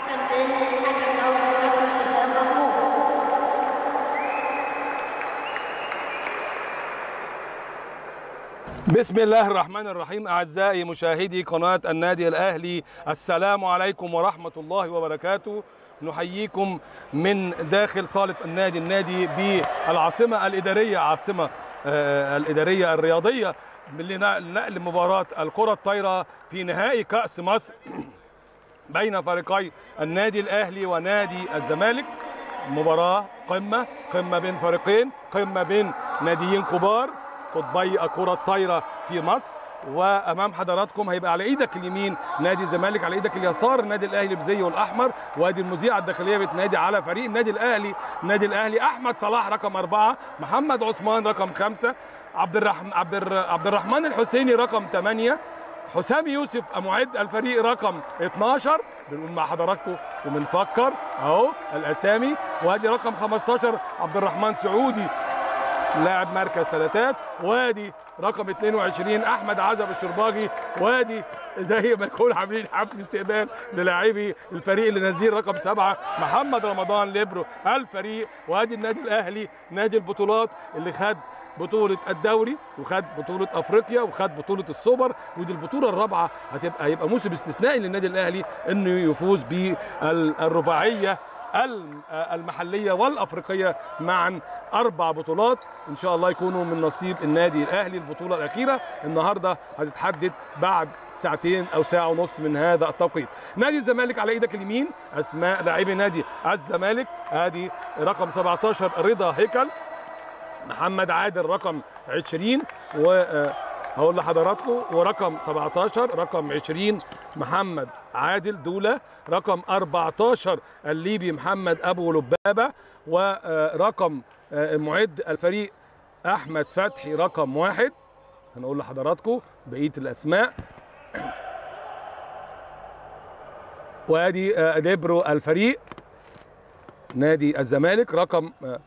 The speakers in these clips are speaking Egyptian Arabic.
حكم تاني حكم اول كابتن حسام محمود بسم الله الرحمن الرحيم اعزائي مشاهدي قناه النادي الاهلي السلام عليكم ورحمه الله وبركاته نحييكم من داخل صاله النادي النادي بالعاصمه الاداريه عاصمه آه، الاداريه الرياضيه لنقل مباراه الكره الطايره في نهائي كاس مصر بين فريقي النادي الاهلي ونادي الزمالك مباراه قمه قمه بين فريقين قمه بين ناديين كبار قطبي الكره الطايره في مصر وامام حضراتكم هيبقى على ايدك اليمين نادي الزمالك على ايدك اليسار النادي الاهلي بزيه الاحمر وادي المذيعه الداخليه بتنادي على فريق النادي الاهلي النادي الاهلي احمد صلاح رقم أربعة محمد عثمان رقم خمسة عبد الرحمن عبد الر- عبد الرحمن الحسيني رقم ثمانية حسام يوسف معد الفريق رقم 12 بنقول مع حضراتكم وبنفكر اهو الاسامي وادي رقم 15 عبد الرحمن سعودي لاعب مركز ثلاثات وادي رقم 22 احمد عزب الشرباجي وادي زي ما يكون عاملين حفل استقبال للاعبي الفريق اللي نازلين رقم سبعه محمد رمضان ليبرو الفريق وادي النادي الاهلي نادي البطولات اللي خد بطولة الدوري وخد بطولة افريقيا وخد بطولة السوبر ودي البطولة الرابعة هتبقى هيبقى موسم استثنائي للنادي الاهلي انه يفوز بالرباعية الم- المحليه والافريقيه معا اربع بطولات ان شاء الله يكونوا من نصيب النادي الاهلي البطوله الاخيره النهارده هتتحدد بعد ساعتين او ساعه ونص من هذا التوقيت نادي الزمالك على ايدك اليمين اسماء لاعبي نادي الزمالك ادي رقم 17 رضا هيكل محمد عادل رقم 20 و آه، هقول لحضراتكم ورقم 17 رقم 20 محمد عادل دولة رقم 14 الليبي محمد ابو لبابه ورقم آه، معد الفريق احمد فتحي رقم واحد هنقول لحضراتكم بقيه الاسماء وادي آه، ليبرو الفريق نادي الزمالك رقم آه،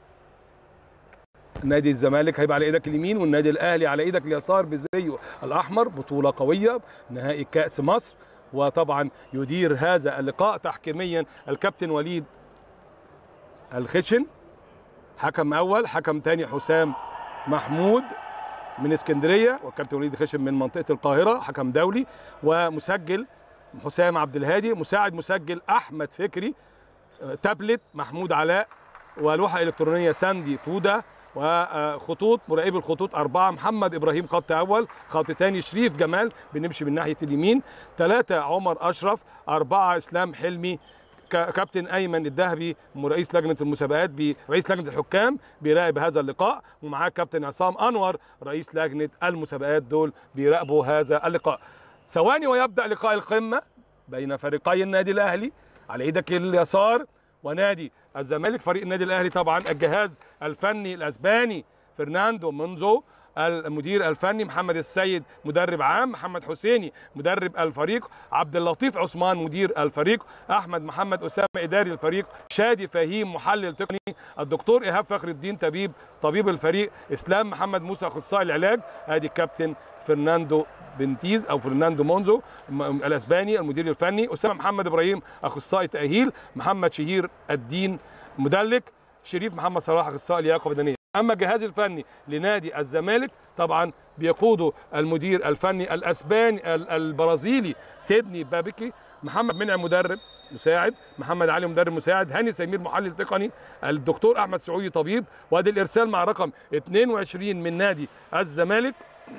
نادي الزمالك هيبقى على ايدك اليمين والنادي الاهلي على ايدك اليسار بزيه الاحمر بطوله قويه نهائي كاس مصر وطبعا يدير هذا اللقاء تحكيميا الكابتن وليد الخشن حكم اول حكم ثاني حسام محمود من اسكندريه والكابتن وليد خشن من منطقه القاهره حكم دولي ومسجل حسام عبد الهادي مساعد مسجل احمد فكري تابلت محمود علاء ولوحه الكترونيه ساندي فوده وخطوط مراقبي الخطوط أربعة محمد إبراهيم خط أول خط تاني شريف جمال بنمشي من ناحية اليمين ثلاثة عمر أشرف أربعة إسلام حلمي ك- كابتن أيمن الذهبي رئيس لجنة المسابقات ب- رئيس لجنة الحكام بيراقب هذا اللقاء ومعاه كابتن عصام أنور رئيس لجنة المسابقات دول بيراقبوا هذا اللقاء ثواني ويبدأ لقاء القمة بين فريقي النادي الأهلي على ايدك اليسار ونادي الزمالك فريق النادي الاهلي طبعا الجهاز الفني الاسباني فرناندو منزو المدير الفني محمد السيد مدرب عام محمد حسيني مدرب الفريق عبد اللطيف عثمان مدير الفريق احمد محمد اسامه اداري الفريق شادي فهيم محلل تقني الدكتور ايهاب فخر الدين طبيب طبيب الفريق اسلام محمد موسى اخصائي العلاج ادي الكابتن فرناندو بنتيز او فرناندو مونزو م- الاسباني المدير الفني اسامه محمد ابراهيم اخصائي تاهيل محمد شهير الدين مدلك شريف محمد صلاح اخصائي لياقه بدنيه اما الجهاز الفني لنادي الزمالك طبعا بيقوده المدير الفني الاسباني ال- البرازيلي سيدني بابيكي محمد منعم مدرب مساعد محمد علي مدرب مساعد هاني سمير محلل تقني الدكتور احمد سعودي طبيب وادي الارسال مع رقم 22 من نادي الزمالك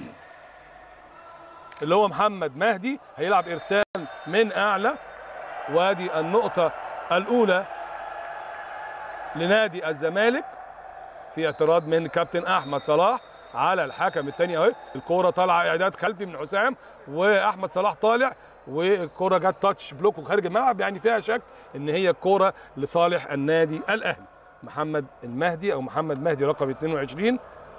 اللي هو محمد مهدي هيلعب ارسال من اعلى وادي النقطه الاولى لنادي الزمالك في اعتراض من كابتن احمد صلاح على الحكم الثاني اهي الكوره طالعه اعداد خلفي من حسام واحمد صلاح طالع والكوره جت تاتش بلوك وخارج الملعب يعني فيها شك ان هي الكوره لصالح النادي الاهلي محمد المهدي او محمد مهدي رقم 22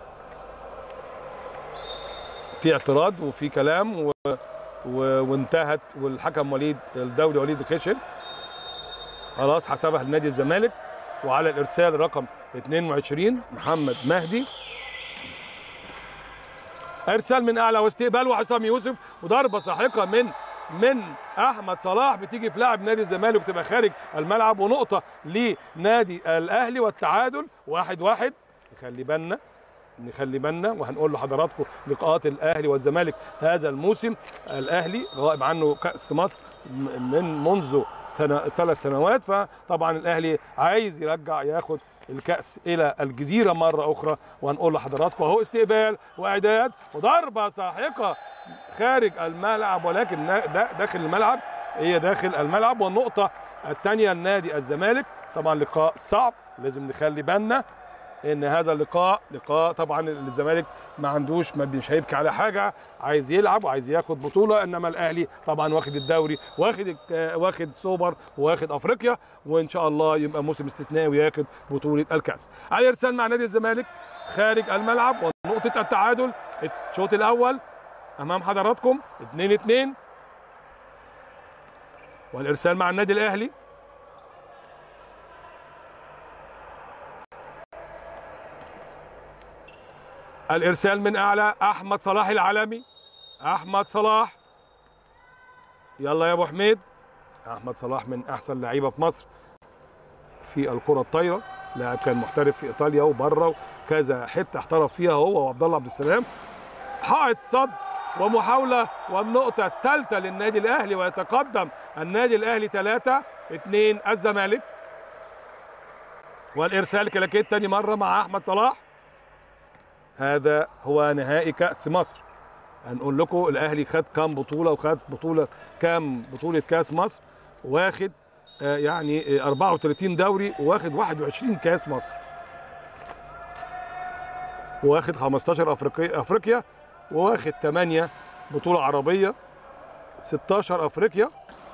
في اعتراض وفي كلام و... و... وانتهت والحكم وليد الدولي وليد الخشن خلاص حسبها لنادي الزمالك وعلى الارسال رقم 22 محمد مهدي ارسال من اعلى واستقبال وحسام يوسف وضربه ساحقه من من احمد صلاح بتيجي في لاعب نادي الزمالك وبتبقى خارج الملعب ونقطه لنادي الاهلي والتعادل واحد واحد نخلي بالنا نخلي بالنا وهنقول لحضراتكم لقاءات الاهلي والزمالك هذا الموسم الاهلي غائب عنه كاس مصر من منذ سنة ثلاث سنوات فطبعا الاهلي عايز يرجع ياخد الكاس الى الجزيره مره اخرى وهنقول لحضراتكم اهو استقبال واعداد وضربه ساحقه خارج الملعب ولكن ده داخل الملعب هي داخل الملعب والنقطه الثانيه لنادي الزمالك طبعا لقاء صعب لازم نخلي بالنا ان هذا اللقاء لقاء طبعا الزمالك ما عندوش ما مش هيبكي على حاجه عايز يلعب وعايز ياخد بطوله انما الاهلي طبعا واخد الدوري واخد واخد سوبر واخد افريقيا وان شاء الله يبقى موسم استثنائي وياخد بطوله الكاس علي ارسال مع نادي الزمالك خارج الملعب ونقطه التعادل الشوط الاول امام حضراتكم 2 2 والارسال مع النادي الاهلي الارسال من اعلى احمد صلاح العالمي احمد صلاح يلا يا ابو حميد احمد صلاح من احسن لعيبه في مصر في الكره الطايره لاعب كان محترف في ايطاليا وبره كذا حته احترف فيها هو وعبد الله عبد السلام حائط صد ومحاوله والنقطه الثالثه للنادي الاهلي ويتقدم النادي الاهلي 3 2 الزمالك والارسال كلاكيت تاني مره مع احمد صلاح هذا هو نهائي كأس مصر هنقول لكم الأهلي خد كام بطولة وخد بطولة كام بطولة كأس مصر واخد آه يعني آه 34 دوري واخد 21 كأس مصر واخد 15 أفريقيا أفريقيا واخد 8 بطولة عربية 16 أفريقيا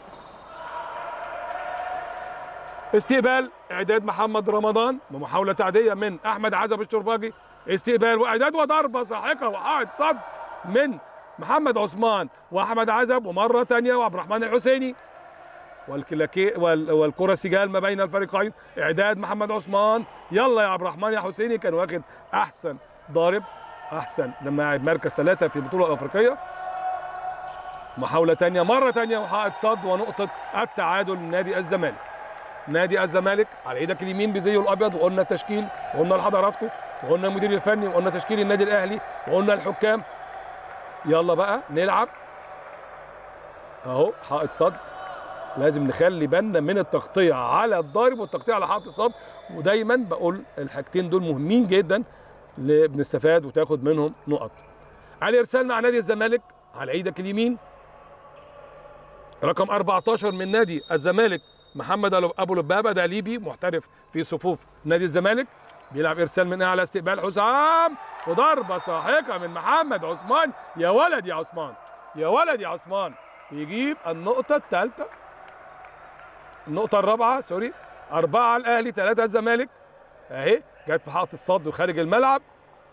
استقبال إعداد محمد رمضان بمحاولة تعدية من أحمد عزب الشرباجي استقبال واعداد وضربه ساحقه وحائط صد من محمد عثمان واحمد عزب ومره ثانيه وعبد الرحمن الحسيني والكلاكي والكره سجال ما بين الفريقين اعداد محمد عثمان يلا يا عبد الرحمن يا حسيني كان واخد احسن ضارب احسن لما مركز ثلاثه في البطوله الافريقيه محاوله ثانيه مره ثانيه وحائط صد ونقطه التعادل لنادي الزمالك نادي الزمالك على ايدك اليمين بزيه الابيض وقلنا التشكيل وقلنا لحضراتكم وقلنا المدير الفني وقلنا تشكيل النادي الاهلي وقلنا الحكام يلا بقى نلعب اهو حائط صد لازم نخلي بالنا من التغطيه على الضارب والتغطيه على حائط الصد ودايما بقول الحاجتين دول مهمين جدا اللي بنستفاد وتاخد منهم نقط علي ارسال مع نادي الزمالك على ايدك اليمين رقم 14 من نادي الزمالك محمد ابو لبابه ده ليبي محترف في صفوف نادي الزمالك بيلعب ارسال من اعلى استقبال حسام وضربه ساحقه من محمد عثمان يا ولد يا عثمان يا ولد يا عثمان يجيب النقطه الثالثه النقطه الرابعه سوري اربعه الاهلي ثلاثه الزمالك اهي جت في حائط الصد وخارج الملعب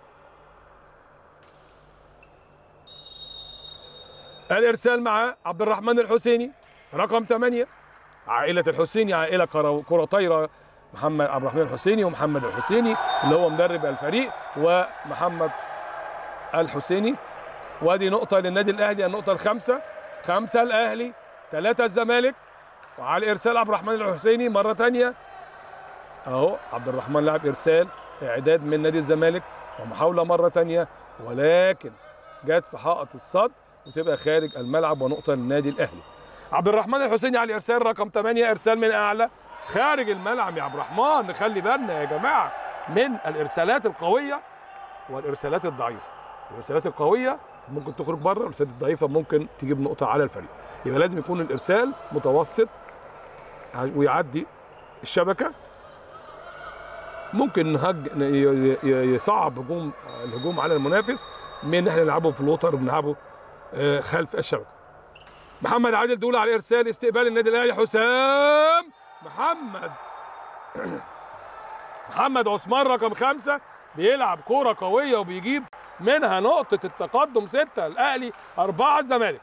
الارسال مع عبد الرحمن الحسيني رقم 8 عائله الحسيني عائله كره طايره محمد عبد الرحمن الحسيني ومحمد الحسيني اللي هو مدرب الفريق ومحمد الحسيني وادي نقطة للنادي الأهلي النقطة الخامسة خمسة الأهلي ثلاثة الزمالك وعلى إرسال عبد الرحمن الحسيني مرة ثانية أهو عبد الرحمن لعب إرسال إعداد من نادي الزمالك ومحاولة مرة ثانية ولكن جت في حائط الصد وتبقى خارج الملعب ونقطة للنادي الأهلي عبد الرحمن الحسيني على الإرسال رقم 8 إرسال من أعلى خارج الملعب يا عبد الرحمن نخلي بالنا يا جماعه من الارسالات القويه والارسالات الضعيفه الارسالات القويه ممكن تخرج بره الارسالات الضعيفه ممكن تجيب نقطه على الفريق يبقى لازم يكون الارسال متوسط ويعدي الشبكه ممكن نهج يصعب هجوم الهجوم على المنافس من ان احنا نلعبه في الوتر وبنلعبه خلف الشبكه محمد عادل دول على ارسال استقبال النادي الاهلي حسام محمد محمد عثمان رقم خمسة بيلعب كورة قوية وبيجيب منها نقطة التقدم ستة الأهلي أربعة الزمالك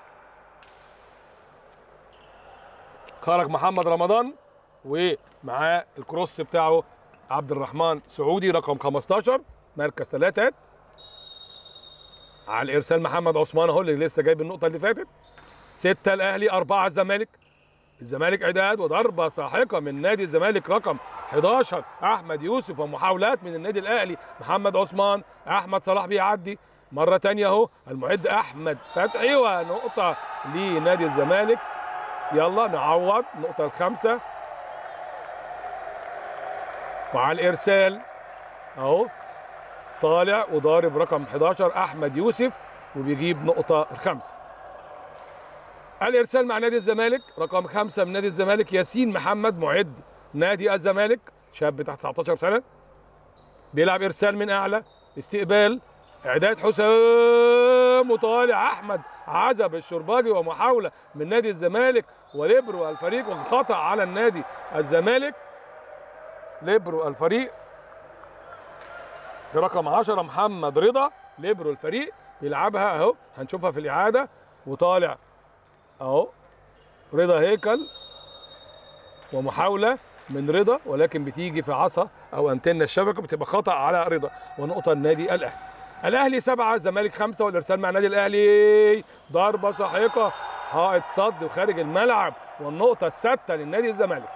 خرج محمد رمضان ومعاه الكروس بتاعه عبد الرحمن سعودي رقم 15 مركز ثلاثة على الإرسال محمد عثمان أهو اللي لسه جايب النقطة اللي فاتت ستة الاهلي أربعة الزمالك الزمالك اعداد وضربه ساحقه من نادي الزمالك رقم 11 احمد يوسف ومحاولات من النادي الاهلي محمد عثمان احمد صلاح بيعدي مره تانية اهو المعد احمد فتحي ونقطه لنادي الزمالك يلا نعوض النقطه الخامسه وعلى الارسال اهو طالع وضارب رقم 11 احمد يوسف وبيجيب نقطه الخامسه الارسال مع نادي الزمالك رقم خمسة من نادي الزمالك ياسين محمد معد نادي الزمالك شاب تحت 19 سنه بيلعب ارسال من اعلى استقبال اعداد حسام وطالع احمد عزب الشرباجي ومحاوله من نادي الزمالك وليبرو الفريق وخطا على النادي الزمالك ليبرو الفريق في رقم 10 محمد رضا ليبرو الفريق بيلعبها اهو هنشوفها في الاعاده وطالع اهو رضا هيكل ومحاوله من رضا ولكن بتيجي في عصا او انتن الشبكه بتبقى خطا على رضا ونقطه النادي الاهلي الاهلي سبعه الزمالك خمسه والارسال مع النادي الاهلي ضربه ساحقه حائط صد وخارج الملعب والنقطه السادسه للنادي الزمالك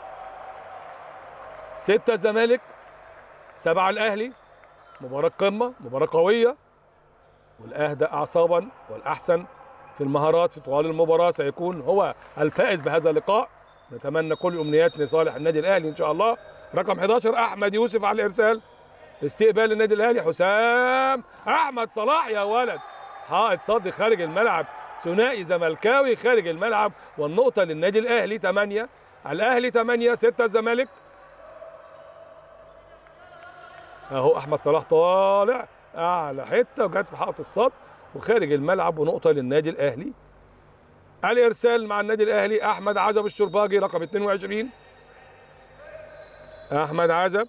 سته الزمالك سبعه الاهلي مباراه قمه مباراه قويه والاهدى اعصابا والاحسن في المهارات في طوال المباراه سيكون هو الفائز بهذا اللقاء نتمنى كل الامنيات لصالح النادي الاهلي ان شاء الله رقم 11 احمد يوسف على الارسال استقبال النادي الاهلي حسام احمد صلاح يا ولد حائط صد خارج الملعب ثنائي زملكاوي خارج الملعب والنقطه للنادي الاهلي 8 الاهلي 8 6 الزمالك اهو احمد صلاح طالع اعلى حته وجت في حائط الصد وخارج الملعب ونقطه للنادي الاهلي الارسال مع النادي الاهلي احمد عزب الشرباجي رقم 22 احمد عزب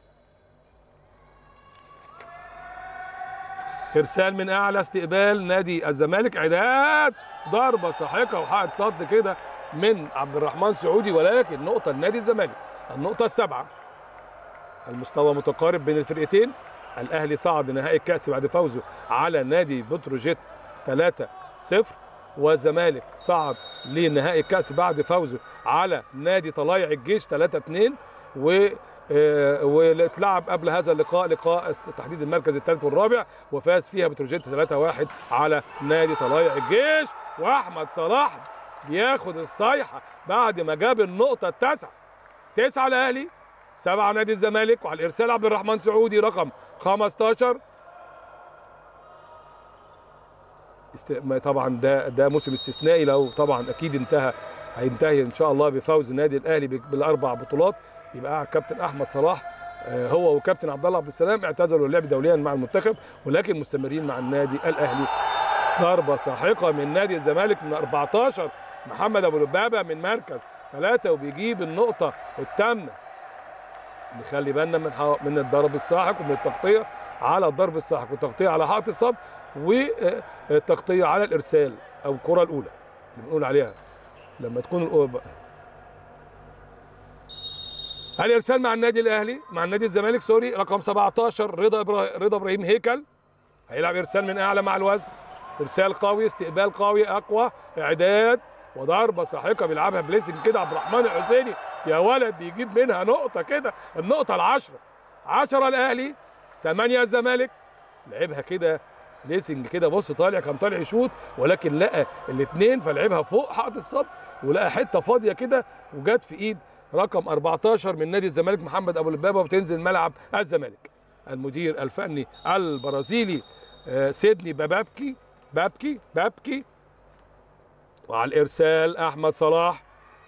ارسال من اعلى استقبال نادي الزمالك عداد ضربه ساحقه وحائط صد كده من عبد الرحمن سعودي ولكن نقطه لنادي الزمالك النقطه السابعه المستوى متقارب بين الفرقتين الاهلي صعد لنهائي الكاس بعد فوزه على نادي بتروجيت 3 0 والزمالك صعد لنهائي الكاس بعد فوزه على نادي طلايع الجيش 3 2 و آه، واتلعب قبل هذا اللقاء لقاء تحديد المركز الثالث والرابع وفاز فيها بتروجيت 3 1 على نادي طلايع الجيش واحمد صلاح بياخد الصيحه بعد ما جاب النقطه التاسعه تسعه الاهلي سبعه نادي الزمالك وعلى الارسال عبد الرحمن سعودي رقم 15 است... ما طبعا ده ده موسم استثنائي لو طبعا اكيد انتهى هينتهي ان شاء الله بفوز النادي الاهلي ب- بالاربع بطولات يبقى كابتن احمد صلاح آه، هو وكابتن عبد الله عبد السلام اعتزلوا اللعب دوليا مع المنتخب ولكن مستمرين مع النادي الاهلي ضربه ساحقه من نادي الزمالك من 14 محمد ابو لبابه من مركز ثلاثه وبيجيب النقطه الثامنه نخلي بالنا من حو... من الضرب الساحق ومن التغطيه على الضرب الساحق والتغطيه على حائط الصد والتغطيه على الارسال او الكره الاولى اللي بنقول عليها لما تكون الأولى الارسال مع النادي الاهلي مع النادي الزمالك سوري رقم 17 رضا إبرا... رضا ابراهيم هيكل هيلعب ارسال من اعلى مع الوزن ارسال قوي استقبال قوي اقوى اعداد وضربه ساحقه بيلعبها بليسنج كده عبد الرحمن الحسيني يا ولد بيجيب منها نقطه كده النقطه العشره 10 الاهلي 8 الزمالك لعبها كده ليسنج كده بص طالع كان طالع يشوط ولكن لقى الاثنين فلعبها فوق حائط الصد ولقى حته فاضيه كده وجت في ايد رقم 14 من نادي الزمالك محمد ابو لبابه وبتنزل ملعب الزمالك المدير الفني البرازيلي آه، سيدني بابكي بابكي بابكي وعلى الارسال احمد صلاح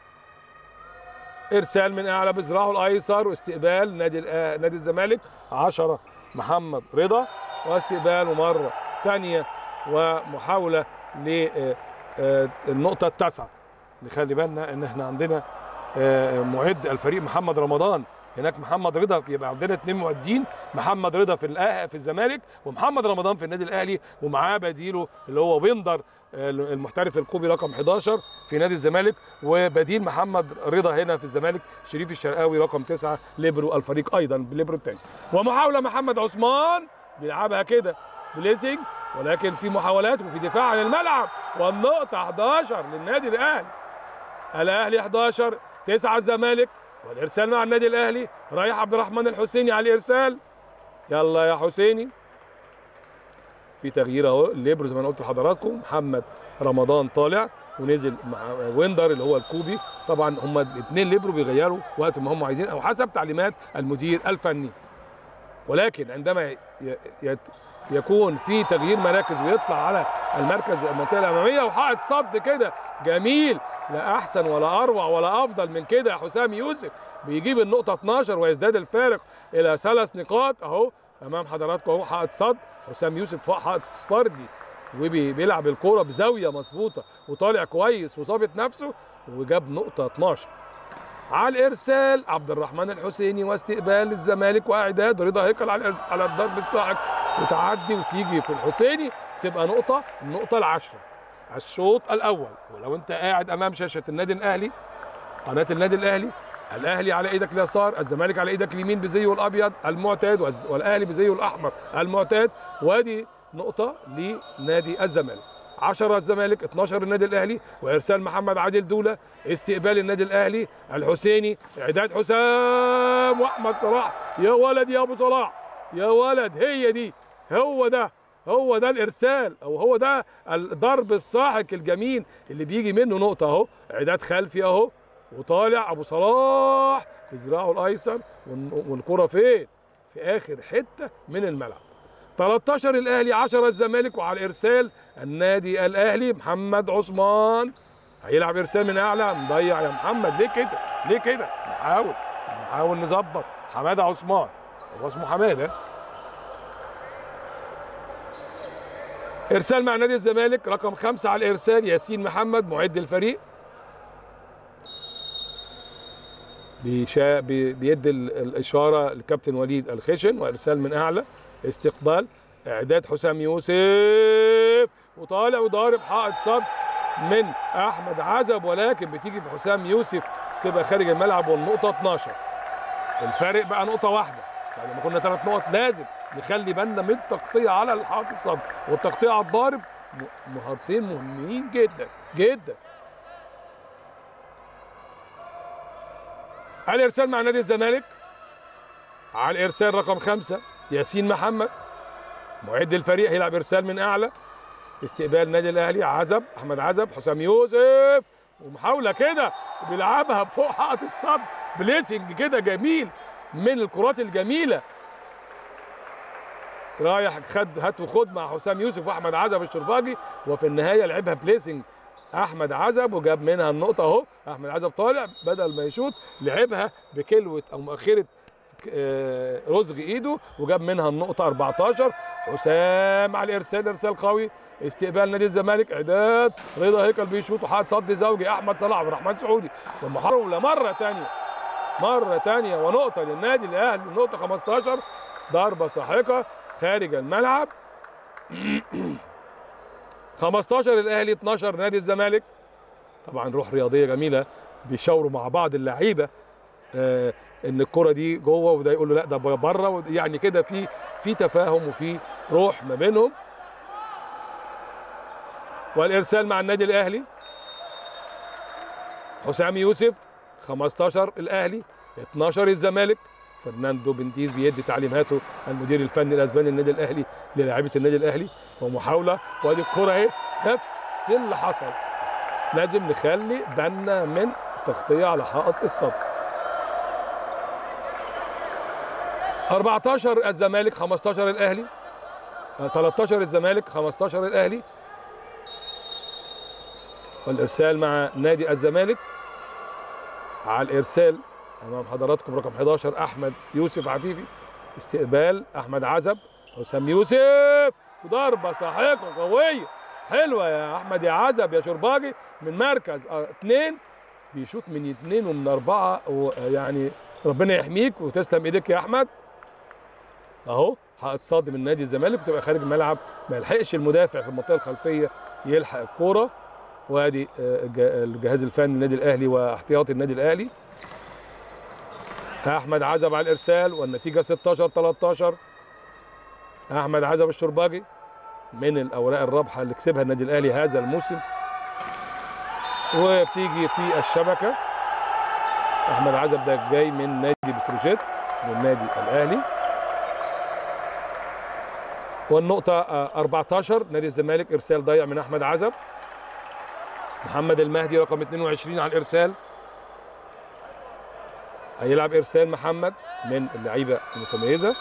ارسال من اعلى بذراعه الايسر واستقبال نادي الأ- نادي الزمالك 10 محمد رضا واستقبال ومره ثانيه ومحاوله للنقطه التاسعه نخلي بالنا ان احنا عندنا آه، معد الفريق محمد رمضان هناك محمد رضا يبقى عندنا اثنين معدين محمد رضا في الأه- في الزمالك ومحمد رمضان في النادي الاهلي ومعاه بديله اللي هو بندر آه، المحترف الكوبي رقم 11 في نادي الزمالك وبديل محمد رضا هنا في الزمالك شريف الشرقاوي رقم 9 ليبرو الفريق ايضا بالليبرو الثاني ومحاوله محمد عثمان بيلعبها كده بليسنج ولكن في محاولات وفي دفاع عن الملعب والنقطه 11 للنادي الاهلي الاهلي 11 9 الزمالك والارسال مع النادي الاهلي رايح عبد الرحمن الحسيني على الارسال يلا يا حسيني في تغيير اهو الليبرو زي ما انا قلت لحضراتكم محمد رمضان طالع ونزل مع ويندر اللي هو الكوبي طبعا هم الاثنين ليبرو بيغيروا وقت ما هم عايزين او حسب تعليمات المدير الفني ولكن عندما ي- يت- يكون في تغيير مراكز ويطلع على المركز المنطقه الاماميه وحائط صد كده جميل لا احسن ولا اروع ولا افضل من كده يا حسام يوسف بيجيب النقطه 12 ويزداد الفارق الى ثلاث نقاط اهو امام حضراتكم اهو حائط صد حسام يوسف فوق حائط فردي وبيلعب الكوره بزاويه مظبوطه وطالع كويس وظابط نفسه وجاب نقطه 12 على الارسال عبد الرحمن الحسيني واستقبال الزمالك واعداد رضا هيكل على الإرس- على الضرب الصاعق وتعدي وتيجي في الحسيني تبقى نقطه النقطه العشره على الشوط الاول ولو انت قاعد امام شاشه النادي الاهلي قناه النادي الاهلي الاهلي على ايدك اليسار الزمالك على ايدك اليمين بزيه الابيض المعتاد والز- والاهلي بزيه الاحمر المعتاد وادي نقطه لنادي الزمالك 10 الزمالك 12 النادي الاهلي وارسال محمد عادل دوله استقبال النادي الاهلي الحسيني اعداد حسام واحمد صلاح يا ولد يا ابو صلاح يا ولد هي دي هو ده هو ده الارسال او هو ده الضرب الساحق الجميل اللي بيجي منه نقطه اهو اعداد خلفي اهو وطالع ابو صلاح في ذراعه الايسر والن- والكره فين في اخر حته من الملعب 13 الاهلي 10 الزمالك وعلى الارسال النادي الاهلي محمد عثمان هيلعب ارسال من اعلى مضيع يا محمد ليه كده ليه كده نحاول نحاول نظبط حماده عثمان هو اسمه حماده ارسال مع نادي الزمالك رقم خمسة على الارسال ياسين محمد معد الفريق بيشا بي- بيدي ال- الاشاره لكابتن وليد الخشن وارسال من اعلى استقبال اعداد حسام يوسف وطالع وضارب حائط صد من احمد عزب ولكن بتيجي في حسام يوسف تبقى خارج الملعب والنقطه 12 الفارق بقى نقطه واحده بعد ما كنا ثلاث نقط لازم نخلي بالنا من التغطيه على الحائط الصد والتغطيه على الضارب م- مهارتين مهمين جدا جدا على الارسال مع نادي الزمالك على الارسال رقم خمسة ياسين محمد معد الفريق هيلعب ارسال من اعلى استقبال النادي الاهلي عزب احمد عزب حسام يوسف ومحاوله كده بيلعبها فوق حائط الصد بليسنج كده جميل من الكرات الجميله رايح خد هات وخد مع حسام يوسف واحمد عزب الشرباجي وفي النهايه لعبها بليسنج احمد عزب وجاب منها النقطه اهو احمد عزب طالع بدل ما يشوط لعبها بكلوه او مؤخره آه، رزق ايده وجاب منها النقطه 14 حسام على الارسال ارسال قوي استقبال نادي الزمالك اعداد رضا هيكل بيشوط وحاط صد زوجي احمد صلاح عبد الرحمن سعودي ومحاوله مره ثانيه مره ثانيه ونقطه للنادي الاهلي نقطه 15 ضربه ساحقه خارج الملعب 15 الاهلي 12 نادي الزمالك طبعا روح رياضيه جميله بيشاوروا مع بعض اللعيبه آه ان الكره دي جوه وده يقول له لا ده بره يعني كده في في تفاهم وفي روح ما بينهم والارسال مع النادي الاهلي حسام يوسف 15 الاهلي 12 الزمالك فرناندو بنتيز بيدي تعليماته المدير الفني الاسباني للنادي الاهلي للاعيبه النادي الاهلي ومحاوله وادي الكره اهي نفس اللي حصل لازم نخلي بالنا من تغطيه على حائط الصد 14 الزمالك 15 الاهلي آه، 13 الزمالك 15 الاهلي والارسال مع نادي الزمالك على الارسال امام حضراتكم رقم 11 احمد يوسف عفيفي استقبال احمد عزب حسام يوسف وضربه ساحقه قويه حلوه يا احمد يا عزب يا شرباجي من مركز آه، اثنين بيشوط من اثنين ومن اربعه ويعني ربنا يحميك وتسلم ايديك يا احمد اهو حائط صد من نادي الزمالك بتبقى خارج الملعب ما يلحقش المدافع في المنطقه الخلفيه يلحق الكوره وادي آه، الج- الجهاز الفني للنادي الاهلي واحتياطي النادي الاهلي احمد عزب على الارسال والنتيجه 16 13 احمد عزب الشرباجي من الاوراق الرابحه اللي كسبها النادي الاهلي هذا الموسم وبتيجي في الشبكه احمد عزب ده جاي من نادي بتروجيت للنادي الاهلي والنقطة آه، 14 نادي الزمالك إرسال ضيع من أحمد عزب محمد المهدي رقم 22 على الإرسال هيلعب إرسال محمد من اللعيبة المتميزة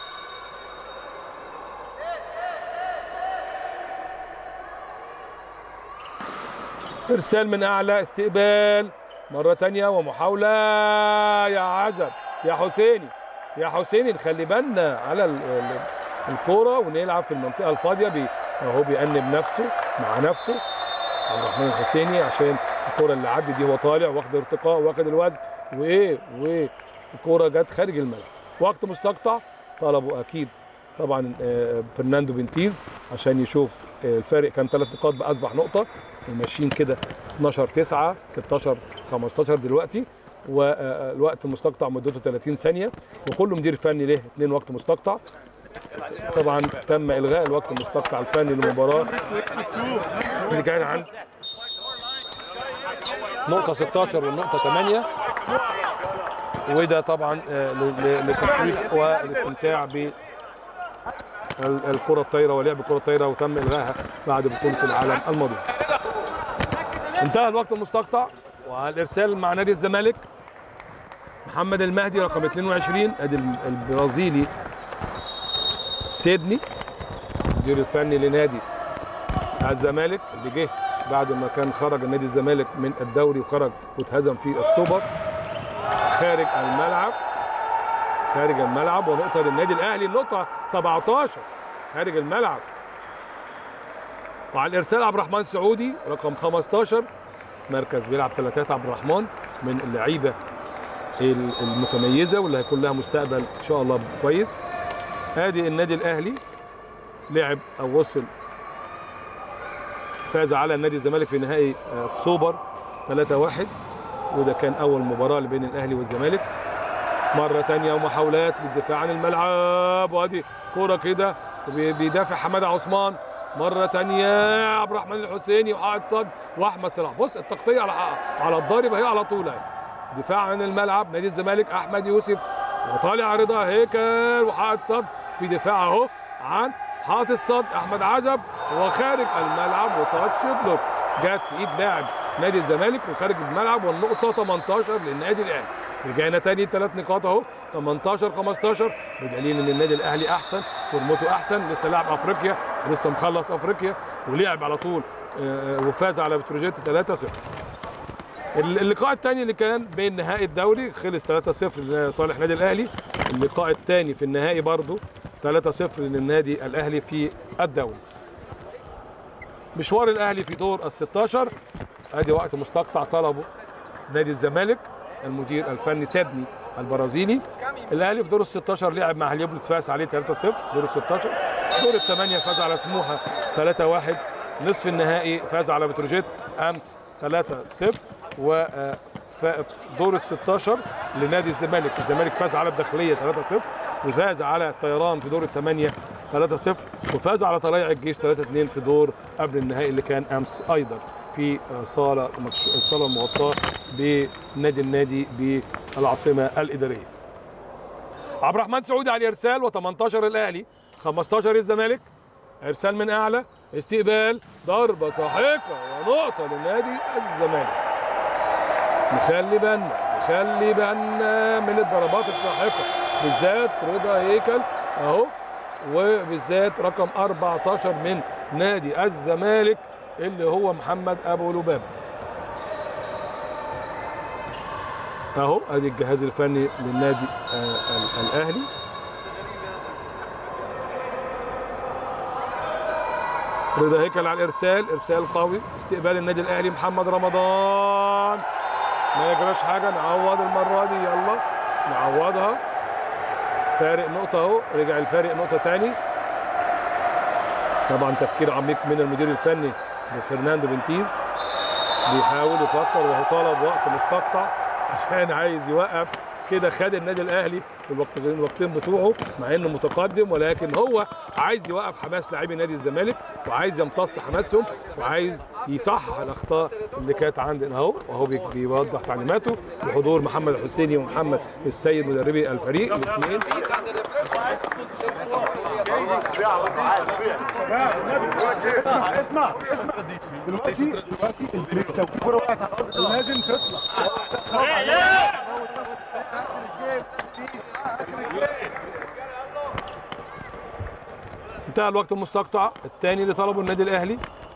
إرسال من أعلى استقبال مرة تانية ومحاولة يا عزب يا حسيني يا حسيني نخلي بالنا على ال- ال- الكورة ونلعب في المنطقة الفاضية بي اهو بيأنب نفسه مع نفسه عبد الرحمن الحسيني عشان الكورة اللي عدت دي هو طالع واخد ارتقاء واخد الوزن وايه والكورة جت خارج الملعب وقت مستقطع طلبوا اكيد طبعا آه، فرناندو بنتيز عشان يشوف آه، الفارق كان ثلاث نقاط بقى اصبح نقطة وماشيين كده 12 9 16 15 دلوقتي والوقت المستقطع مدته 30 ثانية وكل مدير فني له اثنين وقت مستقطع طبعا تم الغاء الوقت المستقطع الفني للمباراه اللي كان عند نقطة 16 والنقطة 8 وده طبعا آه، ل- ل- للتشويق والاستمتاع ب ال- الكرة الطايرة ولعب الكرة الطايرة وتم إلغائها بعد بطولة العالم الماضية. انتهى الوقت المستقطع والإرسال مع نادي الزمالك محمد المهدي رقم 22 ادي ال- البرازيلي سيدني المدير الفني لنادي الزمالك اللي جه بعد ما كان خرج النادي الزمالك من الدوري وخرج واتهزم في السوبر خارج الملعب خارج الملعب ونقطة للنادي الأهلي النقطة 17 خارج الملعب وعلى الإرسال عبد الرحمن سعودي رقم 15 مركز بيلعب ثلاثات عبد الرحمن من اللعيبة ال- المتميزة واللي هيكون لها مستقبل إن شاء الله كويس ادي النادي الاهلي لعب او وصل فاز على النادي الزمالك في نهائي آه، السوبر 3-1 وده كان اول مباراه بين الاهلي والزمالك مره تانية ومحاولات للدفاع عن الملعب وادي كوره كده وبي- بيدافع حماده عثمان مره تانية عبد الرحمن الحسيني وقاعد صد واحمد صلاح بص التغطيه على على الضارب اهي على طول اهي دفاع عن الملعب نادي الزمالك احمد يوسف وطالع رضا هيكل وحاطط صد في دفاع اهو عن حاطط صد احمد عزب وخارج الملعب وتاتش بلوك جت في ايد لاعب نادي الزمالك وخارج الملعب والنقطه 18 للنادي الاهلي رجعنا تاني ثلاث نقاط اهو 18 15 بدليل ان النادي الاهلي احسن فورمته احسن لسه لاعب افريقيا لسه مخلص افريقيا ولعب على طول آه، آه، وفاز على بتروجيت 3-0 اللقاء الثاني اللي كان بين نهائي الدوري خلص 3-0 لصالح النادي الاهلي اللقاء الثاني في النهائي برضه 3-0 للنادي الاهلي في الدوري مشوار الاهلي في دور ال 16 ادي وقت مستقطع طلبه نادي الزمالك المدير الفني سيدني البرازيلي الاهلي في دور ال 16 لعب مع هليوبلس فاز عليه 3-0 دور ال 16 دور الثمانيه فاز على سموحه 3-1 نصف النهائي فاز على بتروجيت امس 3-0 و آه، ف- دور ال 16 لنادي الزمالك الزمالك فاز على الداخليه 3-0 وفاز على الطيران في دور الثمانيه 3-0 وفاز على طلائع الجيش 3-2 في دور قبل النهائي اللي كان امس ايضا في آه، صاله مكش- الصاله المغطاه بنادي النادي بالعاصمه الاداريه. عبد الرحمن سعودي على الارسال و18 الاهلي 15 الزمالك ارسال من اعلى استقبال ضربه ساحقه ونقطه لنادي الزمالك نخلي بالنا نخلي بالنا من الضربات الساحقه بالذات رضا هيكل اهو وبالذات رقم 14 من نادي الزمالك اللي هو محمد ابو لبابه اهو ادي الجهاز الفني للنادي آه ال- الاهلي رضا هيكل على الارسال ارسال قوي استقبال النادي الاهلي محمد رمضان ما يجراش حاجه نعوض المره دي يلا نعوضها فارق نقطه اهو رجع الفارق نقطه تاني طبعا تفكير عميق من المدير الفني فرناندو بنتيز بيحاول يفكر وهو طالب وقت مستقطع عشان عايز يوقف كده خد النادي الاهلي الوقتين الوقتين بتوعه مع انه متقدم ولكن هو عايز يوقف حماس لاعبي نادي الزمالك وعايز يمتص حماسهم وعايز يصحح الاخطاء اللي كانت عندنا اهو وهو بي- بيوضح تعليماته بحضور محمد الحسيني ومحمد السيد مدربي الفريق الاثنين اسمع اسمع اسمع دلوقتي دلوقتي البريك لو في كوره وقعت على الارض لازم تطلع انتهى الوقت المستقطع الثاني اللي طلبه النادي الاهلي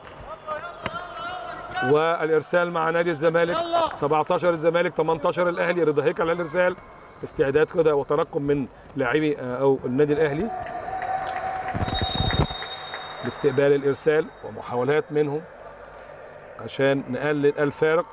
والارسال مع نادي الزمالك 17 الزمالك 18 الاهلي رضا هيكل على الارسال استعداد كده وترقب من لاعبي آه، او النادي الاهلي لاستقبال الارسال ومحاولات منهم عشان نقلل الفارق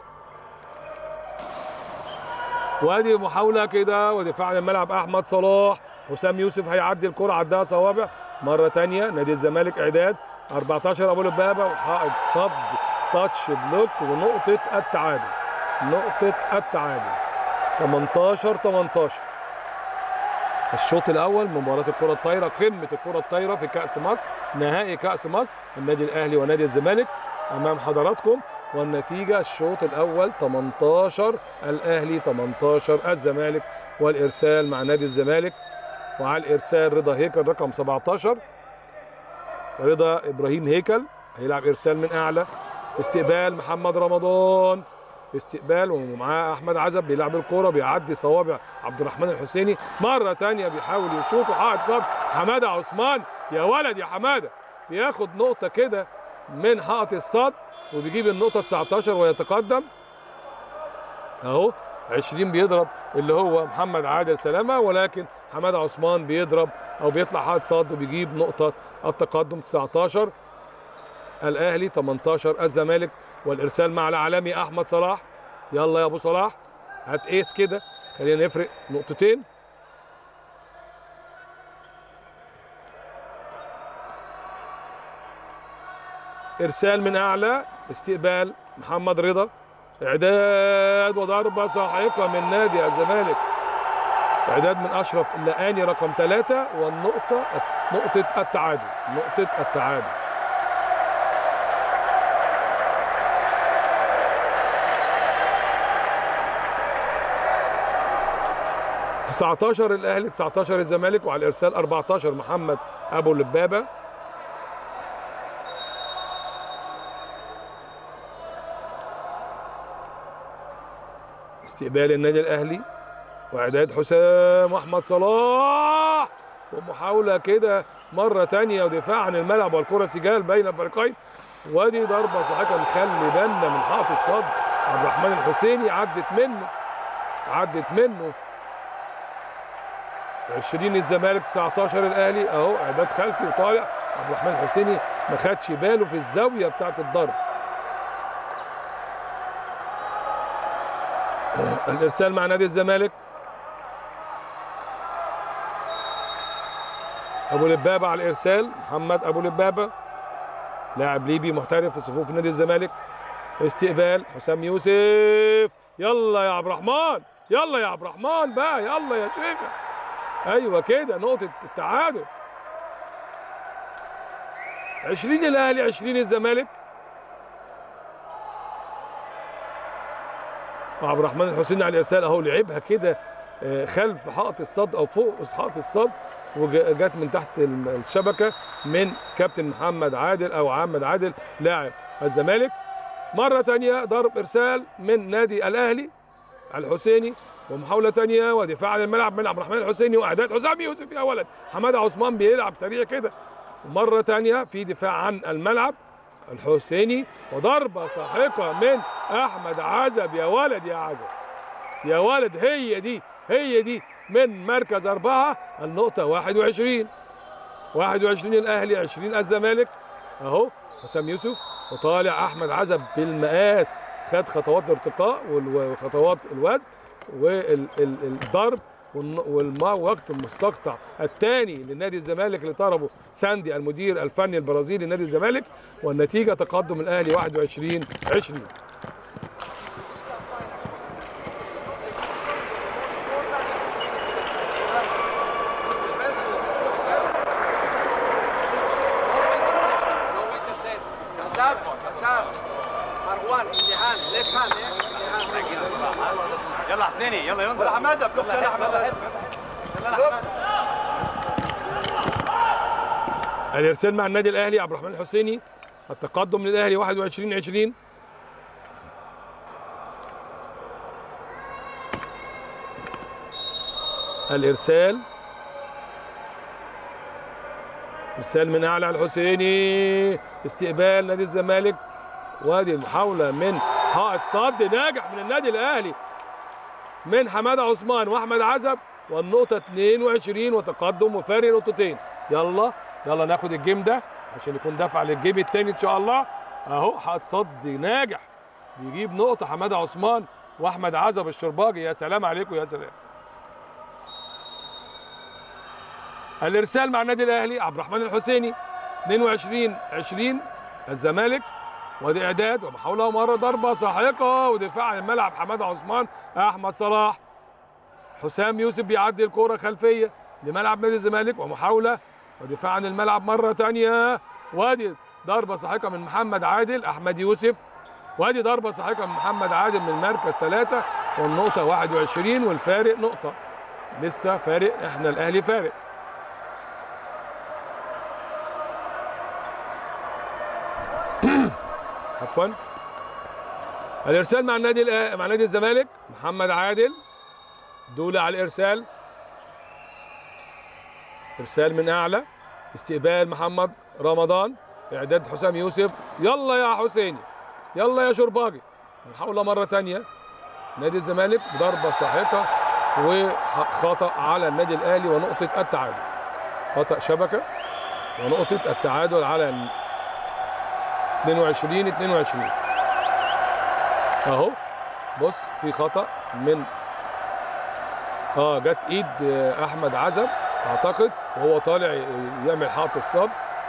وادي محاوله كده ودفاع عن الملعب احمد صلاح حسام يوسف هيعدي الكره عدها صوابع مره تانية نادي الزمالك اعداد 14 ابو لبابه وحائط صد تاتش بلوك ونقطه التعادل نقطه التعادل 18 18 الشوط الاول من مباراه الكره الطايره قمه الكره الطايره في كاس مصر نهائي كاس مصر النادي الاهلي ونادي الزمالك امام حضراتكم والنتيجه الشوط الاول 18 الاهلي 18 الزمالك والارسال مع نادي الزمالك وعلى الارسال رضا هيكل رقم 17 رضا ابراهيم هيكل هيلعب ارسال من اعلى استقبال محمد رمضان استقبال ومعاه احمد عزب بيلعب الكوره بيعدي صوابع عبد الرحمن الحسيني مره تانية بيحاول يشوط وحائط صد حماده عثمان يا ولد يا حماده بياخد نقطه كده من حائط الصد وبيجيب النقطه 19 ويتقدم اهو 20 بيضرب اللي هو محمد عادل سلامه ولكن حماده عثمان بيضرب او بيطلع حائط صد وبيجيب نقطه التقدم 19 الاهلي 18 الزمالك والارسال مع العالمي احمد صلاح يلا يا ابو صلاح هات ايس كده خلينا نفرق نقطتين ارسال من اعلى استقبال محمد رضا اعداد وضربه ساحقه من نادي الزمالك اعداد من اشرف اللقاني رقم ثلاثة والنقطه نقطه التعادل نقطه التعادل 19 الاهلي 19 الزمالك وعلى الارسال 14 محمد ابو لبابه استقبال النادي الاهلي واعداد حسام احمد صلاح ومحاوله كده مره تانية ودفاع عن الملعب والكره سجال بين الفريقين وادي ضربه صحيحه نخلي بالنا من حائط الصد عبد الرحمن الحسيني عدت منه عدت منه 20 الزمالك 19 الاهلي اهو اعداد خلفي وطالع عبد الرحمن الحسيني ما خدش باله في الزاويه بتاعت الضرب الارسال مع نادي الزمالك ابو لبابه على الارسال محمد ابو لبابه لاعب ليبي محترف في صفوف نادي الزمالك استقبال حسام يوسف يلا يا عبد الرحمن يلا يا عبد الرحمن بقى يلا يا شيخه ايوه كده نقطه التعادل 20 الاهلي 20 الزمالك وعبد الرحمن الحسيني على الارسال اهو لعبها كده آه، خلف حائط الصد او فوق حائط الصد وجت من تحت الشبكه من كابتن محمد عادل او محمد عادل لاعب الزمالك مره تانية ضرب ارسال من نادي الاهلي على الحسيني ومحاوله تانية ودفاع عن الملعب من عبد الرحمن الحسيني واعداد حسام يوسف يا ولد حماده عثمان بيلعب سريع كده مره تانية في دفاع عن الملعب الحسيني وضربه ساحقه من احمد عزب يا ولد يا عزب يا ولد هي دي هي دي من مركز أربعة النقطة 21 21 الأهلي 20 الزمالك أهو حسام يوسف وطالع أحمد عزب بالمقاس خد خطوات الارتقاء وال- وخطوات الوزن والضرب والوقت المستقطع الثاني لنادي الزمالك اللي طلبه ساندي المدير الفني البرازيلي لنادي الزمالك والنتيجة تقدم الأهلي 21 20 يلا حسيني يلا ينظر حماده كابتن احمد الارسال مع النادي الاهلي عبد الرحمن الحسيني التقدم للاهلي 21 20 الارسال ارسال من اعلى الحسيني استقبال نادي الزمالك وادي المحاوله من حائط صد ناجح من النادي الاهلي من حماده عثمان واحمد عزب والنقطه 22 وتقدم وفارق نقطتين يلا يلا ناخد الجيم ده عشان يكون دفع للجيم الثاني ان شاء الله اهو حائط صد ناجح بيجيب نقطه حماده عثمان واحمد عزب الشرباجي يا سلام عليكم يا سلام الارسال مع النادي الاهلي عبد الرحمن الحسيني 22 20 الزمالك وادي اعداد ومحاوله مره ضربه ساحقه ودفاع عن الملعب حماده عثمان احمد صلاح حسام يوسف بيعدي الكره خلفيه لملعب نادي الزمالك ومحاوله ودفاع عن الملعب مره ثانيه وادي ضربه ساحقه من محمد عادل احمد يوسف وادي ضربه ساحقه من محمد عادل من مركز ثلاثه والنقطه 21 والفارق نقطه لسه فارق احنا الاهلي فارق عفوا الارسال مع النادي الأ- مع نادي الزمالك محمد عادل دولة على الارسال ارسال من اعلى استقبال محمد رمضان اعداد حسام يوسف يلا يا حسيني يلا يا شرباجي محاولة مرة تانية نادي الزمالك بضربة ساحقة وخطأ على النادي الاهلي ونقطة التعادل خطأ شبكة ونقطة التعادل على 22 22 اهو بص في خطا من اه جت ايد آه، احمد عزب اعتقد وهو طالع يعمل حائط الصد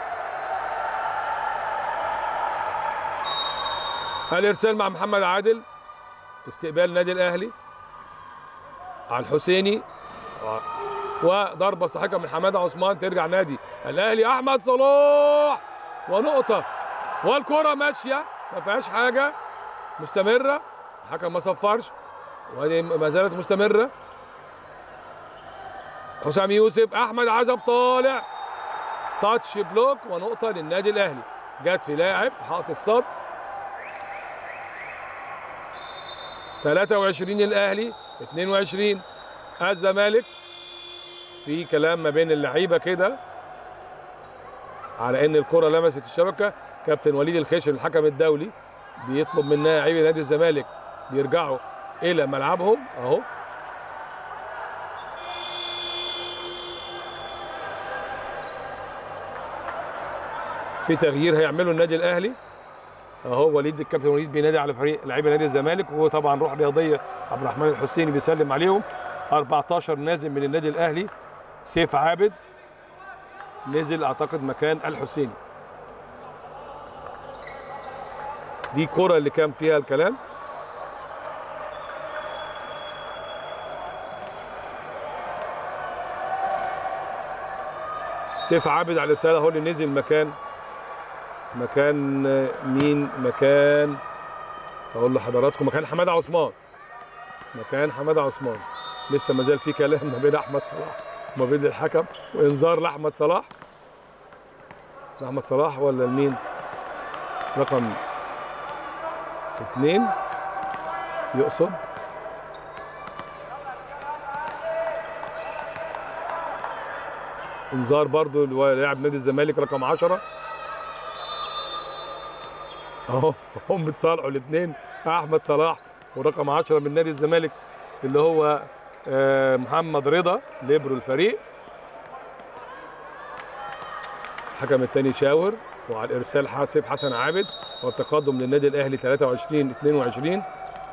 الارسال مع محمد عادل استقبال النادي الاهلي على الحسيني و- وضربه ساحقه من حماده عثمان ترجع نادي الاهلي احمد صلاح ونقطه والكرة ماشية ما فيهاش حاجة مستمرة الحكم ما صفرش وادي ما زالت مستمرة حسام يوسف أحمد عزب طالع تاتش بلوك ونقطة للنادي الأهلي جت في لاعب في حائط الصد 23 الأهلي 22 الزمالك في كلام ما بين اللعيبة كده على ان الكره لمست الشبكه كابتن وليد الخشن الحكم الدولي بيطلب من لاعبي نادي الزمالك بيرجعوا الى ملعبهم اهو في تغيير هيعمله النادي الاهلي اهو وليد الكابتن وليد بينادي على فريق لاعبي نادي الزمالك وهو طبعا روح رياضيه عبد الرحمن الحسيني بيسلم عليهم 14 نازل من النادي الاهلي سيف عابد نزل اعتقد مكان الحسيني دي كرة اللي كان فيها الكلام سيف عابد على الرسالة هو اللي نزل مكان مكان مين مكان اقول لحضراتكم مكان حماده عثمان مكان حماده عثمان لسه ما زال في كلام ما بين احمد صلاح وما بين الحكم وانذار لاحمد صلاح احمد صلاح ولا لمين رقم اثنين يقصد انذار برضو لاعب نادي الزمالك رقم 10 اهو هم بيتصالحوا الاثنين احمد صلاح ورقم 10 من نادي الزمالك اللي هو آه، محمد رضا ليبرو الفريق الحكم الثاني شاور وعلى الارسال حاسب حسن عابد والتقدم للنادي الاهلي 23 22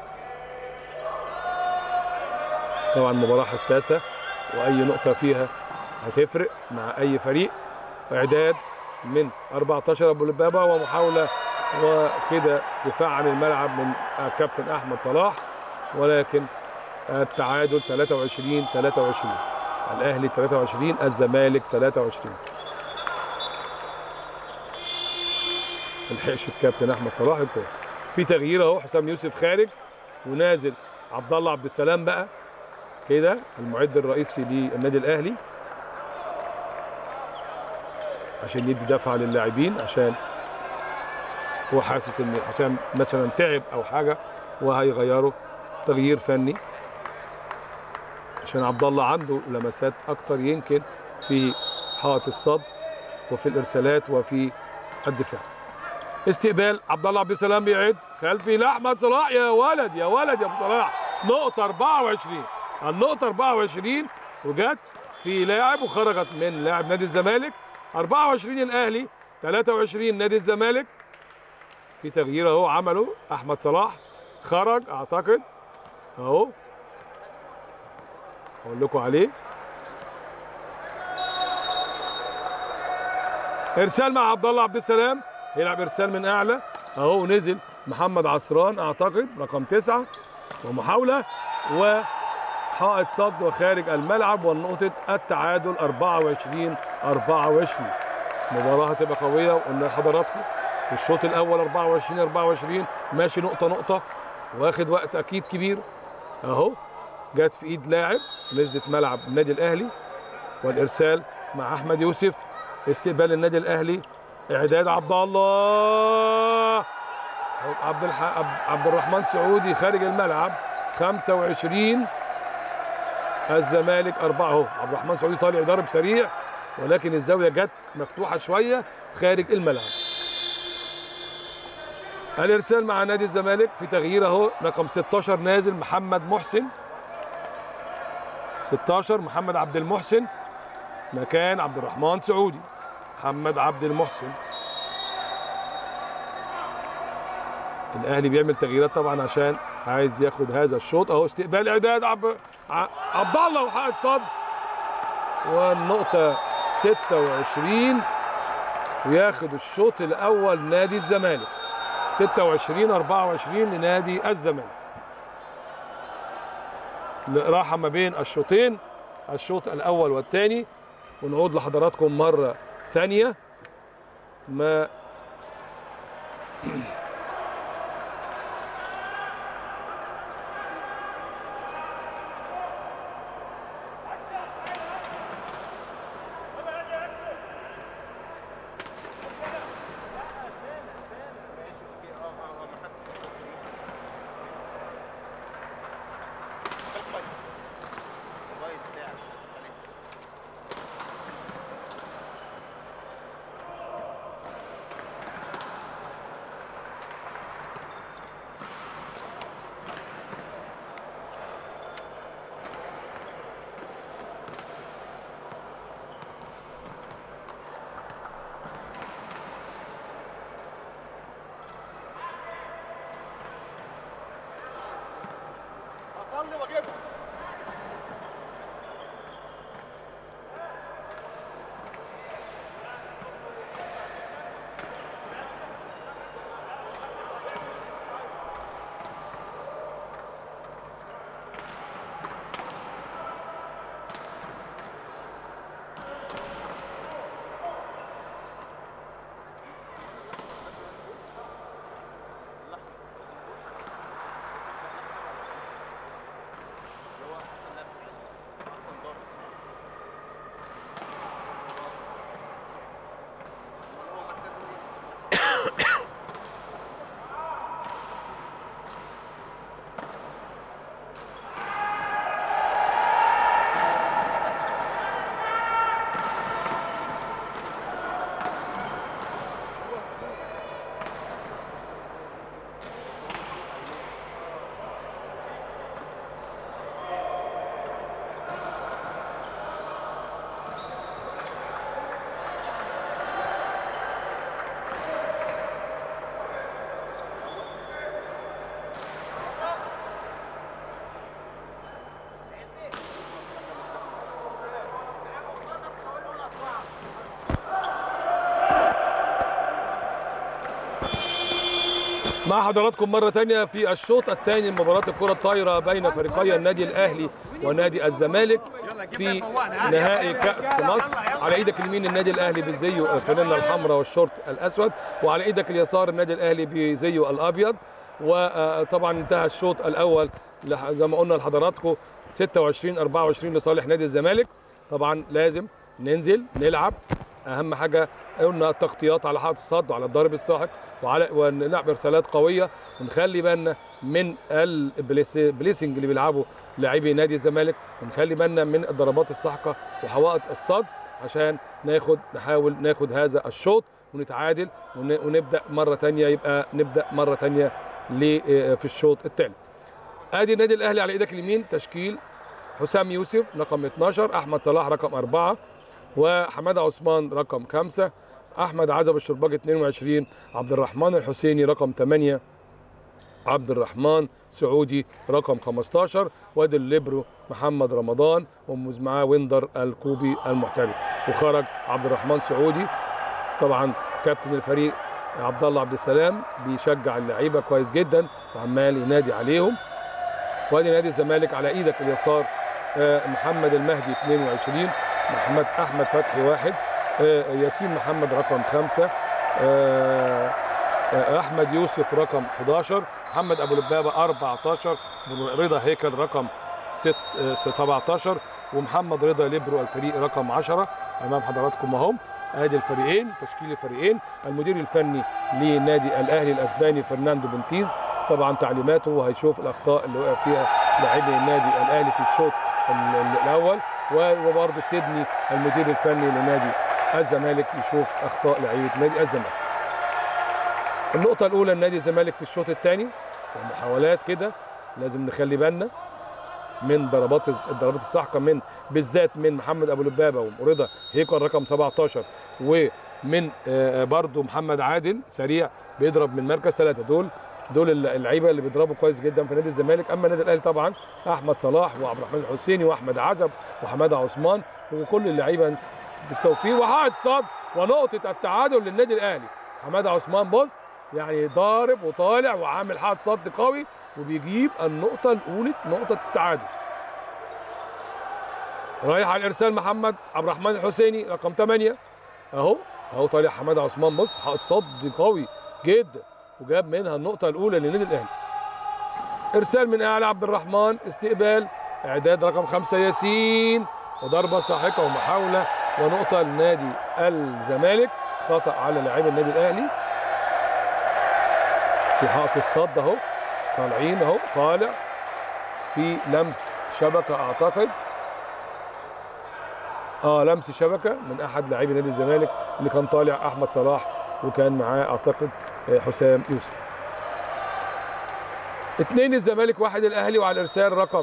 طبعا مباراه حساسه واي نقطه فيها هتفرق مع اي فريق اعداد من 14 ابو لبابه ومحاوله وكده دفاع عن الملعب من الكابتن احمد صلاح ولكن التعادل 23 23 الاهلي 23 الزمالك 23 الحقش الكابتن احمد صلاح الكوره في تغيير اهو حسام يوسف خارج ونازل عبد الله عبد السلام بقى كده المعد الرئيسي للنادي الاهلي عشان يدي دفعه للاعبين عشان هو حاسس ان حسام مثلا تعب او حاجه وهيغيره تغيير فني عشان عبد الله عنده لمسات اكتر يمكن في حائط الصد وفي الارسالات وفي الدفاع استقبال عبد الله عبد السلام بيعد خلفي لاحمد صلاح يا ولد يا ولد يا ابو صلاح نقطه 24 النقطه 24 وجت في لاعب وخرجت من لاعب نادي الزمالك 24 الاهلي 23 نادي الزمالك في تغيير اهو عمله احمد صلاح خرج اعتقد اهو اقول لكم عليه ارسال مع عبد الله عبد السلام يلعب ارسال من اعلى اهو نزل محمد عصران اعتقد رقم تسعة ومحاوله وحائط صد وخارج الملعب والنقطه التعادل 24 24 مباراه هتبقى قويه وقلنا لحضراتكم الشوط الاول 24 24 ماشي نقطه نقطه واخد وقت اكيد كبير اهو جت في ايد لاعب نزلت ملعب النادي الاهلي والارسال مع احمد يوسف استقبال النادي الاهلي اعداد عبد الله عبد الح... عبد الرحمن سعودي خارج الملعب 25 الزمالك أربعة أهو عبد الرحمن سعودي طالع يضرب سريع ولكن الزاوية جت مفتوحة شوية خارج الملعب الإرسال مع نادي الزمالك في تغيير أهو رقم 16 نازل محمد محسن 16 محمد عبد المحسن مكان عبد الرحمن سعودي محمد عبد المحسن الاهلي بيعمل تغييرات طبعا عشان عايز ياخد هذا الشوط اهو استقبال اعداد عب... ع- عبد الله وحائط صد والنقطه 26 وياخد الشوط الاول نادي الزمالك 26 24 لنادي الزمالك راحه ما بين الشوطين الشوط الاول والثاني ونعود لحضراتكم مره ثانيه ما اصلي واجيبها مع حضراتكم مرة تانية في الشوط الثاني من مباراة الكرة الطايرة بين فريقي النادي الأهلي ونادي الزمالك في نهائي كأس مصر على ايدك اليمين النادي الأهلي بزيه الفانيلا الحمراء والشورت الأسود وعلى ايدك اليسار النادي الأهلي بزيه الأبيض وطبعا انتهى الشوط الاول لح- زي ما قلنا لحضراتكم 26 24 لصالح نادي الزمالك طبعا لازم ننزل نلعب اهم حاجه قلنا التغطيات على حائط الصد وعلى الضرب الساحق وعلى ونلعب ارسالات قويه ونخلي بالنا من البليسنج اللي بيلعبوا لاعبي نادي الزمالك ونخلي بالنا من الضربات الساحقه وحوائط الصد عشان ناخد نحاول ناخد هذا الشوط ونتعادل ون- ونبدا مره تانية يبقى نبدا مره تانية ل- في الشوط الثاني ادي النادي الاهلي على ايدك اليمين تشكيل حسام يوسف رقم 12 احمد صلاح رقم 4 وحماده عثمان رقم 5 احمد عزب الشرباجي 22 عبد الرحمن الحسيني رقم 8 عبد الرحمن سعودي رقم 15 وادي الليبرو محمد رمضان وموز معاه ويندر الكوبي المحترف وخرج عبد الرحمن سعودي طبعا كابتن الفريق عبد الله عبد السلام بيشجع اللعيبه كويس جدا وعمال ينادي عليهم وادي نادي الزمالك على ايدك اليسار آه، محمد المهدي 22 محمد احمد فتحي واحد آه، ياسين محمد رقم خمسة آه، آه، احمد يوسف رقم 11 محمد ابو لبابه 14 رضا هيكل رقم ست آه، 17 ومحمد رضا ليبرو الفريق رقم 10 امام حضراتكم اهم ادي الفريقين تشكيل الفريقين المدير الفني لنادي الاهلي الاسباني فرناندو بنتيز طبعا تعليماته وهيشوف الاخطاء اللي وقع فيها لاعبي النادي الاهلي في الشوط ال- ال- الاول و- وبرضه سيدني المدير الفني لنادي الزمالك يشوف اخطاء لعيبه نادي الزمالك النقطه الاولى لنادي الزمالك في الشوط الثاني ومحاولات كده لازم نخلي بالنا من ضربات الضربات الساحقه من بالذات من محمد ابو لبابه ورضا هيكل رقم 17 ومن آه، برضو محمد عادل سريع بيضرب من مركز ثلاثه دول دول اللعيبه اللي بيضربوا كويس جدا في نادي الزمالك اما النادي الاهلي طبعا احمد صلاح وعبد الرحمن الحسيني واحمد عزب وحماده عثمان وكل اللعيبه بالتوفيق وحائط صد ونقطه التعادل للنادي الاهلي حماده عثمان بص يعني ضارب وطالع وعامل حائط صد قوي وبيجيب النقطه الاولى نقطه التعادل رايح على الارسال محمد عبد الرحمن الحسيني رقم 8 اهو اهو طالع حماده عثمان بص حائط صد قوي جدا وجاب منها النقطه الاولى للنادي الاهلي ارسال من اعلى عبد الرحمن استقبال اعداد رقم خمسة ياسين وضربه ساحقه ومحاوله ونقطه لنادي الزمالك خطا على لاعبي النادي الاهلي في حائط الصد اهو طالعين اهو طالع في لمس شبكه اعتقد اه لمس شبكه من احد لاعبي نادي الزمالك اللي كان طالع احمد صلاح وكان معاه اعتقد آه، حسام يوسف اثنين الزمالك واحد الاهلي وعلى الارسال رقم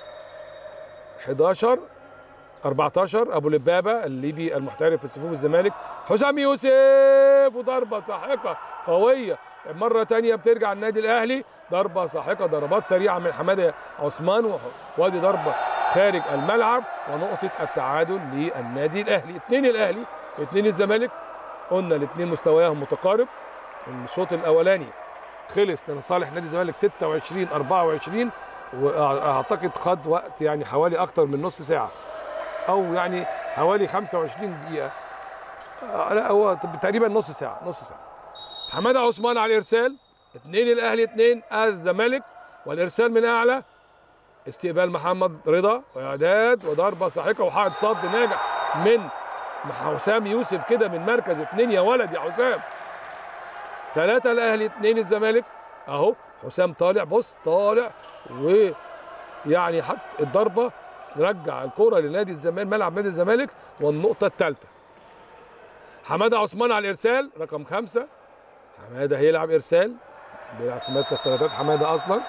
11 14 ابو لبابه الليبي المحترف في صفوف الزمالك حسام يوسف وضربه ساحقه قويه مره تانية بترجع النادي الاهلي ضربه ساحقه ضربات سريعه من حماده عثمان وح- وادي ضربه خارج الملعب ونقطه التعادل للنادي الاهلي اثنين الاهلي اثنين الزمالك قلنا الاثنين مستواهم متقارب الشوط الاولاني خلص لصالح نادي الزمالك 26 24 واعتقد خد وقت يعني حوالي اكتر من نص ساعه او يعني حوالي 25 دقيقه آه، لا هو تقريبا نص ساعه نص ساعه حماده عثمان على الارسال اثنين الاهلي اثنين الزمالك والارسال من اعلى استقبال محمد رضا واعداد وضربه ساحقه وحائط صد ناجح من حسام يوسف كده من مركز اثنين يا ولد يا حسام ثلاثة الأهلي اثنين الزمالك أهو حسام طالع بص طالع ويعني حط الضربة رجع الكرة لنادي الزمالك ملعب نادي الزمالك والنقطة الثالثة حمادة عثمان على الإرسال رقم خمسة حمادة هيلعب إرسال بيلعب في مركز ثلاثات حمادة أصلا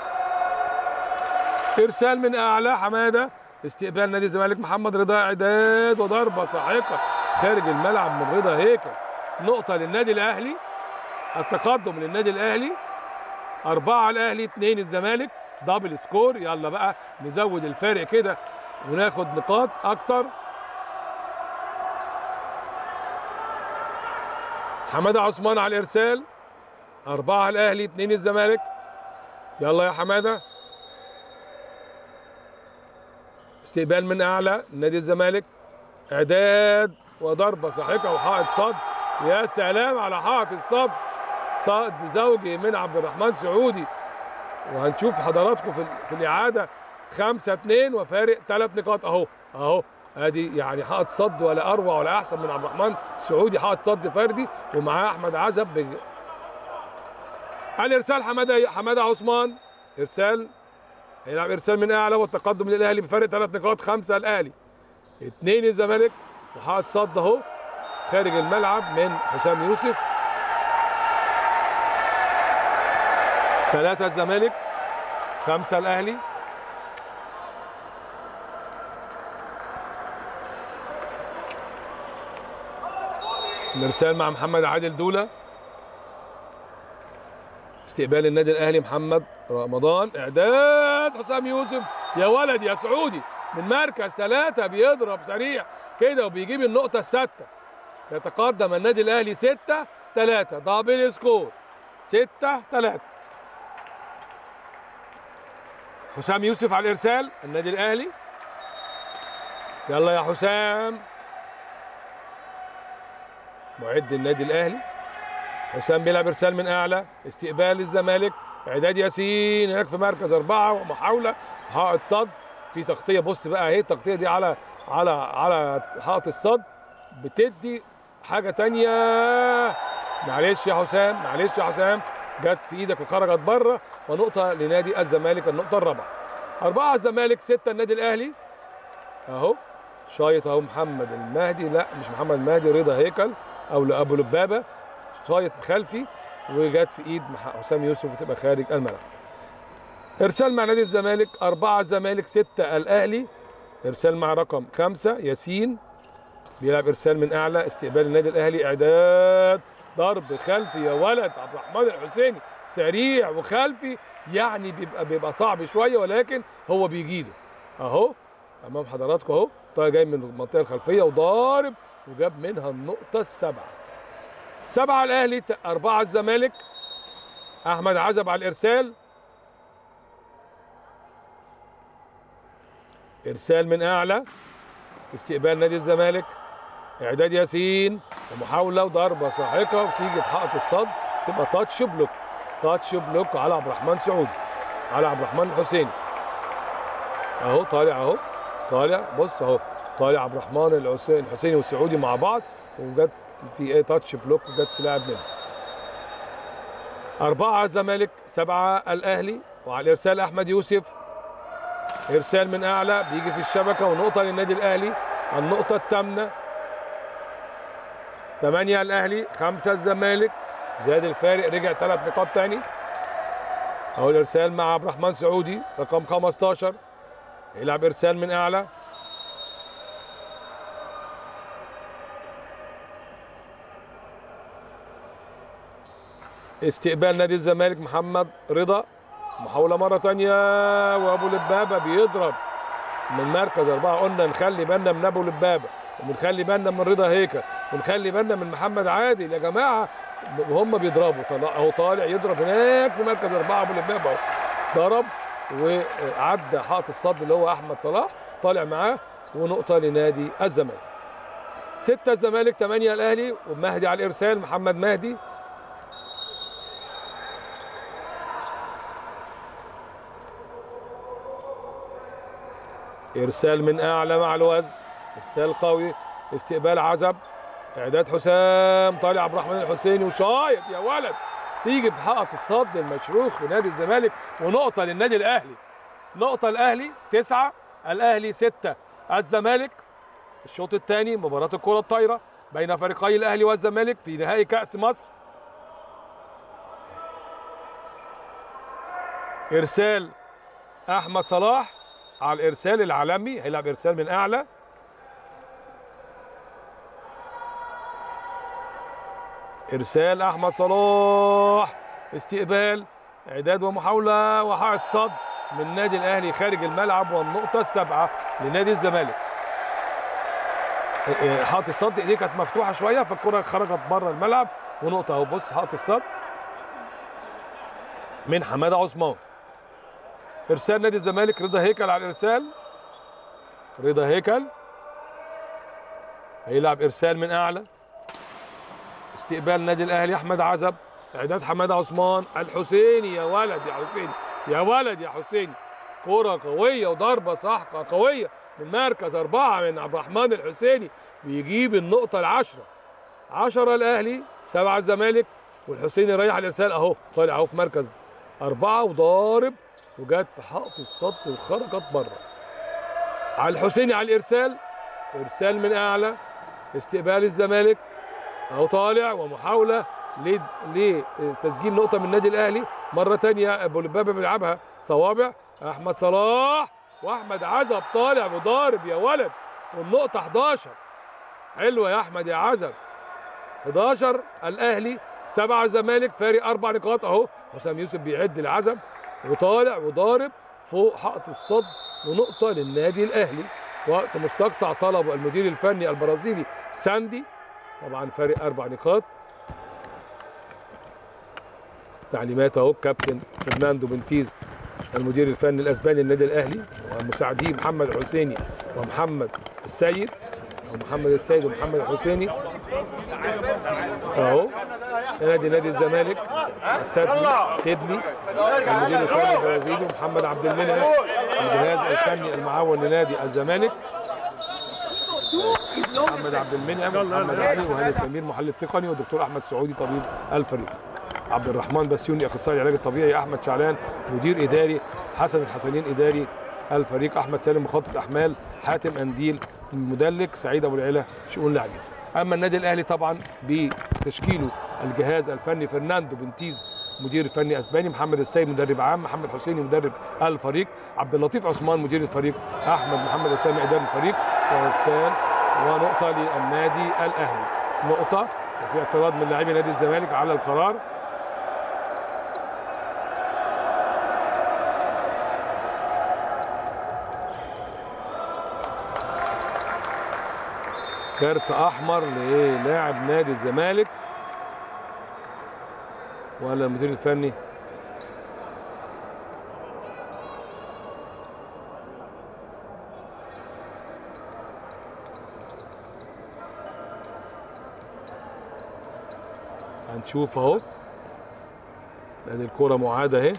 إرسال من أعلى حمادة استقبال نادي الزمالك محمد رضا إعداد وضربة ساحقة خارج الملعب من رضا هيكل نقطة للنادي الأهلي التقدم للنادي الاهلي أربعة الأهلي اثنين الزمالك دبل سكور يلا بقى نزود الفارق كده وناخد نقاط أكتر حمادة عثمان على الإرسال أربعة الأهلي اثنين الزمالك يلا يا حمادة استقبال من أعلى نادي الزمالك إعداد وضربة ساحقة وحائط صد يا سلام على حائط الصد صد زوجي من عبد الرحمن سعودي وهنشوف حضراتكم في, في الاعاده 5 2 وفارق ثلاث نقاط اهو اهو ادي يعني حائط صد ولا اروع ولا احسن من عبد الرحمن سعودي حائط صد فردي ومعاه احمد عزب بج... الارسال حماده حماده عثمان ارسال هيلعب ارسال من اعلى والتقدم للاهلي بفارق ثلاث نقاط خمسه الاهلي اثنين الزمالك وحائط صد اهو خارج الملعب من حسام يوسف ثلاثة الزمالك خمسة الأهلي الإرسال مع محمد عادل دولة استقبال النادي الأهلي محمد رمضان إعداد حسام يوسف يا ولد يا سعودي من مركز ثلاثة بيضرب سريع كده وبيجيب النقطة السادسة يتقدم النادي الأهلي ستة ثلاثة دبل سكور ستة ثلاثة حسام يوسف على الارسال النادي الاهلي يلا يا حسام معد النادي الاهلي حسام بيلعب ارسال من اعلى استقبال الزمالك اعداد ياسين هناك في مركز اربعه ومحاوله حائط صد في تغطيه بص بقى اهي التغطيه دي على على على حائط الصد بتدي حاجه تانية معلش يا حسام معلش يا حسام جت في ايدك وخرجت بره ونقطه لنادي الزمالك النقطه الرابعه أربعة الزمالك ستة النادي الأهلي أهو شايط أهو محمد المهدي لا مش محمد المهدي رضا هيكل أو لأبو لبابة شايط خلفي وجت في إيد مح- حسام يوسف وتبقى خارج الملعب إرسال مع نادي الزمالك أربعة الزمالك ستة الأهلي إرسال مع رقم خمسة ياسين بيلعب إرسال من أعلى استقبال النادي الأهلي إعداد ضرب خلفي يا ولد عبد الرحمن الحسيني سريع وخلفي يعني بيبقى بيبقى صعب شويه ولكن هو بيجيده اهو امام حضراتكم اهو طيب جاي من المنطقه الخلفيه وضارب وجاب منها النقطه السبعه سبعه الاهلي ت- اربعه الزمالك احمد عزب على الارسال ارسال من اعلى استقبال نادي الزمالك اعداد ياسين ومحاوله وضربه ساحقه وتيجي في حائط الصد تبقى تاتش بلوك تاتش بلوك على عبد الرحمن سعودي على عبد الرحمن الحسيني اهو طالع اهو طالع بص اهو طالع عبد الرحمن العس- الحسيني والسعودي مع بعض وجت في ايه تاتش بلوك وجت في لاعب منهم أربعة الزمالك سبعة الأهلي وعلى الإرسال أحمد يوسف إرسال من أعلى بيجي في الشبكة ونقطة للنادي الأهلي النقطة الثامنة ثمانية الأهلي خمسة الزمالك زاد الفارق رجع ثلاث نقاط تاني اهو الارسال مع عبد الرحمن سعودي رقم 15 يلعب ارسال من اعلى استقبال نادي الزمالك محمد رضا محاولة مرة تانية وأبو لبابة بيضرب من مركز أربعة قلنا نخلي بالنا من أبو لبابة ونخلي بالنا من رضا هيكل ونخلي بالنا من محمد عادل يا جماعة وهم بيضربوا طلع اهو طالع يضرب هناك في مركز أربعة أبو لبابة اهو ضرب وعدى حائط الصد اللي هو أحمد صلاح طالع معاه ونقطة لنادي الزمالك ستة الزمالك ثمانية الأهلي ومهدي على الإرسال محمد مهدي ارسال من اعلى مع الوزن ارسال قوي استقبال عزب اعداد حسام طالع عبد الرحمن الحسيني وشايط يا ولد تيجي في حائط الصد المشروخ في نادي الزمالك ونقطه للنادي الاهلي نقطه الاهلي تسعه الاهلي سته الزمالك الشوط الثاني مباراه الكره الطايره بين فريقي الاهلي والزمالك في نهائي كاس مصر ارسال احمد صلاح على الارسال العالمي هيلعب ارسال من اعلى ارسال احمد صلاح استقبال اعداد ومحاوله وحائط صد من النادي الاهلي خارج الملعب والنقطه السابعه لنادي الزمالك اه، اه، حائط الصد ايديه كانت مفتوحه شويه فالكره خرجت بره الملعب ونقطه اهو بص حائط الصد من حماده عثمان ارسال نادي الزمالك رضا هيكل على الارسال رضا هيكل هيلعب ارسال من اعلى استقبال نادي الاهلي احمد عزب اعداد حماده عثمان الحسيني يا ولد يا حسيني يا ولد يا حسيني كرة قوية وضربة سحقة قوية من مركز أربعة من عبد الرحمن الحسيني بيجيب النقطة العشرة عشرة الأهلي سبعة الزمالك والحسيني رايح على الإرسال أهو طالع أهو في مركز أربعة وضارب وجات في حائط الصد وخرجت بره على الحسيني على الإرسال إرسال من أعلى استقبال الزمالك أهو طالع ومحاولة لد- لتسجيل نقطة من النادي الأهلي مرة تانية أبو لبابة بيلعبها صوابع أحمد صلاح وأحمد عزب طالع وضارب يا ولد والنقطة 11 حلوة يا أحمد يا عزب 11 الأهلي سبعة الزمالك فارق أربع نقاط أهو حسام يوسف بيعد العزب وطالع وضارب فوق حائط الصد ونقطة للنادي الأهلي وقت مستقطع طلبه المدير الفني البرازيلي ساندي طبعا فارق أربع نقاط تعليمات اهو كابتن فرناندو بنتيز المدير الفني الاسباني للنادي الاهلي ومساعديه محمد حسيني ومحمد السيد ومحمد السيد ومحمد الحسيني اهو نادي نادي الزمالك سيدني سيدني المدير الفني البرازيلي محمد عبد المنعم الجهاز الفني المعاون لنادي الزمالك محمد عبد المنعم ومحمد علي وهاني سمير محلل تقني والدكتور احمد سعودي طبيب الفريق عبد الرحمن بسيوني اخصائي العلاج الطبيعي احمد شعلان مدير اداري حسن الحسنين اداري الفريق احمد سالم مخطط احمال حاتم انديل مدلك سعيد ابو العلا شؤون لاعبين اما النادي الاهلي طبعا بتشكيله الجهاز الفني فرناندو بنتيز مدير فني اسباني محمد السيد مدرب عام محمد حسيني مدرب الفريق عبد اللطيف عثمان مدير الفريق احمد محمد اسامه اداري الفريق وارسال ونقطه للنادي الاهلي نقطه وفي اعتراض من لاعبي نادي الزمالك على القرار كارت احمر للاعب نادي الزمالك ولا المدير الفني هنشوف اهو ادي الكرة معادة اهي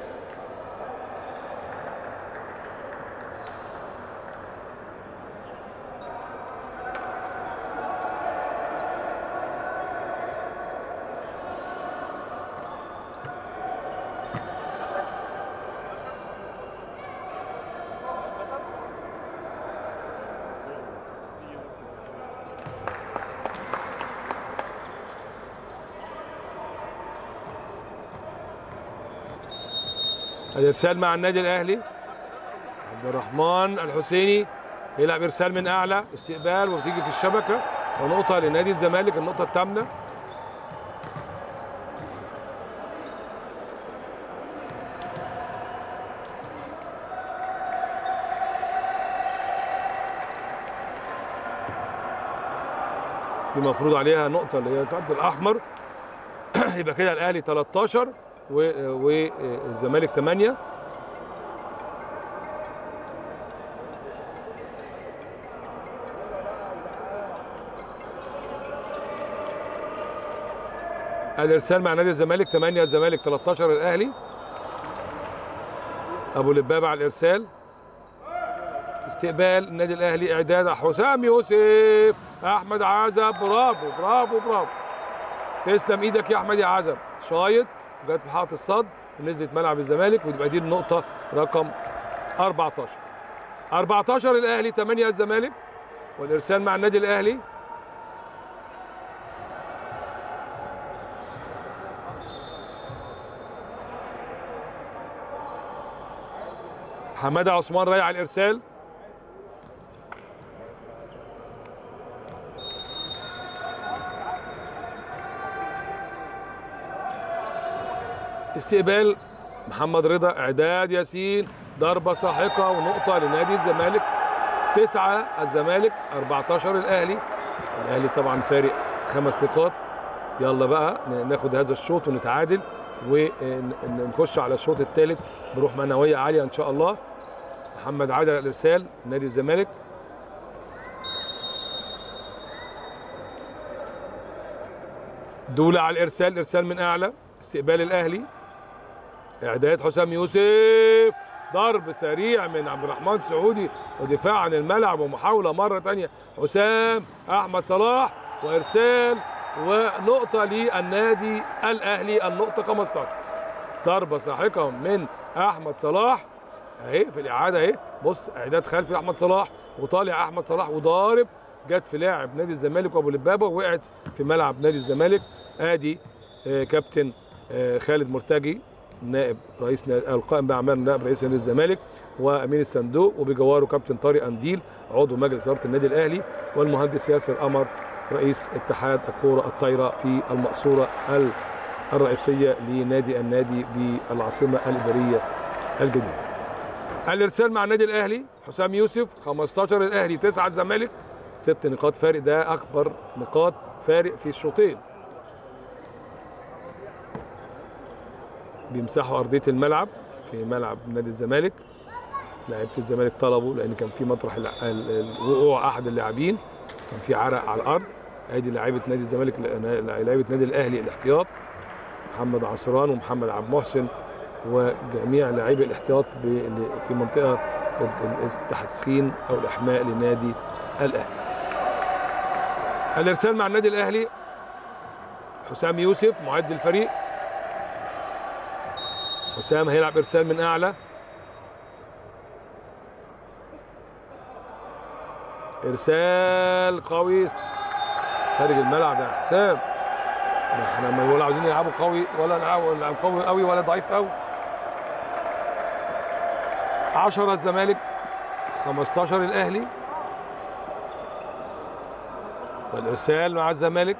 الارسال مع النادي الاهلي عبد الرحمن الحسيني يلعب ارسال من اعلى استقبال وبتيجي في الشبكه ونقطه لنادي الزمالك النقطه الثامنه دي مفروض عليها نقطه اللي هي الكارت الاحمر يبقى كده الاهلي 13 و- والزمالك 8 الارسال مع نادي الزمالك 8 الزمالك 13 الاهلي ابو لبابه على الارسال استقبال النادي الاهلي اعداد حسام يوسف احمد عزب برافو برافو برافو تسلم ايدك يا احمد يا عزب شايط جت في حائط الصد ونزلت ملعب الزمالك وتبقى دي النقطه رقم 14 14 الاهلي 8 الزمالك والارسال مع النادي الاهلي حماده عثمان رايح على الارسال استقبال محمد رضا اعداد ياسين ضربه ساحقه ونقطه لنادي الزمالك تسعه الزمالك 14 الاهلي الاهلي طبعا فارق خمس نقاط يلا بقى ن- ناخد هذا الشوط ونتعادل ونخش على الشوط الثالث بروح معنويه عاليه ان شاء الله محمد عادل الارسال نادي الزمالك دولة على الارسال ارسال من اعلى استقبال الاهلي اعداد حسام يوسف ضرب سريع من عبد الرحمن سعودي ودفاع عن الملعب ومحاولة مرة تانية حسام أحمد صلاح وإرسال ونقطة للنادي الأهلي النقطة 15 ضربة ساحقة من أحمد صلاح أهي في الإعادة أهي بص إعداد خلفي أحمد صلاح وطالع أحمد صلاح وضارب جت في لاعب نادي الزمالك وأبو لبابة ووقعت في ملعب نادي الزمالك آدي آه، كابتن آه، خالد مرتجي نائب رئيس نا- القائم باعمال نائب رئيس نادي الزمالك وامين الصندوق وبجواره كابتن طارق انديل عضو مجلس اداره النادي الاهلي والمهندس ياسر قمر رئيس اتحاد الكوره الطايره في المقصوره ال- الرئيسيه لنادي النادي بالعاصمه الاداريه الجديده. الارسال مع النادي الاهلي حسام يوسف 15 الاهلي 9 الزمالك ست نقاط فارق ده اكبر نقاط فارق في الشوطين بيمسحوا ارضيه الملعب في ملعب نادي الزمالك لعيبه الزمالك طلبوا لان كان في مطرح الع- ال- ال- وقوع احد اللاعبين كان في عرق على الارض ادي لعيبه نادي الزمالك لعيبه نادي الاهلي الاحتياط محمد عصران ومحمد عبد المحسن وجميع لاعبي الاحتياط ب- ل- في منطقه ال- ال- التحسين او الاحماء لنادي الاهلي الارسال مع النادي الاهلي حسام يوسف معد الفريق حسام هيلعب ارسال من اعلى ارسال قوي خارج الملعب يا حسام احنا ما ولا عاوزين يلعبوا قوي ولا نلعبوا نلعب قوي قوي ولا ضعيف قوي 10 الزمالك 15 الاهلي والارسال مع الزمالك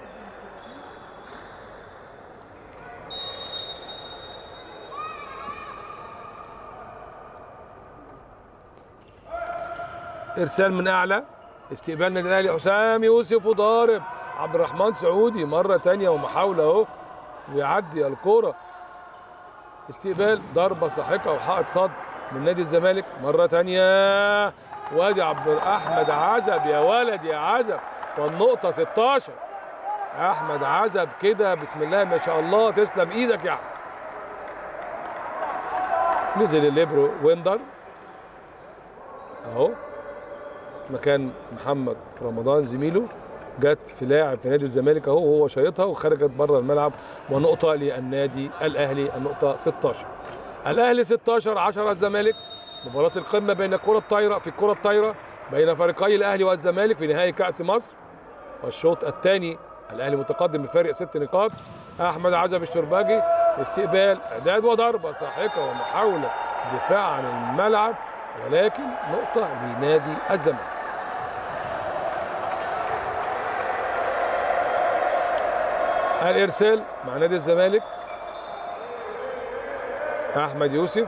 ارسال من اعلى استقبال النادي الاهلي حسام يوسف وضارب عبد الرحمن سعودي مره تانية ومحاوله اهو ويعدي الكوره استقبال ضربه ساحقه وحائط صد من نادي الزمالك مره تانية وادي عبد احمد عزب يا ولد يا عزب والنقطه 16 احمد عزب كده بسم الله ما شاء الله تسلم ايدك يا احمد نزل الليبرو ويندر اهو مكان محمد رمضان زميله جت في لاعب في نادي الزمالك اهو وهو شايطها وخرجت بره الملعب ونقطه للنادي الاهلي النقطه 16 الاهلي 16 10 الزمالك مباراه القمه بين الكره الطايره في الكره الطايره بين فريقي الاهلي والزمالك في نهائي كاس مصر والشوط الثاني الاهلي متقدم بفارق ست نقاط احمد عزب الشرباجي استقبال اعداد وضربه ساحقه ومحاوله دفاع عن الملعب ولكن نقطه لنادي الزمالك الارسال مع نادي الزمالك احمد يوسف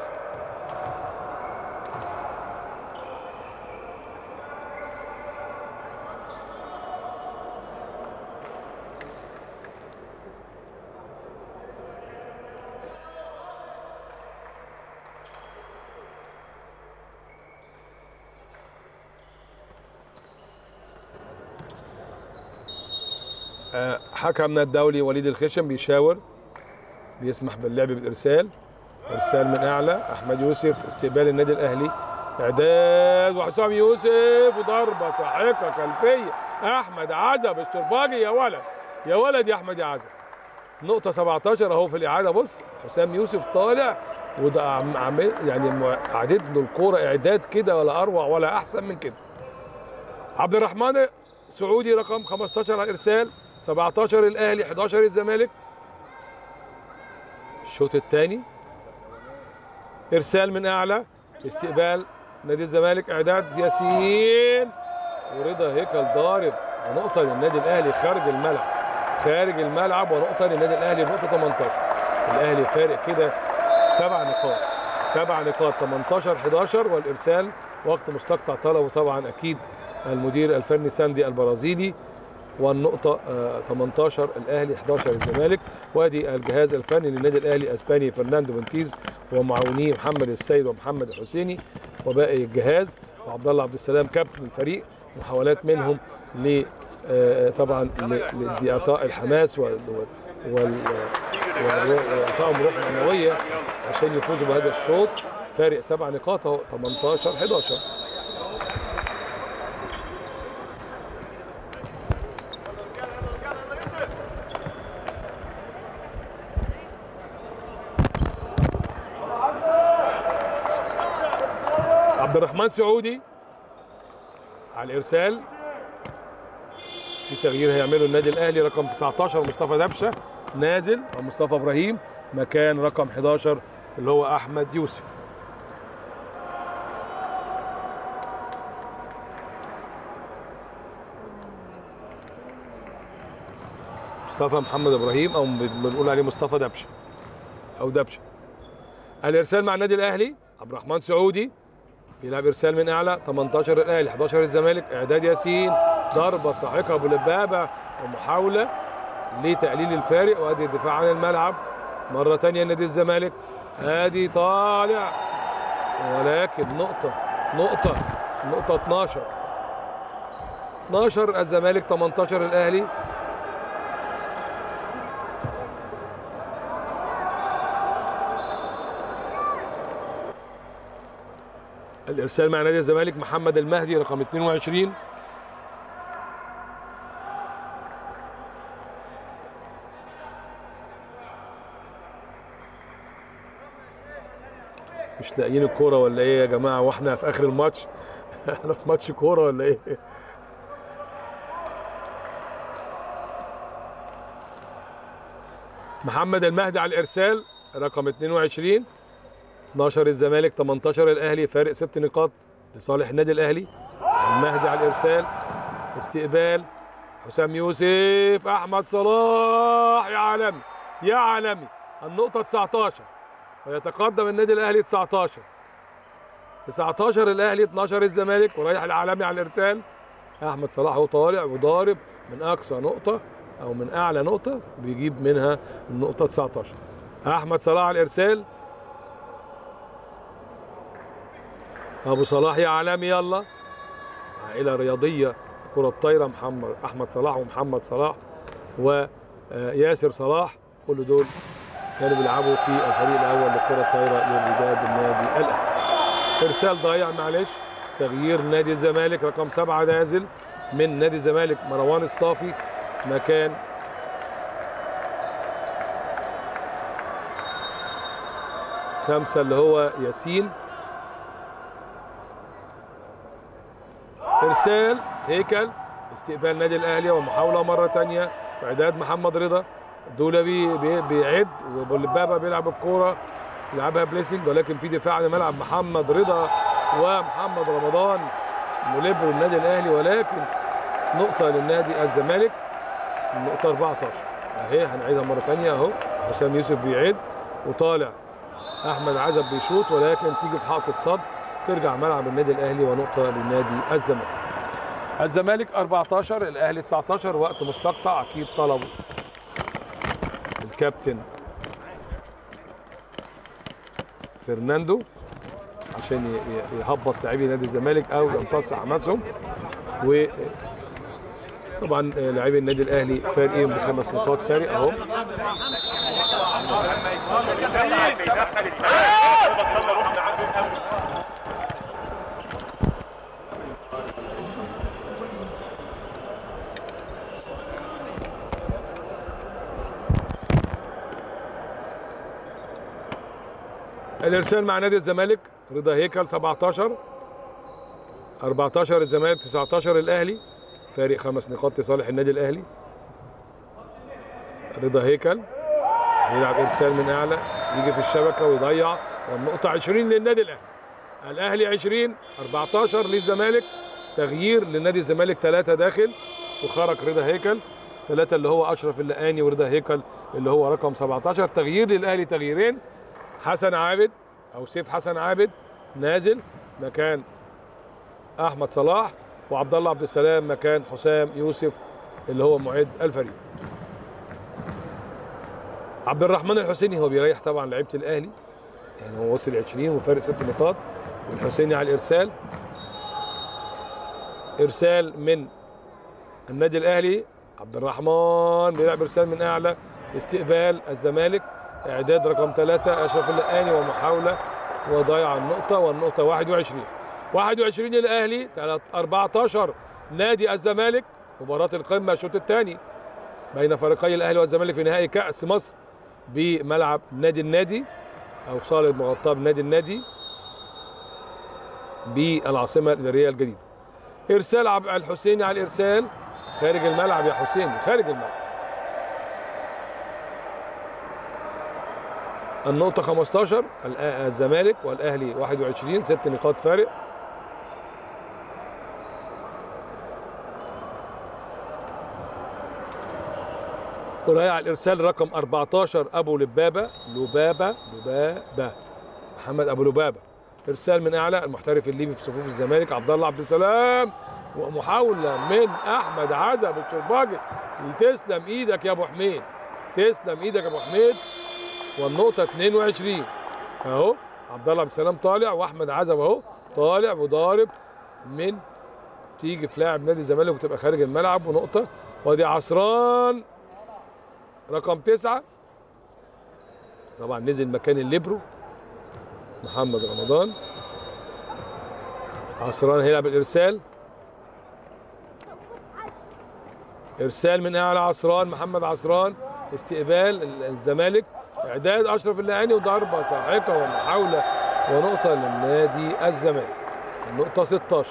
آه، حكمنا الدولي وليد الخشم بيشاور بيسمح باللعب بالارسال ارسال من اعلى احمد يوسف استقبال النادي الاهلي اعداد وحسام يوسف وضربه ساحقه خلفيه احمد عزب الشرباجي يا ولد يا ولد يا احمد يا عزب نقطه 17 اهو في الاعاده بص حسام يوسف طالع وده عم- عامل يعني مع- عدد له الكوره اعداد كده ولا اروع ولا احسن من كده عبد الرحمن سعودي رقم 15 على الارسال 17 الاهلي 11 الزمالك الشوط الثاني ارسال من اعلى استقبال نادي الزمالك اعداد ياسين ورضا هيكل ضارب ونقطه للنادي الاهلي خارج الملعب خارج الملعب ونقطه للنادي الاهلي نقطه 18 الاهلي فارق كده سبع نقاط سبع نقاط 18 11 والارسال وقت مستقطع طلبه طبعا اكيد المدير الفني ساندي البرازيلي والنقطة آه، 18 الأهلي 11 الزمالك وادي الجهاز الفني للنادي الأهلي أسباني فرناندو بنتيز ومعاونيه محمد السيد ومحمد الحسيني وباقي الجهاز وعبد الله عبد السلام كابتن الفريق محاولات منهم آه، طبعا ل- لاعطاء الحماس وال وال وال- واعطائهم روح معنويه عشان يفوزوا بهذا الشوط فارق سبع نقاط اهو 18 11 عبد الرحمن سعودي على الارسال في تغيير هيعمله النادي الاهلي رقم 19 مصطفى دبشه نازل ومصطفى ابراهيم مكان رقم 11 اللي هو احمد يوسف مصطفى محمد ابراهيم او بنقول عليه مصطفى دبشه او دبشه الارسال مع النادي الاهلي عبد الرحمن سعودي بيلعب ارسال من اعلى 18 الاهلي 11 الزمالك اعداد ياسين ضربه ساحقه ابو لبابه ومحاوله لتقليل الفارق وادي الدفاع عن الملعب مره ثانيه نادي الزمالك ادي طالع ولكن نقطه نقطه نقطه 12 12 الزمالك 18 الاهلي الارسال مع نادي الزمالك محمد المهدي رقم 22 مش لاقيين الكوره ولا ايه يا جماعه واحنا في اخر الماتش احنا في ماتش كوره ولا ايه محمد المهدي على الارسال رقم 22 12 الزمالك 18 الاهلي فارق ست نقاط لصالح النادي الاهلي المهدي على الارسال استقبال حسام يوسف احمد صلاح يا عالمي يا عالمي النقطه 19 ويتقدم النادي الاهلي 19 19 الاهلي 12 الزمالك ورايح العالمي على الارسال احمد صلاح هو طالع وضارب من اقصى نقطه او من اعلى نقطه بيجيب منها النقطه 19 احمد صلاح على الارسال ابو صلاح يا عالمي يلا عائله رياضيه كره الطايره محمد احمد صلاح ومحمد صلاح وياسر صلاح كل دول كانوا بيلعبوا في الفريق الاول لكره الطايره للوداد النادي الاهلي ارسال ضايع معلش تغيير نادي الزمالك رقم سبعه نازل من نادي الزمالك مروان الصافي مكان خمسه اللي هو ياسين ارسال هيكل استقبال النادي الاهلي ومحاوله مره ثانيه واعداد محمد رضا دولبي بي- بيعد وبولبابا بيلعب الكوره يلعبها بليسنج ولكن في دفاع عن الملعب محمد رضا ومحمد رمضان مليبرو النادي الاهلي ولكن نقطه للنادي الزمالك النقطه 14 اهي هنعيدها مره ثانيه اهو حسام يوسف بيعد وطالع احمد عزب بيشوط ولكن تيجي في حائط الصد ترجع ملعب النادي الاهلي ونقطه للنادي الزمالك الزمالك 14 الاهلي 19 وقت مستقطع اكيد طلبوا الكابتن فرناندو عشان ي- ي- يهبط لاعبي نادي الزمالك او يمتص حماسهم و طبعا لاعبي النادي الاهلي فارقين بخمس نقاط فارق اهو الارسال مع نادي الزمالك رضا هيكل 17 14 الزمالك 19 الاهلي فارق خمس نقاط لصالح النادي الاهلي رضا هيكل يلعب ارسال من اعلى يجي في الشبكه ويضيع والنقطه 20 للنادي الاهلي الاهلي 20 14 للزمالك تغيير لنادي الزمالك ثلاثه داخل وخرج رضا هيكل ثلاثه اللي هو اشرف اللقاني ورضا هيكل اللي هو رقم 17 تغيير للاهلي تغييرين حسن عابد او سيف حسن عابد نازل مكان احمد صلاح وعبد الله عبد السلام مكان حسام يوسف اللي هو معد الفريق عبد الرحمن الحسيني هو بيريح طبعا لعيبه الاهلي يعني هو وصل 20 وفارق ست نقاط والحسيني على الارسال ارسال من النادي الاهلي عبد الرحمن بيلعب ارسال من اعلى استقبال الزمالك اعداد رقم ثلاثة اشرف اللقاني ومحاوله وضيع النقطه والنقطه 21 21 الاهلي 14 نادي الزمالك مباراه القمه الشوط الثاني بين فريقي الاهلي والزمالك في نهائي كاس مصر بملعب نادي النادي او صاله مغطاه بنادي النادي بالعاصمه الاداريه الجديده ارسال عبد الحسيني على الارسال خارج الملعب يا حسيني خارج الملعب النقطة 15 الأ- الزمالك والأهلي 21 ست نقاط فارق ورايح الإرسال رقم 14 أبو لبابة لبابة لبابة محمد أبو لبابة إرسال من أعلى المحترف الليبي في صفوف الزمالك عبد الله عبد السلام ومحاولة من أحمد عزب الشرباجي تسلم إيدك يا أبو حميد تسلم إيدك يا أبو حميد والنقطة 22 اهو عبد الله عبد السلام طالع واحمد عزب اهو طالع وضارب من تيجي في لاعب نادي الزمالك وتبقى خارج الملعب ونقطة وادي عصران رقم تسعة طبعا نزل مكان الليبرو محمد رمضان عصران هيلعب الارسال ارسال من اعلى عصران محمد عصران استقبال ال- الزمالك اعداد اشرف اللعاني وضربه ساحقه ومحاوله ونقطه للنادي الزمالك النقطه 16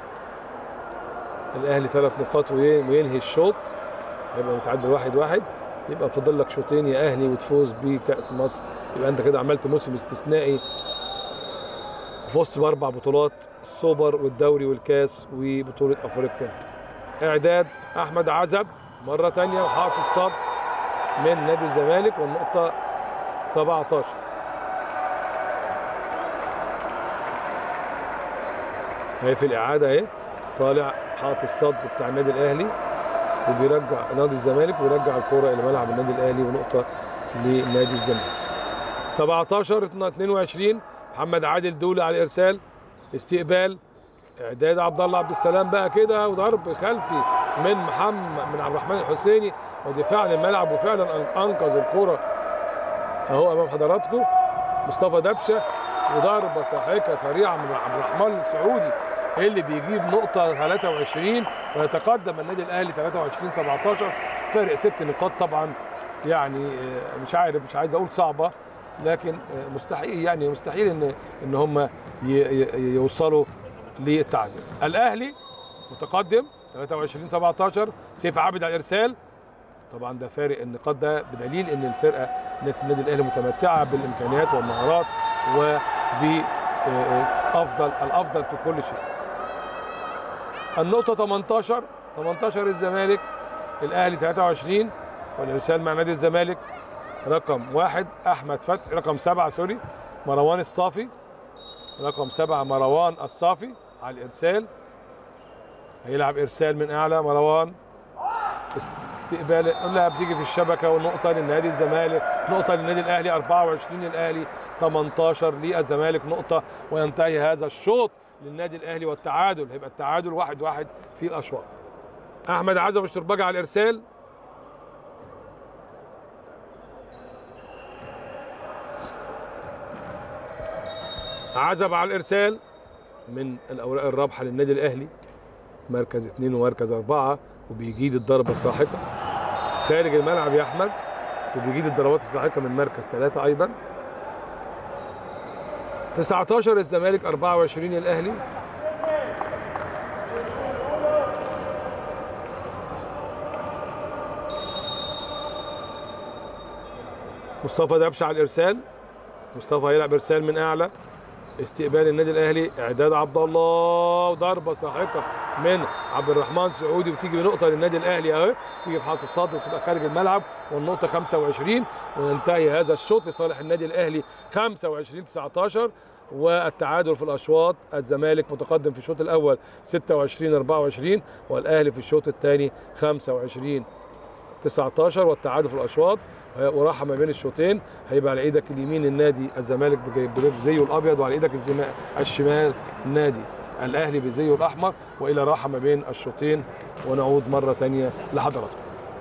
الاهلي ثلاث نقاط وي- وينهي الشوط هيبقى متعادل واحد واحد يبقى فاضل لك شوطين يا اهلي وتفوز بكاس مصر يبقى انت كده عملت موسم استثنائي فزت باربع بطولات السوبر والدوري والكاس وبطوله افريقيا اعداد احمد عزب مره تانية وحاطط الصد من نادي الزمالك والنقطه 17 هي في الاعاده اهي طالع حاطط الصد بتاع النادي الاهلي وبيرجع نادي الزمالك ويرجع الكرة الى ملعب النادي الاهلي ونقطه لنادي الزمالك 17 22 محمد عادل دولة على الارسال استقبال اعداد عبد الله عبد السلام بقى كده وضرب خلفي من محمد من عبد الرحمن الحسيني ودفاع للملعب وفعلا أن- انقذ الكرة اهو امام حضراتكم مصطفى دبشه وضربه ساحقه سريعه من عبد الرحمن السعودي اللي بيجيب نقطه 23 ويتقدم النادي الاهلي 23 17 فارق ست نقاط طبعا يعني آه، مش عارف مش عايز اقول صعبه لكن آه، مستحيل يعني مستحيل ان ان هم ي- ي- يوصلوا للتعادل الاهلي متقدم 23 17 سيف عابد على الارسال طبعا ده فارق النقاط ده بدليل ان الفرقه نادي النادي الاهلي متمتعه بالامكانيات والمهارات وبافضل الافضل في كل شيء. النقطه 18 18 الزمالك الاهلي 23 والارسال مع نادي الزمالك رقم واحد احمد فتحي رقم سبعه سوري مروان الصافي رقم سبعه مروان الصافي على الارسال هيلعب ارسال من اعلى مروان استقبال لا بتيجي في الشبكه والنقطه للنادي الزمالك نقطه للنادي الاهلي 24 للاهلي 18 للزمالك نقطه وينتهي هذا الشوط للنادي الاهلي والتعادل هيبقى التعادل واحد واحد في الاشواط احمد عزب الشرباجي على الارسال عزب على الارسال من الاوراق الرابحه للنادي الاهلي مركز اثنين ومركز اربعه وبيجيد الضربه الساحقه خارج الملعب يا احمد وبيجيد الضربات الساحقه من مركز ثلاثه ايضا 19 الزمالك 24 الاهلي مصطفى دبش على الارسال مصطفى هيلعب ارسال من اعلى استقبال النادي الاهلي اعداد عبد الله وضربه ساحقه من عبد الرحمن سعودي وتيجي بنقطه للنادي الاهلي اهي تيجي في حاطط الصد وتبقى خارج الملعب والنقطه 25 وينتهي هذا الشوط لصالح النادي الاهلي 25 19 والتعادل في الاشواط الزمالك متقدم في الشوط الاول 26 24 والاهلي في الشوط الثاني 25 19 والتعادل في الاشواط وراحه ما بين الشوطين هيبقى على ايدك اليمين النادي الزمالك بزيه الابيض وعلى ايدك الزما- الشمال نادي الاهلي بزيه الاحمر والى راحه ما بين الشوطين ونعود مره ثانيه لحضراتكم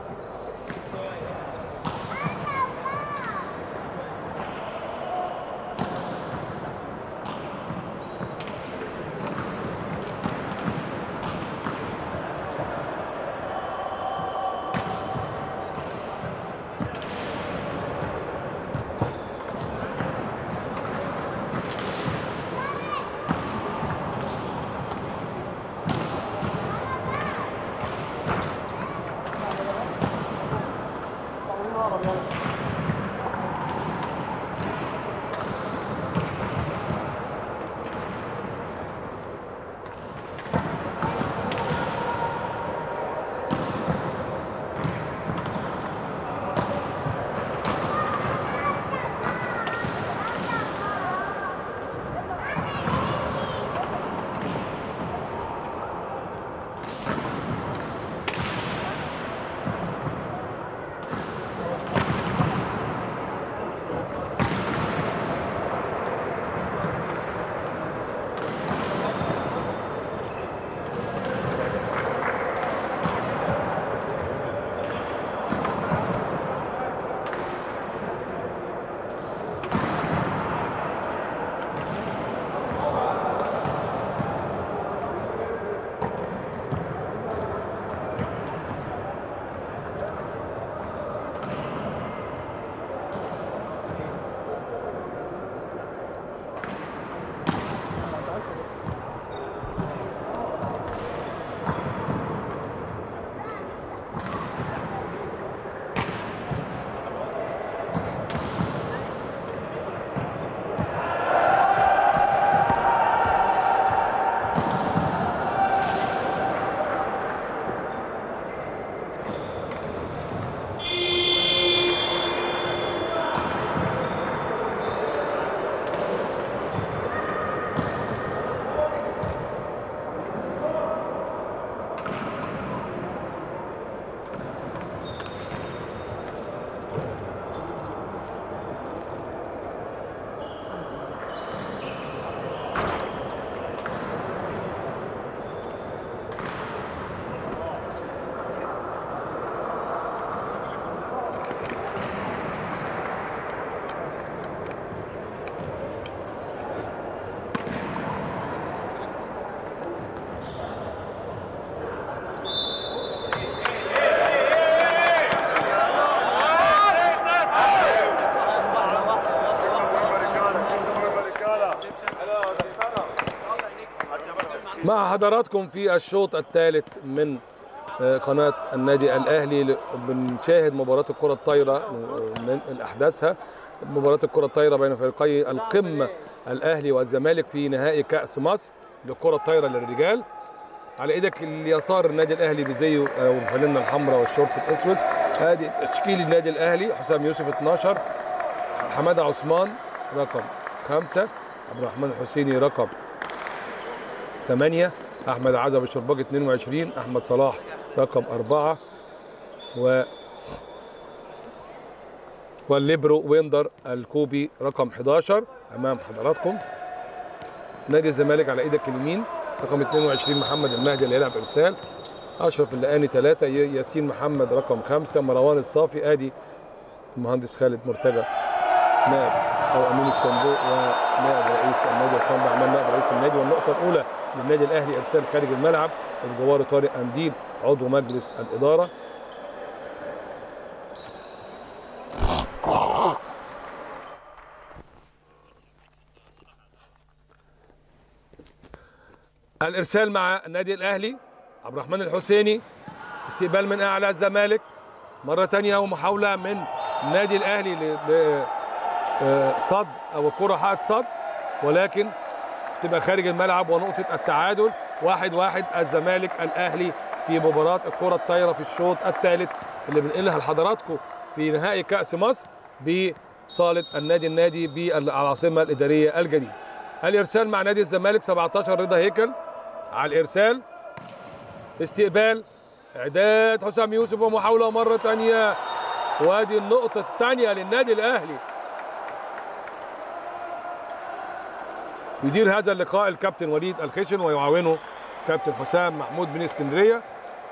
مع حضراتكم في الشوط الثالث من آه، قناة النادي الأهلي ل- بنشاهد مباراة الكرة الطايرة آه، من أحداثها مباراة الكرة الطايرة بين فريقي القمة الأهلي والزمالك في نهائي كأس مصر للكرة الطايرة للرجال على ايدك اليسار النادي الاهلي بزيه آه، والفانلة الحمراء والشورت الاسود ادي تشكيل النادي الاهلي حسام يوسف 12 حماده عثمان رقم خمسة عبد الرحمن الحسيني رقم 8 احمد عزب الشرباج 22 احمد صلاح رقم 4 و والليبرو ويندر الكوبي رقم 11 امام حضراتكم نادي الزمالك على ايدك اليمين رقم 22 محمد المهدي اللي هيلعب ارسال اشرف اللقاني 3 ياسين محمد رقم 5 مروان الصافي ادي المهندس خالد مرتجى نائب او امين الصندوق ونائب رئيس النادي القائم باعمال نائب رئيس النادي والنقطه الاولى للنادي الاهلي ارسال خارج الملعب الجوار طارق انديل عضو مجلس الاداره الارسال مع النادي الاهلي عبد الرحمن الحسيني استقبال من اعلى الزمالك مره ثانيه ومحاوله من النادي الاهلي ل ل- آه، صد او الكره حقت صد ولكن تبقى خارج الملعب ونقطه التعادل واحد واحد الزمالك الاهلي في مباراه الكره الطايره في الشوط الثالث اللي بنقلها لحضراتكم في نهائي كاس مصر بصاله النادي النادي بالعاصمه الاداريه الجديده الارسال مع نادي الزمالك 17 رضا هيكل على الارسال استقبال اعداد حسام يوسف ومحاوله مره ثانيه وادي النقطه الثانيه للنادي الاهلي يدير هذا اللقاء الكابتن وليد الخشن ويعاونه كابتن حسام محمود من اسكندريه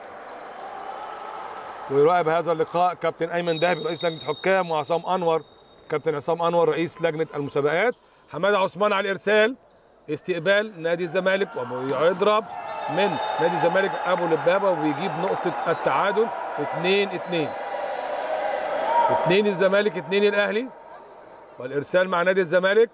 ويراقب هذا اللقاء كابتن ايمن دهبي رئيس لجنه حكام وعصام انور كابتن عصام انور رئيس لجنه المسابقات حماده عثمان على الارسال استقبال نادي الزمالك ويضرب من نادي الزمالك ابو لبابه وبيجيب نقطه التعادل 2 2 2 الزمالك 2 الاهلي والارسال مع نادي الزمالك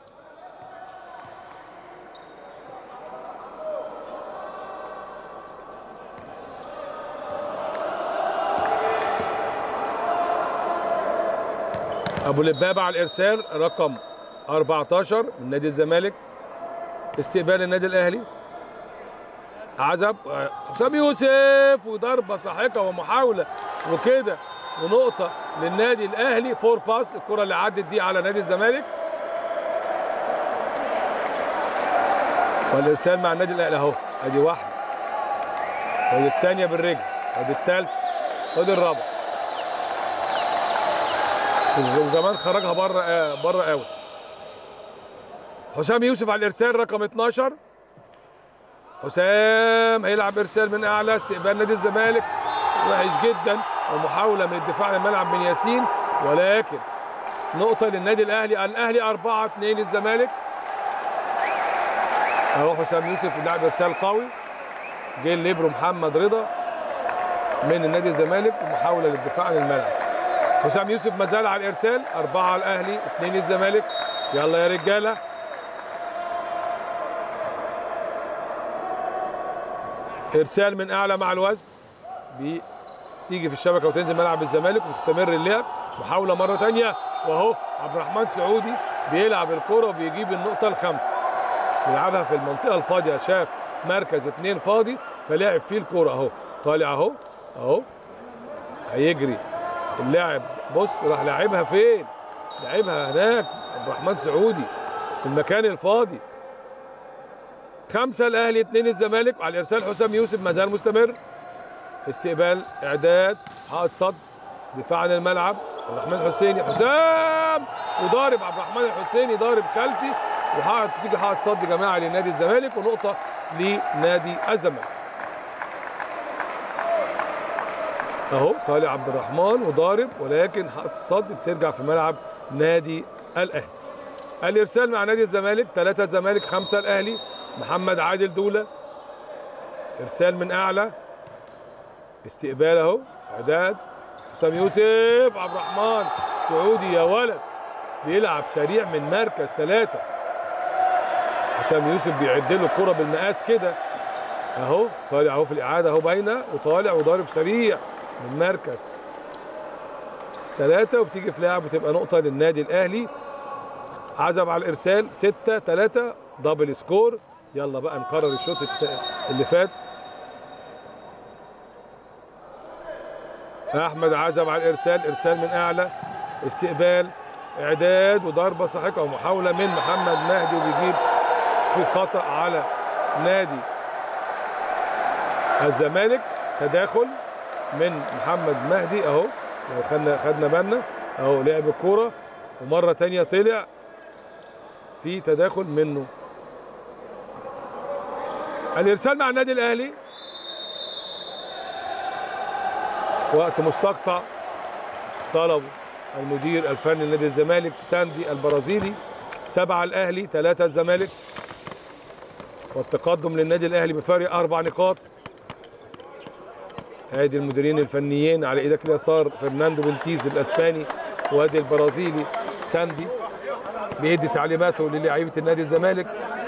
ابو لبابه على الارسال رقم 14 من نادي الزمالك استقبال النادي الاهلي عزب حسام يوسف وضربه ساحقه ومحاوله وكده ونقطه للنادي الاهلي فور باس الكره اللي عدت دي على نادي الزمالك والارسال مع النادي الاهلي اهو ادي واحده ودي الثانيه بالرجل ودي الثالثه ودي الرابعه وكمان خرجها بره آه بره اوت حسام يوسف على الارسال رقم 12 حسام هيلعب ارسال من اعلى استقبال نادي الزمالك وحش جدا ومحاوله من الدفاع عن الملعب من ياسين ولكن نقطه للنادي الاهلي الاهلي 4 2 للزمالك اهو حسام يوسف لاعب ارسال قوي جه الليبرو محمد رضا من النادي الزمالك ومحاوله للدفاع عن الملعب حسام يوسف ما زال على الارسال أربعة الاهلي اثنين الزمالك يلا يا رجاله ارسال من اعلى مع الوزن بتيجي في الشبكه وتنزل ملعب الزمالك وتستمر اللعب محاوله مره ثانيه واهو عبد الرحمن سعودي بيلعب الكره وبيجيب النقطه الخامسه بيلعبها في المنطقه الفاضيه شاف مركز اثنين فاضي فلعب فيه الكره اهو طالع اهو اهو هيجري اللاعب بص راح لاعبها فين؟ لعبها هناك عبد الرحمن سعودي في المكان الفاضي خمسة الأهلي اثنين الزمالك وعلى الإرسال حسام يوسف ما زال مستمر استقبال إعداد حائط صد دفاع عن الملعب عبد الرحمن حسيني حسام وضارب عبد الرحمن الحسيني ضارب خلفي وحائط تيجي حائط صد جماعي لنادي الزمالك ونقطة لنادي الزمالك اهو طالع عبد الرحمن وضارب ولكن حائط الصد بترجع في ملعب نادي الاهلي الارسال مع نادي الزمالك ثلاثة الزمالك خمسة الاهلي محمد عادل دولة ارسال من اعلى استقبال اهو اعداد حسام يوسف عبد الرحمن سعودي يا ولد بيلعب سريع من مركز ثلاثة حسام يوسف بيعد له الكرة بالمقاس كده اهو طالع اهو في الاعاده اهو باينه وطالع وضارب سريع من مركز ثلاثة وبتيجي في لاعب وتبقى نقطة للنادي الأهلي عزب على الإرسال ستة ثلاثة دبل سكور يلا بقى نكرر الشوط الت- اللي فات أحمد عزب على الإرسال إرسال من أعلى استقبال إعداد وضربة ساحقة ومحاولة من محمد مهدي وبيجيب في خطأ على نادي الزمالك تداخل من محمد مهدي اهو لو خدنا خدنا بالنا اهو لعب الكوره ومره تانية طلع في تداخل منه الارسال مع النادي الاهلي وقت مستقطع طلب المدير الفني لنادي الزمالك ساندي البرازيلي سبعة الأهلي ثلاثة الزمالك والتقدم للنادي الأهلي بفارق أربع نقاط ادي المديرين الفنيين على ايدك اليسار فرناندو بنتيز الاسباني وادي البرازيلي ساندي بيدي تعليماته للاعيبه النادي الزمالك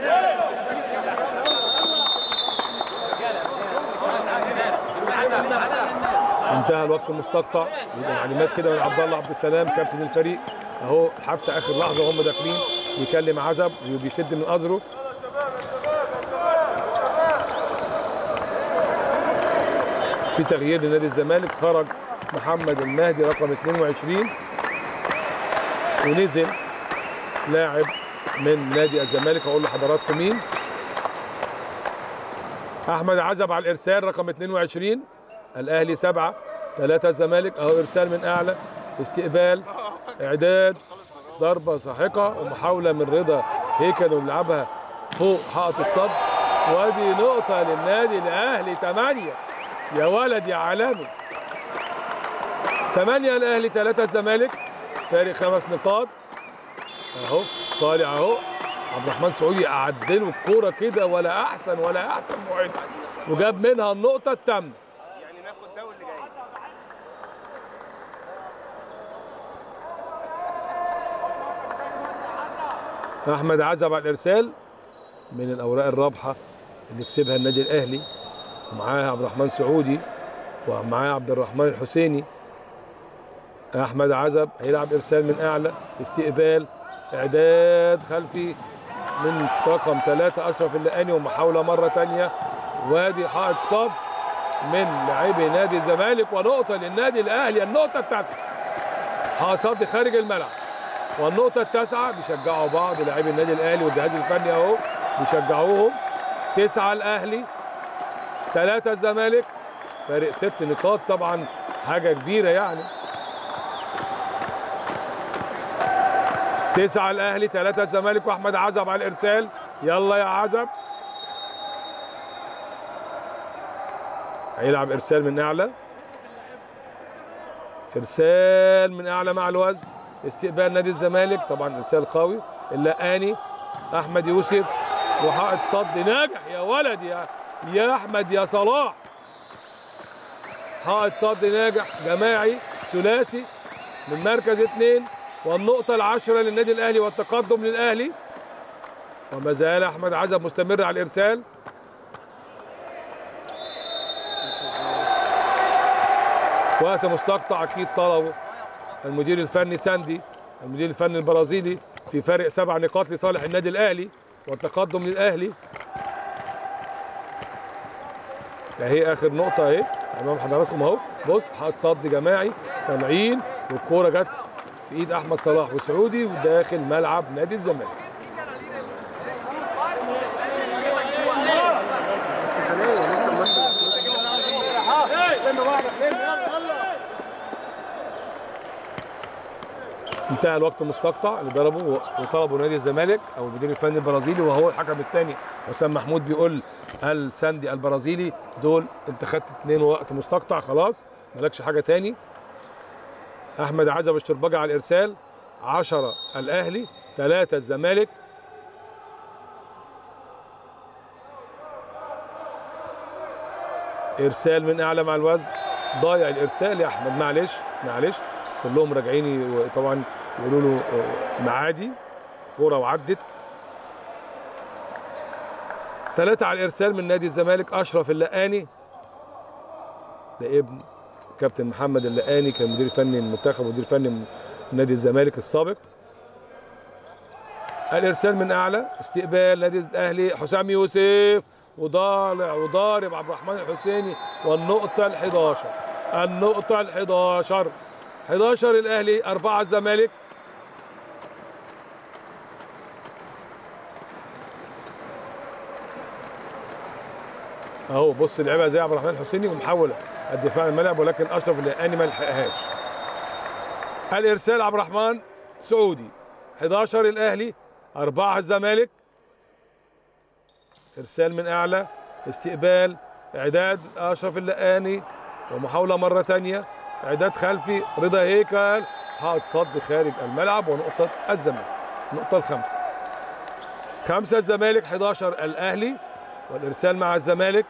انتهى الوقت المستقطع يبقى تعليمات كده من عبد الله عبد السلام كابتن الفريق اهو حتى اخر لحظه وهم داخلين بيكلم عزب وبيشد من ازره في تغيير لنادي الزمالك خرج محمد المهدي رقم 22 ونزل لاعب من نادي الزمالك هقول لحضراتكم مين احمد عزب على الارسال رقم 22 الاهلي سبعه ثلاثه الزمالك اهو ارسال من اعلى استقبال اعداد ضربه ساحقه ومحاوله من رضا هيكل بيلعبها فوق حائط الصد وادي نقطة للنادي الأهلي 8 يا ولد يا عالمي 8 الأهلي 3 الزمالك فارق خمس نقاط اهو طالع اهو عبد الرحمن سعودي أعدله الكورة كده ولا أحسن ولا أحسن معد وجاب منها النقطة التامة يعني ناخد ده واللي جاي احمد عزب على الارسال من الاوراق الرابحه اللي كسبها النادي الاهلي ومعاه عبد الرحمن سعودي ومعاه عبد الرحمن الحسيني احمد عزب هيلعب ارسال من اعلى استقبال اعداد خلفي من رقم ثلاثة اشرف اللقاني ومحاوله مره ثانيه وادي حائط صد من لاعبي نادي الزمالك ونقطه للنادي الاهلي النقطه التاسعه حائط صد خارج الملعب والنقطة التاسعة بيشجعوا بعض لاعبي النادي الأهلي والجهاز الفني أهو بيشجعوهم تسعة الأهلي ثلاثة الزمالك فارق ست نقاط طبعا حاجة كبيرة يعني تسعة الأهلي ثلاثة الزمالك وأحمد عزب على الإرسال يلا يا عزب هيلعب إرسال من أعلى إرسال من أعلى مع الوزن استقبال نادي الزمالك طبعا ارسال قوي اللقاني احمد يوسف وحائط صد ناجح يا ولد يا يا احمد يا صلاح حائط صد ناجح جماعي ثلاثي من مركز اثنين والنقطة العشرة للنادي الأهلي والتقدم للأهلي وما زال أحمد عزب مستمر على الإرسال وقت مستقطع أكيد طلبه المدير الفني ساندي المدير الفني البرازيلي في فرق سبع نقاط لصالح النادي الاهلي والتقدم للاهلي اهي اخر نقطه اهي امام حضراتكم اهو بص حاط صد جماعي طالعين والكوره جت في ايد احمد صلاح وسعودي وداخل ملعب نادي الزمالك انتهى الوقت المستقطع اللي ضربه وطلبه نادي الزمالك او المدير الفني البرازيلي وهو الحكم الثاني حسام محمود بيقول الساندي البرازيلي دول انت خدت اثنين وقت مستقطع خلاص مالكش حاجه تاني احمد عزب الشربجي على الارسال 10 الاهلي 3 الزمالك ارسال من اعلى مع الوزن ضايع الارسال يا احمد معلش معلش كلهم راجعين طبعا يقولوا له معادي كوره وعدت ثلاثة على الإرسال من نادي الزمالك أشرف اللقاني ده ابن كابتن محمد اللقاني كان مدير فني المنتخب ومدير فني نادي الزمالك السابق الإرسال من أعلى استقبال نادي الأهلي حسام يوسف وضالع وضارب عبد الرحمن الحسيني والنقطة ال 11 النقطة ال 11 11 الاهلي أربعة الزمالك اهو بص لعبها زي عبد الرحمن الحسيني ومحول الدفاع عن الملعب ولكن اشرف اللقاني ما لحقهاش الارسال عبد الرحمن سعودي 11 الاهلي أربعة الزمالك ارسال من اعلى استقبال اعداد اشرف اللقاني ومحاوله مره ثانيه اعداد خلفي رضا هيكل حائط صد خارج الملعب ونقطه الزمالك النقطه الخامسه خمسه الزمالك 11 الاهلي والارسال مع الزمالك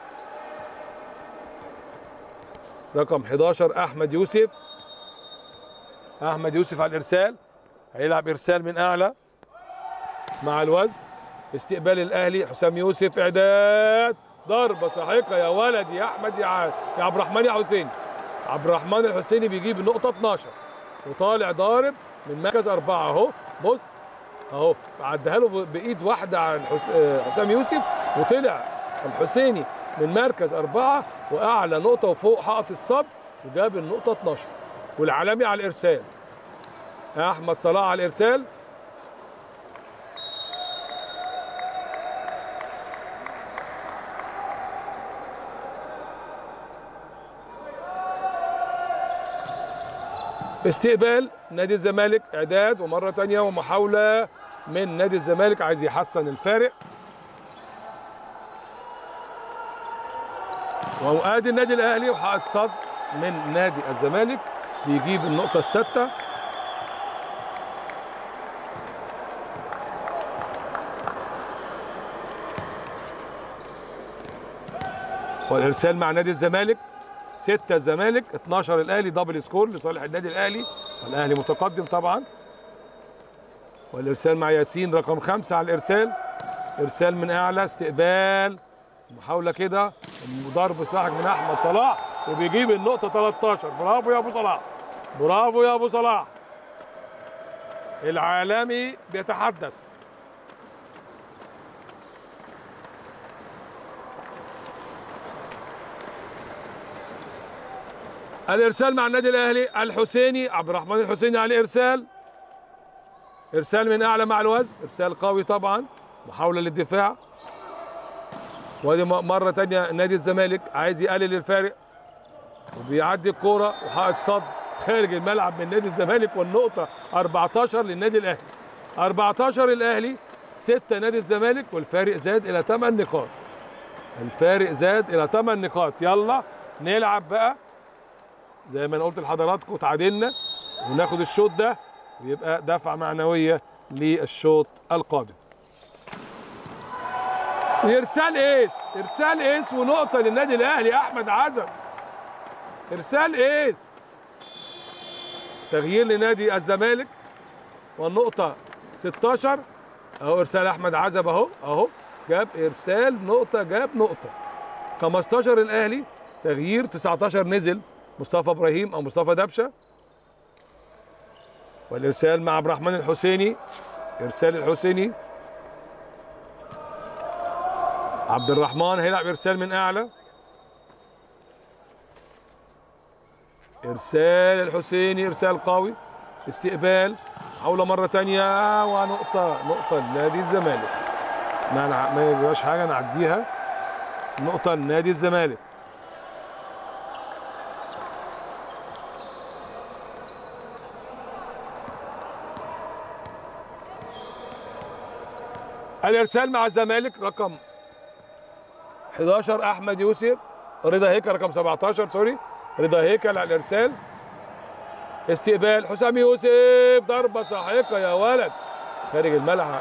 رقم 11 احمد يوسف احمد يوسف على الارسال هيلعب ارسال من اعلى مع الوزن استقبال الاهلي حسام يوسف اعداد ضربه ساحقه يا ولد يا احمد يا عاد يا عبد الرحمن يا حسين عبد الرحمن الحسيني بيجيب النقطه 12 وطالع ضارب من مركز اربعه اهو بص اهو عدها له بايد واحده عن حس... حسام يوسف وطلع الحسيني من مركز اربعه واعلى نقطه وفوق حائط الصد وجاب النقطه 12 والعالمي على الارسال احمد صلاح على الارسال استقبال نادي الزمالك اعداد ومره ثانيه ومحاوله من نادي الزمالك عايز يحسن الفارق وادي النادي الاهلي وحقق صد من نادي الزمالك بيجيب النقطه السادسه والارسال مع نادي الزمالك 6 الزمالك 12 الاهلي دبل سكور لصالح النادي الاهلي والاهلي متقدم طبعا والارسال مع ياسين رقم خمسة على الارسال ارسال من اعلى استقبال محاوله كده ضرب صاحب من احمد صلاح وبيجيب النقطه 13 برافو يا ابو صلاح برافو يا ابو صلاح العالمي بيتحدث الارسال مع النادي الاهلي الحسيني عبد الرحمن الحسيني عليه ارسال ارسال من اعلى مع الوزن ارسال قوي طبعا محاوله للدفاع ودي م- مره تانية نادي الزمالك عايز يقلل الفارق وبيعدي الكوره وحائط صد خارج الملعب من نادي الزمالك والنقطه 14 للنادي الاهلي 14 الاهلي 6 نادي الزمالك والفارق زاد الى 8 نقاط الفارق زاد الى 8 نقاط يلا نلعب بقى زي ما انا قلت لحضراتكم تعادلنا وناخد الشوط ده ويبقى دفعه معنويه للشوط القادم ارسال ايس ارسال ايس ونقطه للنادي الاهلي احمد عزب ارسال ايس تغيير لنادي الزمالك والنقطه 16 اهو ارسال احمد عزب اهو اهو جاب ارسال نقطه جاب نقطه 15 الاهلي تغيير 19 نزل مصطفى ابراهيم او مصطفى دبشه والارسال مع عبد الرحمن الحسيني ارسال الحسيني عبد الرحمن هيلعب ارسال من اعلى ارسال الحسيني ارسال قوي استقبال حاولة مرة تانية ونقطة نقطة لنادي الزمالك ما نع- ما يبقاش حاجة نعديها نقطة لنادي الزمالك الارسال مع الزمالك رقم 11 احمد يوسف رضا هيكل رقم 17 سوري رضا هيكل على الارسال استقبال حسام يوسف ضربه ساحقه يا ولد خارج الملعب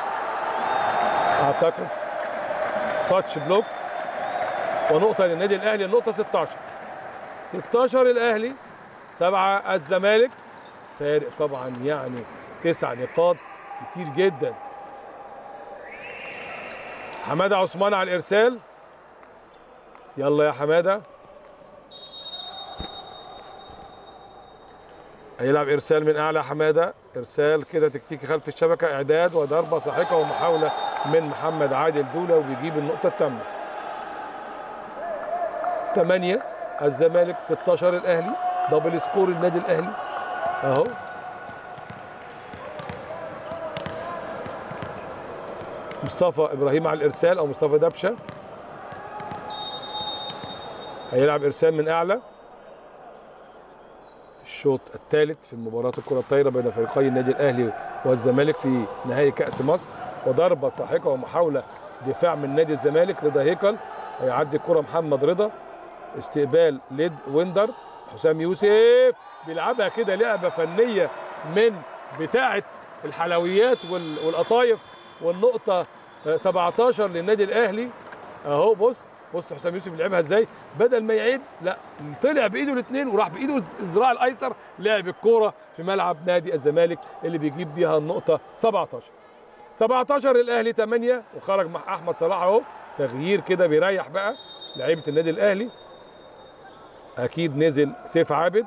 اعتقد تاتش بلوك ونقطه للنادي الاهلي النقطه 16 16 الاهلي سبعه الزمالك فارق طبعا يعني تسع نقاط كتير جدا حماده عثمان على الارسال يلا يا حماده هيلعب ارسال من اعلى حماده ارسال كده تكتيكي خلف الشبكه اعداد وضربه ساحقه ومحاوله من محمد عادل دوله وبيجيب النقطه الثامنه 8 الزمالك 16 الاهلي دبل سكور النادي الاهلي اهو مصطفى ابراهيم على الارسال او مصطفى دبشه هيلعب ارسال من اعلى الشوط الثالث في مباراة الكرة الطايرة بين فريقي النادي الأهلي والزمالك في نهائي كأس مصر وضربة ساحقة ومحاولة دفاع من نادي الزمالك رضا هيكل هيعدي الكرة محمد رضا استقبال ليد ويندر حسام يوسف بيلعبها كده لعبة فنية من بتاعة الحلويات وال- والقطايف والنقطة آه، 17 للنادي الأهلي أهو بص بص حسام يوسف لعبها ازاي بدل ما يعيد لا طلع بايده الاثنين وراح بايده الذراع الايسر لعب الكوره في ملعب نادي الزمالك اللي بيجيب بيها النقطه 17 17 الاهلي 8 وخرج مع احمد صلاح اهو تغيير كده بيريح بقى لعيبه النادي الاهلي اكيد نزل سيف عابد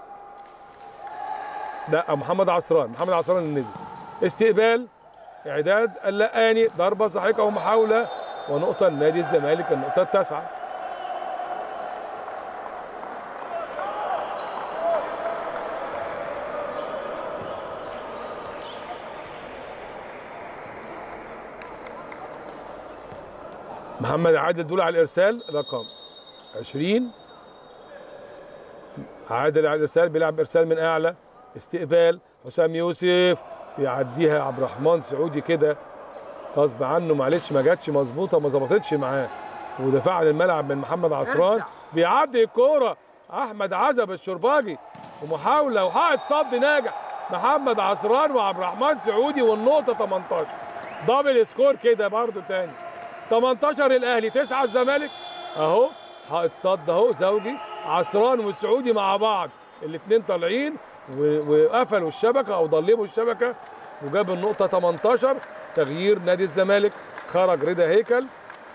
لا محمد عصران محمد عصران اللي نزل استقبال اعداد اللقاني ضربه ساحقه ومحاوله ونقطه لنادي الزمالك النقطه التاسعه محمد عادل دول على الارسال رقم 20 عادل على الارسال بيلعب ارسال من اعلى استقبال حسام يوسف بيعديها عبد الرحمن سعودي كده غصب عنه معلش ما جاتش مظبوطه ما ظبطتش معاه ودفاع عن الملعب من محمد عصران بيعدي الكوره احمد عزب الشرباجي ومحاوله وحائط صد ناجح محمد عصران وعبد الرحمن سعودي والنقطه 18 دبل سكور كده برضو تاني 18 الاهلي 9 الزمالك اهو حائط صد اهو زوجي عصران والسعودي مع بعض الاثنين طالعين و- وقفلوا الشبكه او ضلموا الشبكه وجاب النقطه 18 تغيير نادي الزمالك خرج رضا هيكل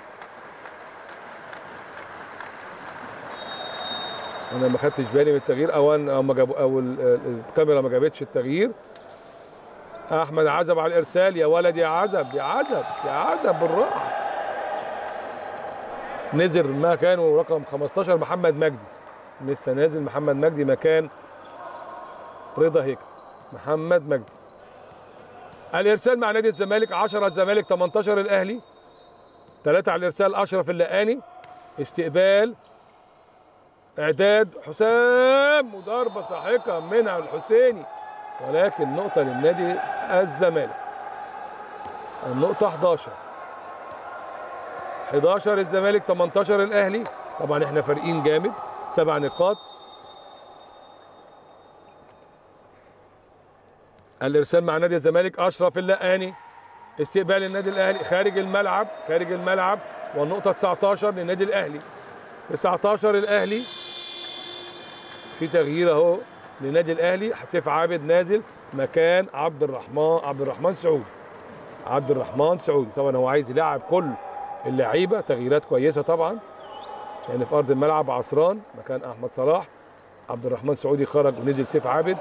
انا ما خدتش بالي من التغيير او أنا- او ما جابوا او ال- ال- الكاميرا ما جابتش التغيير احمد عزب على الارسال يا ولد يا عزب يا عزب يا عزب بالراحه نزل مكانه رقم 15 محمد مجدي لسه نازل محمد مجدي مكان رضا هيكل محمد مجدي الارسال مع نادي الزمالك 10 الزمالك 18 الاهلي 3 على الارسال اشرف اللقاني استقبال اعداد حسام وضربه ساحقه منها الحسيني ولكن نقطه للنادي الزمالك النقطه 11 11 الزمالك 18 الاهلي طبعا احنا فارقين جامد سبع نقاط الارسال مع نادي الزمالك اشرف اللقاني استقبال النادي الاهلي خارج الملعب خارج الملعب والنقطه 19 للنادي الاهلي 19 الاهلي في تغيير اهو للنادي الاهلي سيف عابد نازل مكان عبد الرحمن عبد الرحمن سعودي عبد الرحمن سعودي طبعا هو عايز يلعب كل اللعيبه تغييرات كويسه طبعا يعني في ارض الملعب عصران مكان احمد صلاح عبد الرحمن سعودي خرج ونزل سيف عابد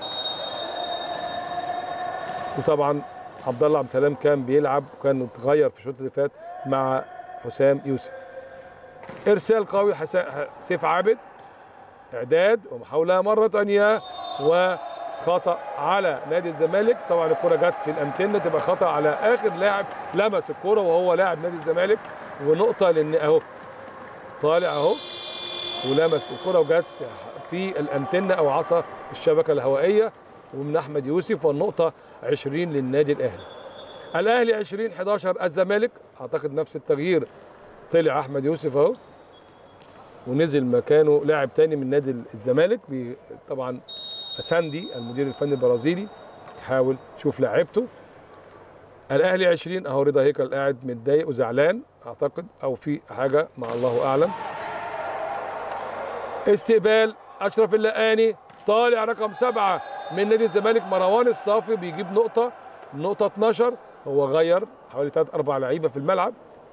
وطبعا عبد الله عبد السلام كان بيلعب وكان اتغير في الشوط اللي فات مع حسام يوسف ارسال قوي حسا- سيف عابد اعداد ومحاوله مره ثانيه وخطا على نادي الزمالك طبعا الكره جت في الامتنه تبقى خطا على اخر لاعب لمس الكره وهو لاعب نادي الزمالك ونقطه لان اهو طالع اهو ولمس الكره وجت في في الانتنه او عصا الشبكه الهوائيه ومن احمد يوسف والنقطه 20 للنادي الاهلي الاهلي 20 11 الزمالك اعتقد نفس التغيير طلع احمد يوسف اهو ونزل مكانه لاعب تاني من نادي الزمالك بي- طبعا اساندي المدير الفني البرازيلي يحاول يشوف لاعيبته الاهلي 20 اهو رضا هيكل قاعد متضايق وزعلان اعتقد او في حاجه مع الله اعلم استقبال اشرف اللقاني طالع رقم سبعه من نادي الزمالك مروان الصافي بيجيب نقطه النقطه 12 هو غير حوالي ثلاث اربع لعيبه في الملعب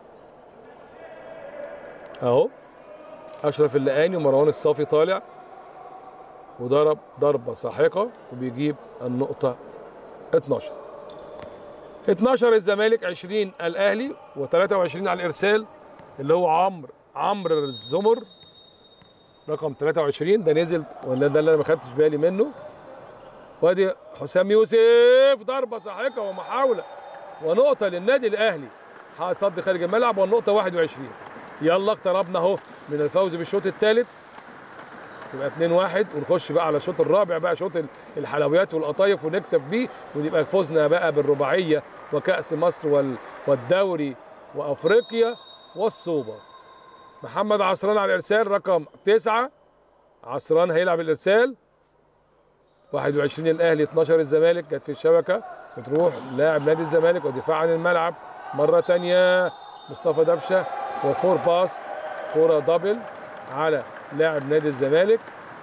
اهو اشرف اللقاني ومروان الصافي طالع وضرب ضربه ساحقه وبيجيب النقطه 12 12 الزمالك 20 الاهلي و23 على الارسال اللي هو عمرو عمرو الزمر رقم 23 ده نزل ولا ده اللي انا ما خدتش بالي منه وادي حسام يوسف ضربه ساحقه ومحاوله ونقطه للنادي الاهلي حائط صد خارج الملعب والنقطه 21 يلا اقتربنا اهو من الفوز بالشوط الثالث يبقى 2 1 ونخش بقى على الشوط الرابع بقى شوط الحلويات والقطايف ونكسب بيه ونبقى فوزنا بقى بالرباعيه وكاس مصر وال- والدوري وافريقيا والسوبر محمد عصران على الارسال رقم 9 عصران هيلعب الارسال 21 الاهلي 12 الزمالك جت في الشبكه بتروح لاعب نادي الزمالك ودفاع عن الملعب مره ثانيه مصطفى دبشه وفور باس كوره دبل على لاعب نادي الزمالك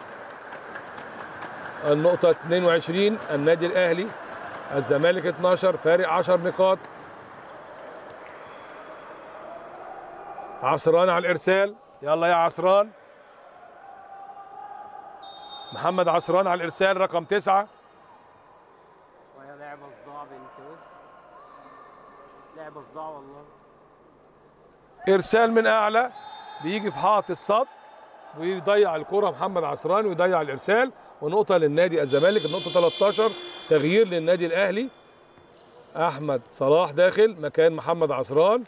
النقطة 22 النادي الأهلي الزمالك 12 فارق 10 نقاط عصران على الإرسال يلا يا عصران محمد عصران على الإرسال رقم 9 وهي لعبة صداع بنت وسط لعبة صداع والله إرسال من أعلى بيجي في حائط الصد ويضيع الكرة محمد عصران ويضيع الإرسال ونقطة للنادي الزمالك النقطة 13 تغيير للنادي الأهلي أحمد صلاح داخل مكان محمد عصران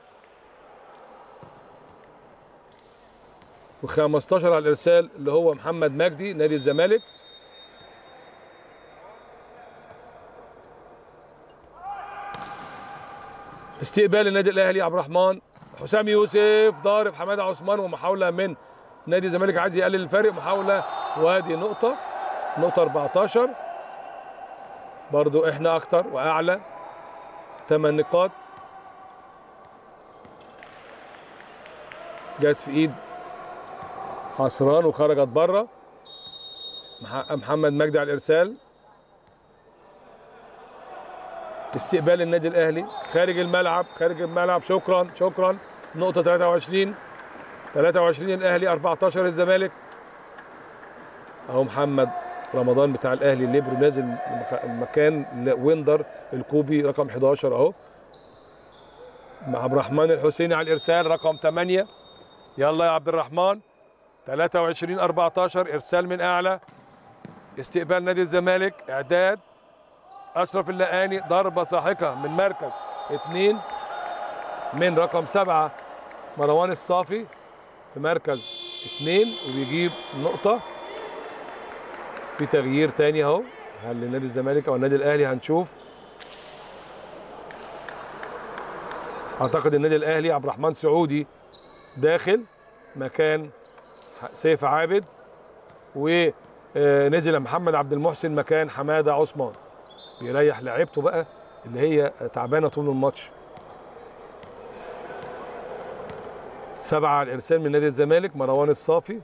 و15 على الإرسال اللي هو محمد مجدي نادي الزمالك استقبال النادي الاهلي عبد الرحمن حسام يوسف ضارب حماده عثمان ومحاوله من نادي الزمالك عايز يقلل الفارق محاوله وادي نقطه نقطه 14 برضو احنا اكتر واعلى 8 نقاط جت في ايد عصران وخرجت بره مح- محمد مجدي على الارسال استقبال النادي الاهلي خارج الملعب خارج الملعب شكرا شكرا نقطه 23 23 الاهلي 14 الزمالك اهو محمد رمضان بتاع الاهلي الليبرو نازل مخ- مكان ل- ويندر الكوبي رقم 11 اهو مع عبد الرحمن الحسيني على الارسال رقم 8 يلا يا عبد الرحمن 23 14 ارسال من اعلى استقبال نادي الزمالك اعداد اشرف اللقاني ضربه ساحقه من مركز اثنين من رقم سبعه مروان الصافي في مركز اثنين وبيجيب نقطه في تغيير تاني اهو هل لنادي الزمالك او النادي الاهلي هنشوف اعتقد النادي الاهلي عبد الرحمن سعودي داخل مكان سيف عابد ونزل محمد عبد المحسن مكان حماده عثمان بيريح لعيبته بقى اللي هي تعبانه طول الماتش سبعه على الارسال من نادي الزمالك مروان الصافي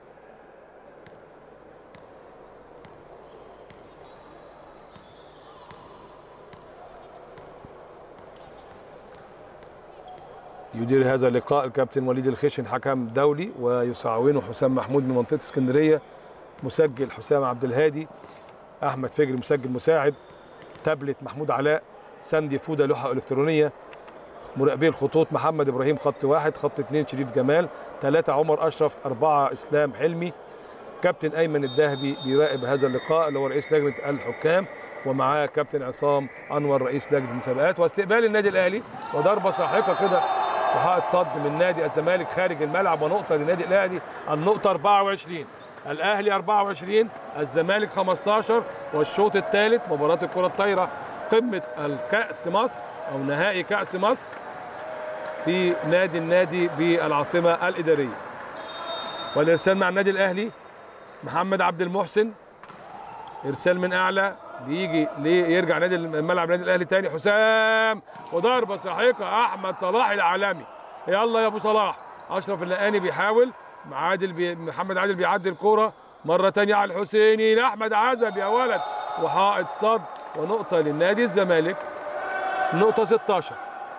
يدير هذا اللقاء الكابتن وليد الخشن حكم دولي ويساعونه حسام محمود من منطقه اسكندريه مسجل حسام عبد الهادي احمد فجري مسجل مساعد تابلت محمود علاء ساندي فوده لوحه الكترونيه مراقبي الخطوط محمد ابراهيم خط واحد خط اثنين شريف جمال ثلاثه عمر اشرف اربعه اسلام حلمي كابتن ايمن الذهبي بيراقب هذا اللقاء اللي هو رئيس لجنه الحكام ومعاه كابتن عصام انور رئيس لجنه المسابقات واستقبال النادي الاهلي وضربه ساحقه كده وحائط صد من نادي الزمالك خارج الملعب ونقطه للنادي الاهلي النقطه 24 الاهلي 24 الزمالك 15 والشوط الثالث مباراه الكره الطايره قمه الكاس مصر او نهائي كاس مصر في نادي النادي بالعاصمه الاداريه والارسال مع النادي الاهلي محمد عبد المحسن ارسال من اعلى بيجي ليه يرجع نادي الملعب نادي الاهلي تاني حسام وضربه ساحقه احمد صلاح العالمي يلا يا ابو صلاح اشرف اللقاني بيحاول عادل بي محمد عادل بيعدي الكوره مره تانية على الحسيني لاحمد عزب يا ولد وحائط صد ونقطه للنادي الزمالك نقطه 16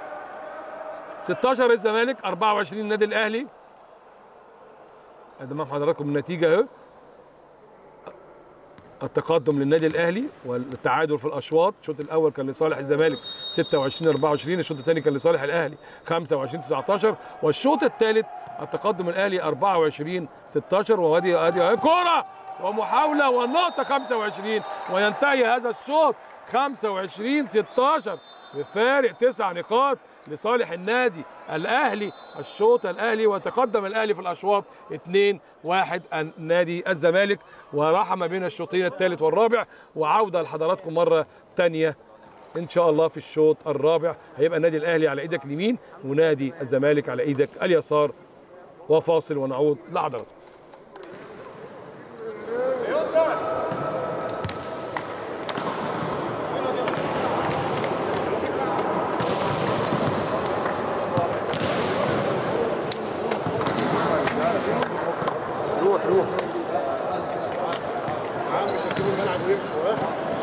16 الزمالك 24 النادي الاهلي امام حضراتكم النتيجه اهي التقدم للنادي الاهلي والتعادل في الاشواط الشوط الاول كان لصالح الزمالك 26 24 الشوط الثاني كان لصالح الاهلي 25 19 والشوط الثالث التقدم الاهلي 24 16 وادي ادي كوره ومحاوله والنقطه 25 وينتهي هذا الشوط 25 16 بفارق تسع نقاط لصالح النادي الاهلي الشوط الاهلي وتقدم الاهلي في الاشواط 2 1 نادي الزمالك وراح ما بين الشوطين الثالث والرابع وعوده لحضراتكم مره ثانيه ان شاء الله في الشوط الرابع هيبقى النادي الاهلي على ايدك اليمين ونادي الزمالك على ايدك اليسار وفاصل ونعود لحضراتكم روح روح مش هسيب الملعب ويمشوا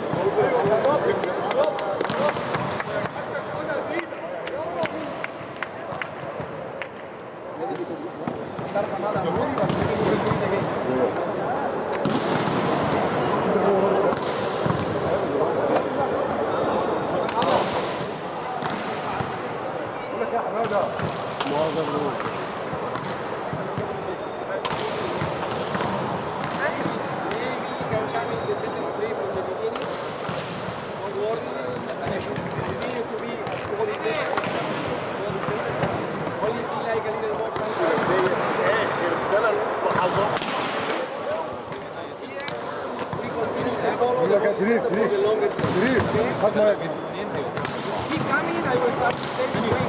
بقول لك يا شريف شريف شريف هات ميه كده Keep coming, I will start the session.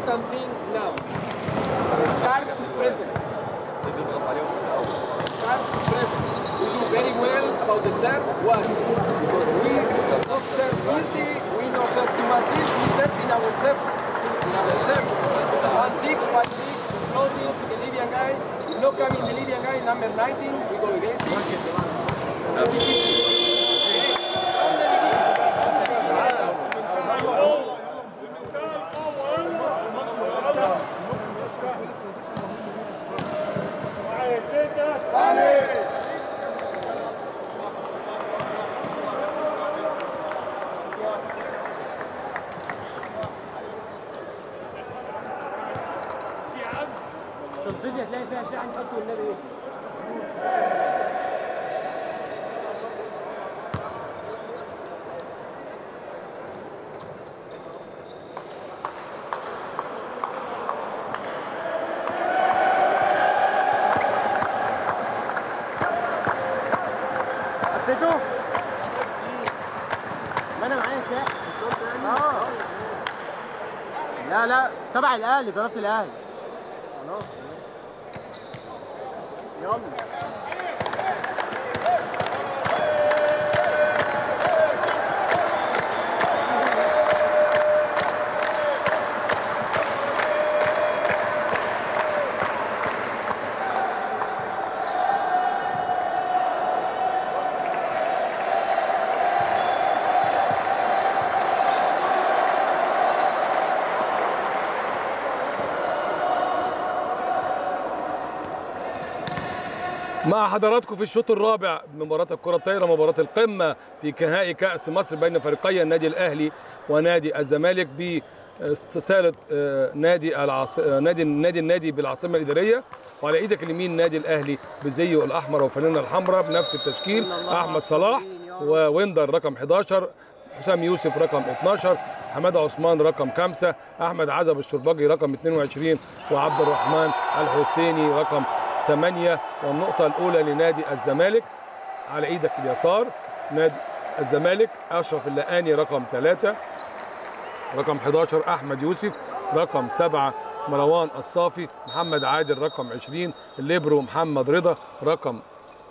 important thing now. Start to press them. Start to press them. We do very well about the serve. Why? Because we not serve easy, we not serve too much deep, we serve in our serve. In our serve. One six, five six, floating to the Libyan guy. If not coming the Libyan guy, number 19, we go against him. And we keep- From the beginning, from the beginning. الفيديو هتلاقي فيها شيء هنحطه والنبي ايه حطيته؟ ما انا معايا شاحن اه لا لا تبع الاهلي قناه الاهلي خلاص يلا مع حضراتكم في الشوط الرابع من مباراة الكرة الطايرة مباراة القمة في نهائي كأس مصر بين فريقي النادي الأهلي ونادي الزمالك باستسالة آه، نادي العاص... آه، نادي نادي النادي بالعاصمة الإدارية وعلى ايدك اليمين نادي الأهلي بزيه الأحمر وفانلة الحمراء بنفس التشكيل أحمد صلاح وويندر رقم 11 حسام يوسف رقم 12 حماده عثمان رقم 5 احمد عزب الشربجي رقم 22 وعبد الرحمن الحسيني رقم 8 والنقطه الاولى لنادي الزمالك على ايدك اليسار نادي الزمالك اشرف اللقاني رقم 3 رقم 11 احمد يوسف رقم 7 مروان الصافي محمد عادل رقم 20 الليبرو محمد رضا رقم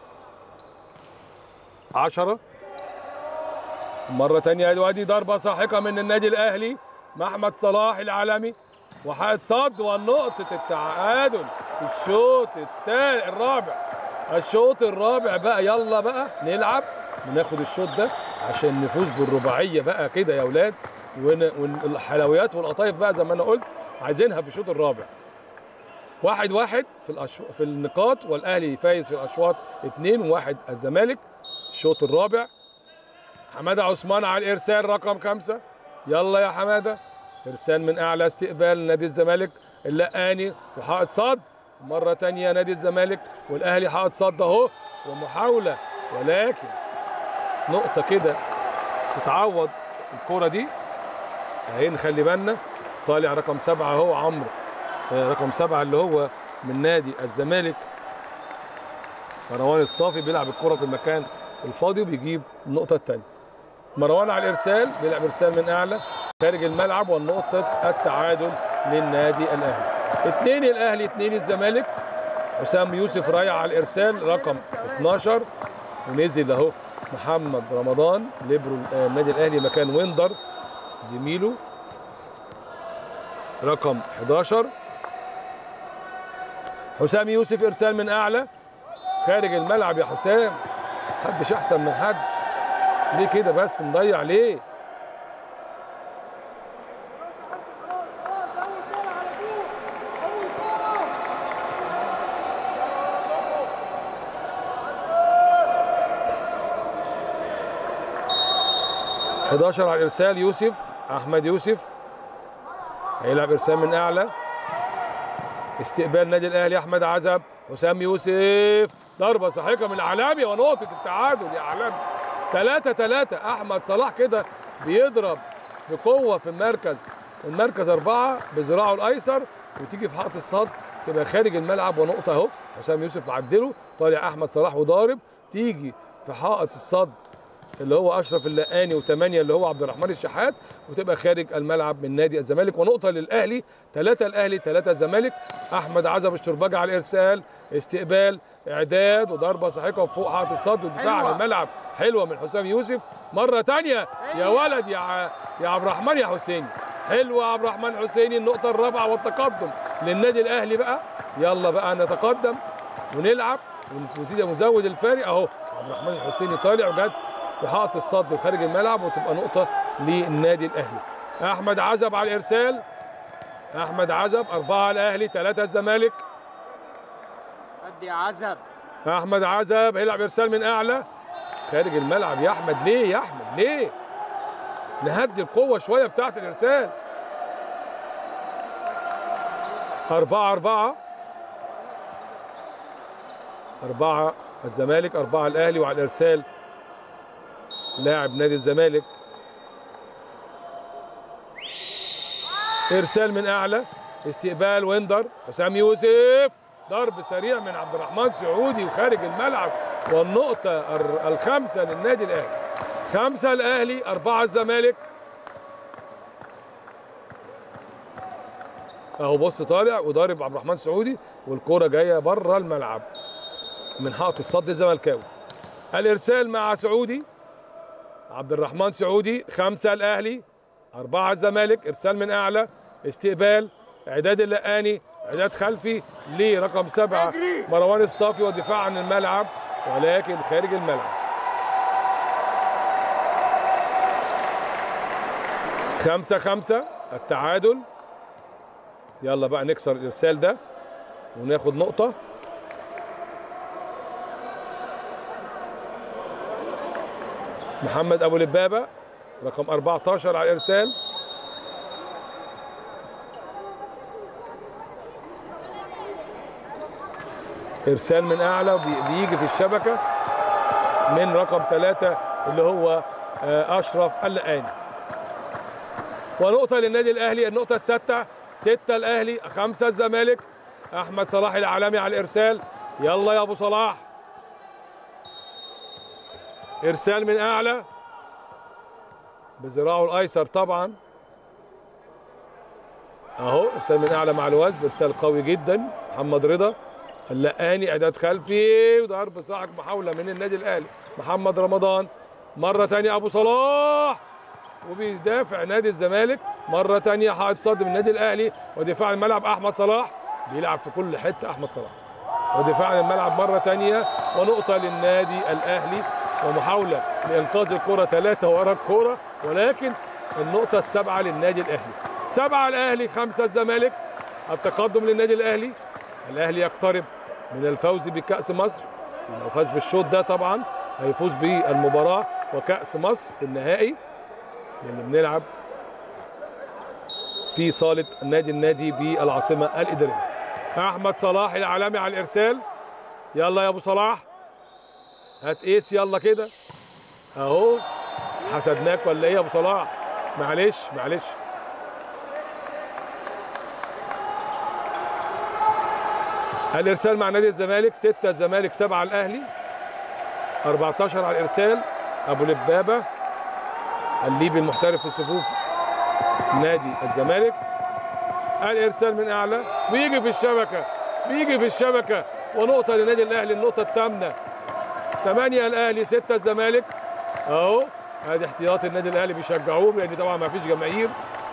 10 مرة تانية دلوقتي ضربة ساحقة من النادي الأهلي مع أحمد صلاح العالمي وحائط صد والنقطة التعادل في الشوط التاني الرابع الشوط الرابع بقى يلا بقى نلعب وناخد الشوط ده عشان نفوز بالرباعية بقى كده يا ولاد ون- والحلويات والقطايف بقى زي ما أنا قلت عايزينها في الشوط الرابع واحد واحد في الأشو... في النقاط والأهلي فايز في الأشواط اتنين وواحد الزمالك الشوط الرابع حماده عثمان على الارسال رقم خمسة يلا يا حماده ارسال من اعلى استقبال نادي الزمالك اللقاني وحائط صد مره تانية نادي الزمالك والاهلي حائط صد اهو ومحاوله ولكن نقطه كده تتعوض الكره دي اهي نخلي بالنا طالع رقم سبعة اهو عمرو آه، رقم سبعة اللي هو من نادي الزمالك مروان الصافي بيلعب الكرة في المكان الفاضي وبيجيب النقطة الثانية مروان على الإرسال بيلعب إرسال من أعلى خارج الملعب والنقطة التعادل للنادي الأهلي اثنين الأهلي اثنين الزمالك حسام يوسف رايح على الإرسال رقم 12 ونزل أهو محمد رمضان ليبرو آه، النادي الأهلي مكان ويندر زميله رقم 11 حسام يوسف إرسال من أعلى خارج الملعب يا حسام محدش احسن من حد ليه كده بس نضيع ليه حداشر على الارسال يوسف احمد يوسف هيلعب ارسال من اعلى استقبال نادي الاهلي احمد عزب حسام يوسف ضربه ساحقه من العلامي ونقطه التعادل يا علامي 3 3 احمد صلاح كده بيضرب بقوه في المركز المركز أربعة بذراعه الأيسر وتيجي في حائط الصد تبقى خارج الملعب ونقطة أهو حسام يوسف معدله طالع أحمد صلاح وضارب تيجي في حائط الصد اللي هو اشرف اللقاني وثمانيه اللي هو عبد الرحمن الشحات وتبقى خارج الملعب من نادي الزمالك ونقطه للاهلي ثلاثه الاهلي ثلاثه الزمالك احمد عزب الشرباجي على الارسال استقبال اعداد وضربه ساحقه فوق حائط الصد ودفاع عن حلوة. الملعب حلوه من حسام يوسف مره ثانيه يا ولد يا ع- يا عبد الرحمن يا حسيني حلوه يا عبد الرحمن حسيني النقطه الرابعه والتقدم للنادي الاهلي بقى يلا بقى نتقدم ونلعب ونزيد ونزود الفارق اهو عبد الرحمن الحسيني طالع وجت في حائط الصد وخارج الملعب وتبقى نقطه للنادي الاهلي احمد عزب على الارسال احمد عزب اربعه الاهلي ثلاثه الزمالك قد يا عزب احمد عزب هيلعب ارسال من اعلى خارج الملعب يا احمد ليه يا احمد ليه نهدي القوه شويه بتاعت الارسال أربعة أربعة أربعة الزمالك أربعة الأهلي وعلى الإرسال لاعب نادي الزمالك إرسال من أعلى استقبال ويندر حسام يوسف ضرب سريع من عبد الرحمن سعودي وخارج الملعب والنقطة الر- الخامسة للنادي الأهلي خمسة الأهلي أربعة الزمالك اهو بص طالع وضارب عبد الرحمن سعودي والكرة جاية بره الملعب من حائط الصد الزملكاوي الإرسال مع سعودي عبد الرحمن سعودي خمسة الأهلي أربعة الزمالك إرسال من أعلى استقبال إعداد اللقاني إعداد خلفي لرقم سبعة مروان الصافي والدفاع عن الملعب ولكن خارج الملعب خمسة خمسة التعادل يلا بقى نكسر الإرسال ده وناخد نقطة محمد أبو لبابة رقم 14 على الإرسال إرسال من أعلى وبي- بيجي في الشبكة من رقم ثلاثة اللي هو آه، أشرف اللقاني ونقطة للنادي الأهلي النقطة الستة ستة الأهلي خمسة الزمالك أحمد صلاح العالمي على الإرسال يلا يا أبو صلاح إرسال من أعلى بذراعه الأيسر طبعا أهو إرسال من أعلى مع الوزن إرسال قوي جدا محمد رضا اللقاني إعداد خلفي وضرب صاعق محاولة من النادي الأهلي محمد رمضان مرة تانية أبو صلاح وبيدافع نادي الزمالك مرة تانية حائط صد من النادي الأهلي ودفاع الملعب أحمد صلاح بيلعب في كل حتة أحمد صلاح ودفاع عن الملعب مرة تانية ونقطة للنادي الأهلي ومحاولة لإنقاذ الكرة ثلاثة ورا الكرة ولكن النقطة السبعة للنادي الأهلي سبعة الأهلي خمسة الزمالك التقدم للنادي الأهلي الأهلي يقترب من الفوز بكأس مصر لو فاز بالشوط ده طبعا هيفوز بالمباراة وكأس مصر في النهائي اللي بنلعب في صالة النادي النادي بالعاصمة الإدارية أحمد صلاح العالمي على الإرسال يلا يا أبو صلاح هات قيس يلا كده أهو حسدناك ولا إيه يا أبو صلاح معلش معلش الإرسال مع نادي الزمالك ستة الزمالك سبعة الأهلي 14 على الإرسال أبو لبابة الليبي المحترف في صفوف نادي الزمالك الارسال من اعلى ويجي في الشبكه بيجي في الشبكه ونقطه للنادي الاهلي النقطه الثامنه 8 الاهلي 6 الزمالك اهو ادي احتياط النادي الاهلي بيشجعوهم لان طبعا ما فيش جماهير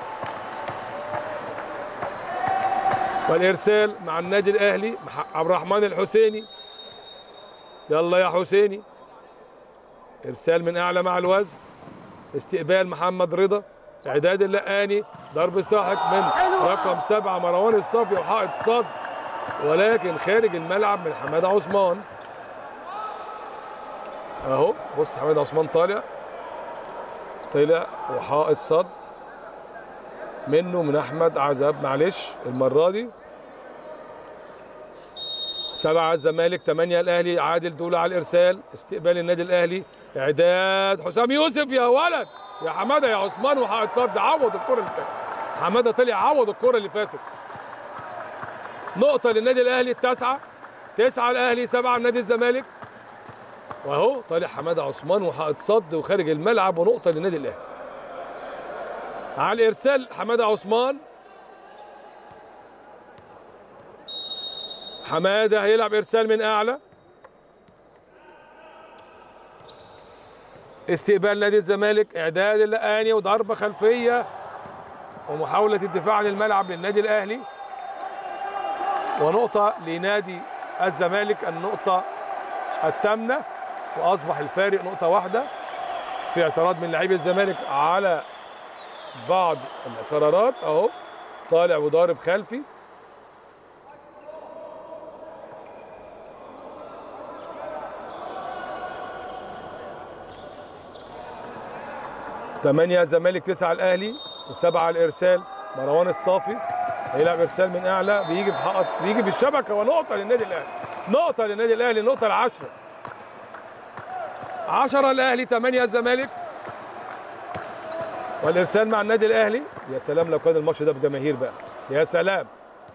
والارسال مع النادي الاهلي مع عبد الرحمن الحسيني يلا يا حسيني ارسال من اعلى مع الوزن استقبال محمد رضا اعداد اللقاني ضرب ساحق من رقم سبعة مروان الصافي وحائط صد ولكن خارج الملعب من حماده عثمان اهو بص حماده عثمان طالع طلع وحائط صد منه من احمد عزب معلش المره دي سبعة الزمالك ثمانية الأهلي عادل دولة على الإرسال استقبال النادي الأهلي إعداد حسام يوسف يا ولد يا حمادة يا عثمان وحائط صد عوض الكرة اللي فاتت حمادة طلع عوض الكرة اللي فاتت نقطة للنادي الأهلي التاسعة تسعة الأهلي سبعة النادي الزمالك واهو طالع حماده عثمان وحائط صد وخارج الملعب ونقطه للنادي الاهلي على الارسال حماده عثمان حماده هيلعب ارسال من اعلى استقبال نادي الزمالك اعداد اللقاني وضربه خلفيه ومحاوله الدفاع عن الملعب للنادي الاهلي ونقطه لنادي الزمالك النقطه الثامنه واصبح الفارق نقطه واحده في اعتراض من لاعبي الزمالك على بعض القرارات اهو طالع وضارب خلفي ثمانية الزمالك تسعة الأهلي وسبعة الإرسال مروان الصافي هيلعب إرسال من أعلى بيجي في حائط بيجي في الشبكة ونقطة للنادي الأهلي نقطة للنادي الأهلي النقطة العشرة عشرة الأهلي ثمانية الزمالك والإرسال مع النادي الأهلي يا سلام لو كان الماتش ده بجماهير بقى يا سلام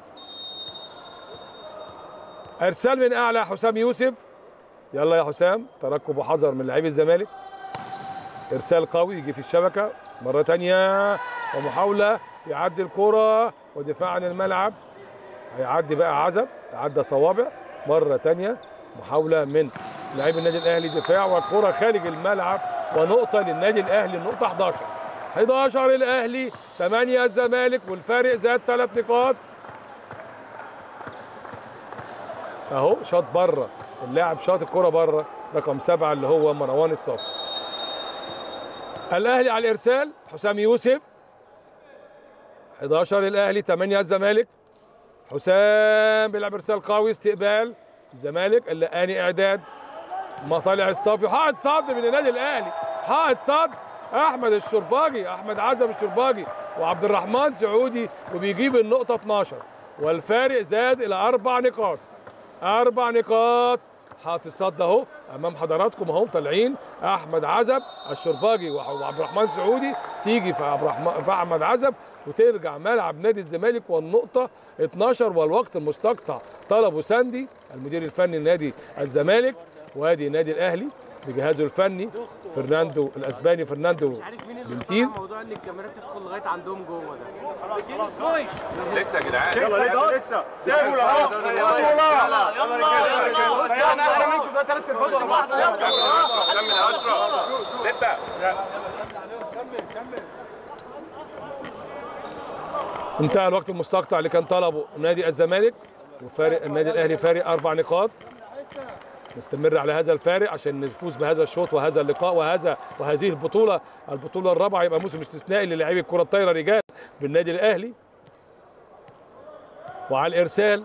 إرسال من أعلى حسام يوسف يلا يا حسام تركب وحذر من لاعبي الزمالك ارسال قوي يجي في الشبكه مره تانية ومحاوله يعدي الكره ودفاع عن الملعب هيعدي بقى عزب عدى صوابع مره تانية محاوله من لاعب النادي الاهلي دفاع والكره خارج الملعب ونقطه للنادي الاهلي النقطه 11 11 الاهلي 8 الزمالك والفارق زاد ثلاث نقاط اهو شاط بره اللاعب شاط الكره بره رقم سبعه اللي هو مروان الصافي الاهلي على الارسال حسام يوسف 11 الاهلي 8 الزمالك حسام بيلعب ارسال قوي استقبال الزمالك اللقاني اعداد مطالع الصافي حائط صد من النادي الاهلي حائط صد احمد الشرباجي احمد عزب الشرباجي وعبد الرحمن سعودي وبيجيب النقطه 12 والفارق زاد الى اربع نقاط اربع نقاط حاطط الصد اهو امام حضراتكم اهو طالعين احمد عزب الشرباجي وعبد الرحمن سعودي تيجي في عبد الرحمن في احمد عزب وترجع ملعب نادي الزمالك والنقطه 12 والوقت المستقطع طلبه ساندي المدير الفني لنادي الزمالك وادي النادي الاهلي بجهازه الفني فرناندو الاسباني فرناندو مش عارف مين اللي بنتيز اخترع موضوع ان الكاميرات تدخل لغايه عندهم جوه ده لسه يا جدعان يلا لسه لسه سيبوا له يلا يلا انا انا منكم ده ثلاث سيرفات ورا بعض كمل يا اشرف نبدا انتهى الوقت المستقطع اللي كان طلبه نادي الزمالك وفارق النادي الاهلي فارق اربع نقاط نستمر على هذا الفارق عشان نفوز بهذا الشوط وهذا اللقاء وهذا وهذه البطوله البطوله الرابعه يبقى موسم استثنائي للاعبي الكره الطايره رجال بالنادي الاهلي وعلى الارسال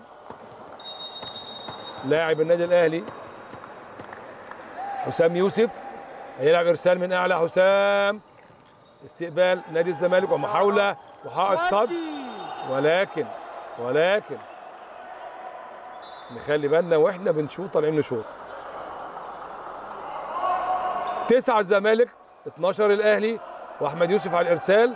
لاعب النادي الاهلي حسام يوسف هيلعب ارسال من اعلى حسام استقبال نادي الزمالك ومحاوله وحائط صد ولكن ولكن نخلي بالنا واحنا بنشوط طالعين نشوط تسعة الزمالك 12 الاهلي واحمد يوسف على الارسال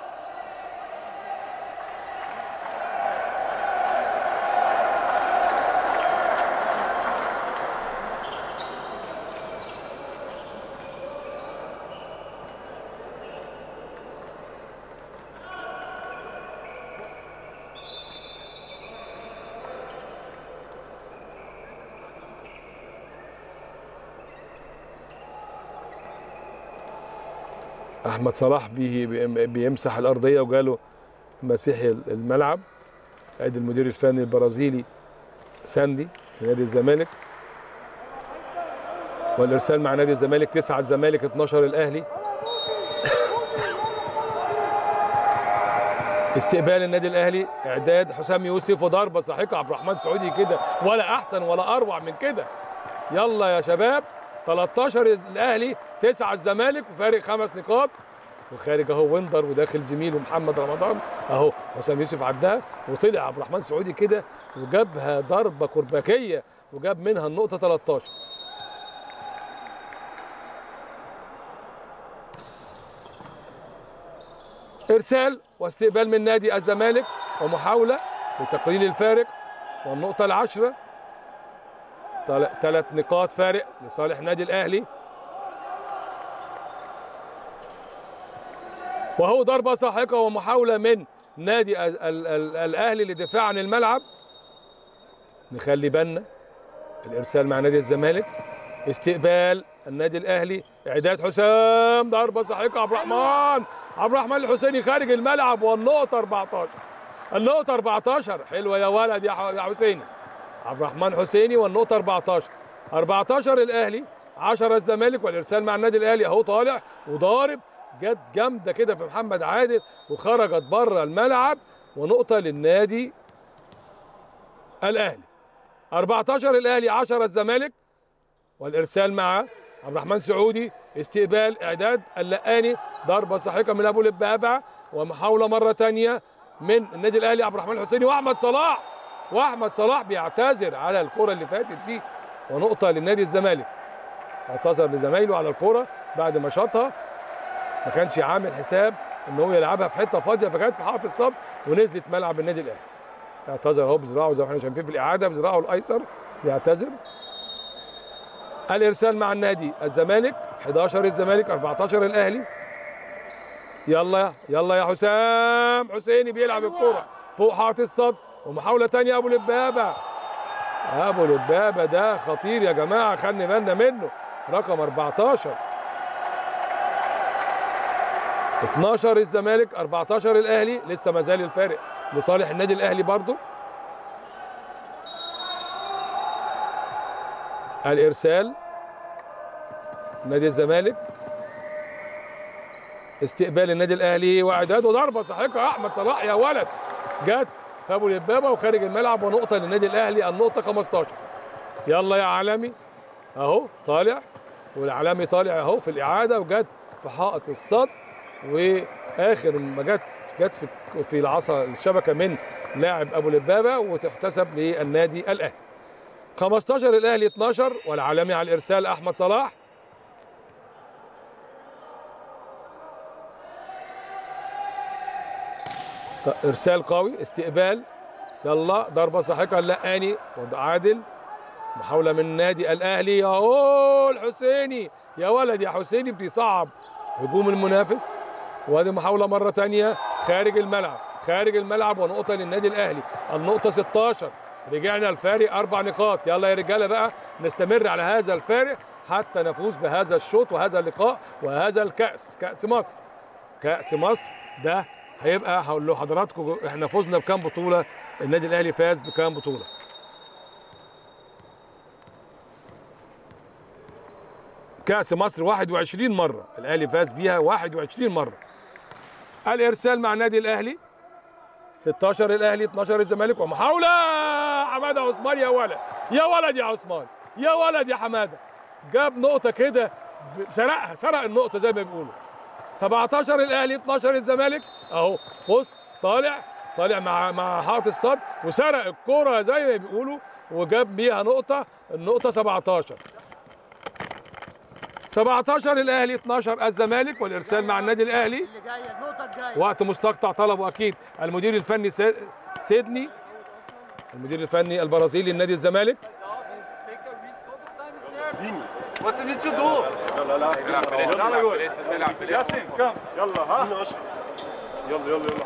احمد صلاح بي بي- بيمسح الارضيه وجاله مسيحي الملعب ادي المدير الفني البرازيلي ساندي في نادي الزمالك والارسال مع نادي الزمالك 9 الزمالك 12 الاهلي استقبال النادي الاهلي اعداد حسام يوسف وضربه ساحقه عبد الرحمن سعودي كده ولا احسن ولا اروع من كده يلا يا شباب 13 الاهلي 9 الزمالك وفارق خمس نقاط وخارج اهو ويندر وداخل زميله محمد رمضان اهو حسام يوسف عدها وطلع عبد الرحمن سعودي كده وجابها ضربه كرباكيه وجاب منها النقطه 13 ارسال واستقبال من نادي الزمالك ومحاوله لتقليل الفارق والنقطه العشره ثلاث نقاط فارق لصالح النادي الاهلي وهو ضربه ساحقه ومحاوله من نادي ال- ال- ال- الاهلي للدفاع عن الملعب نخلي بالنا الارسال مع نادي الزمالك استقبال النادي الاهلي اعداد حسام ضربه ساحقه عبد الرحمن عبد الرحمن الحسيني خارج الملعب والنقطه 14 النقطه 14 حلوه يا ولد يا ح- يا حسيني عبد الرحمن حسيني والنقطه 14 14 الاهلي 10 الزمالك والارسال مع النادي الاهلي اهو طالع وضارب جت جامده كده في محمد عادل وخرجت بره الملعب ونقطه للنادي الاهلي 14 الاهلي 10 الزمالك والارسال مع عبد الرحمن سعودي استقبال اعداد اللقاني ضربه ساحقه من ابو لبابه ومحاوله مره ثانيه من النادي الاهلي عبد الرحمن الحسيني واحمد صلاح واحمد صلاح بيعتذر على الكره اللي فاتت دي ونقطه للنادي الزمالك اعتذر لزمايله على الكره بعد ما شاطها ما كانش عامل حساب ان هو يلعبها في حته فاضيه فكانت في حائط الصد ونزلت ملعب النادي الاهلي اعتذر اهو بذراعه زي ما احنا شايفين في الاعاده بذراعه الايسر بيعتذر الارسال مع النادي الزمالك 11 الزمالك 14 الاهلي يلا يلا يا حسام حسيني بيلعب الكوره فوق حائط الصد ومحاوله ثانيه ابو لبابه ابو لبابه ده خطير يا جماعه خلي بالنا منه رقم 14 12 الزمالك 14 الاهلي لسه ما زال الفارق لصالح النادي الاهلي برضو الارسال نادي الزمالك استقبال النادي الاهلي واعداد وضربه ساحقه احمد صلاح يا ولد جت في ابو لبابه وخارج الملعب ونقطه للنادي الاهلي النقطه 15 يلا يا عالمي اهو طالع والعالمي طالع اهو في الاعاده وجت في حائط الصد واخر ما جت جت في في العصا الشبكه من لاعب ابو لبابه وتحتسب للنادي الاهلي 15 الاهلي 12 والعالمي على الارسال احمد صلاح ط- ارسال قوي استقبال يلا ضربه ساحقه اللقاني وضع عادل محاوله من النادي الاهلي اهو الحسيني يا ولد يا حسيني بيصعب هجوم المنافس وادي محاوله مره ثانيه خارج الملعب خارج الملعب ونقطه للنادي الاهلي النقطه 16 رجعنا الفارق اربع نقاط يلا يا رجاله بقى نستمر على هذا الفارق حتى نفوز بهذا الشوط وهذا اللقاء وهذا الكاس كاس مصر كاس مصر ده هيبقى هقول لحضراتكم احنا فزنا بكام بطوله النادي الاهلي فاز بكام بطوله كاس مصر 21 مره الاهلي فاز بيها 21 مره الارسال مع النادي الاهلي 16 الاهلي 12 الزمالك ومحاوله حماده عثمان يا ولد يا ولد يا عثمان يا ولد يا حماده جاب نقطه كده ب- سرقها سرق النقطه زي ما بيقولوا 17 الاهلي 12 الزمالك اهو بص طالع طالع مع مع حائط الصد وسرق الكوره زي ما بيقولوا وجاب بيها نقطه النقطه 17 17 الاهلي 12 الزمالك والارسال مع النادي الاهلي اللي جايه النقطه الجايه وقت مستقطع طلبه اكيد المدير الفني سي- سيدني المدير الفني البرازيلي لنادي الزمالك What do you need to do? العب بليس العب بليس العب بليس ياسين كم يلا ها يلا يلا يلا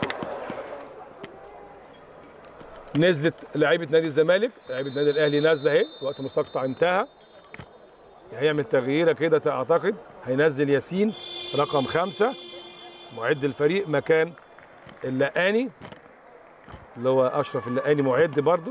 نزلت لعيبه نادي الزمالك لعيبه نادي الاهلي نازله اهي وقت مستقطع انتهى هيعمل تغييره كده اعتقد هينزل ياسين رقم خمسة معد الفريق مكان اللقاني اللي هو اشرف اللقاني معد برضو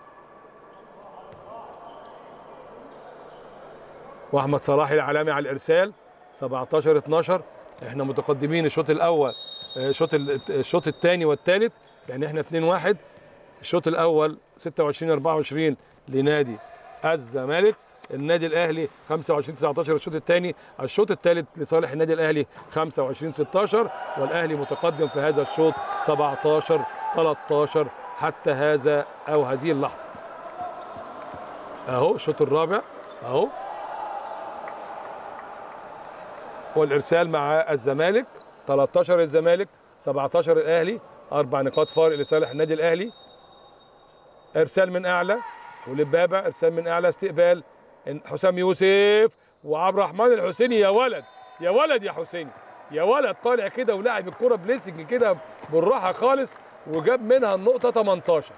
واحمد صلاح العلامي على الارسال 17 12 احنا متقدمين الشوط الاول آه، الشوط ال- الشوط الثاني والثالث يعني احنا 2 1 الشوط الاول 26 24 لنادي الزمالك النادي الاهلي 25 19 الشوط الثاني الشوط الثالث لصالح النادي الاهلي 25 16 والاهلي متقدم في هذا الشوط 17 13 حتى هذا او هذه اللحظه اهو الشوط الرابع اهو والارسال مع الزمالك 13 الزمالك 17 الاهلي اربع نقاط فارق لصالح النادي الاهلي ارسال من اعلى ولبابه ارسال من اعلى استقبال إن- حسام يوسف وعبد الرحمن الحسيني يا ولد يا ولد يا حسيني يا ولد طالع كده ولاعب الكره بليسنج كده بالراحه خالص وجاب منها النقطه 18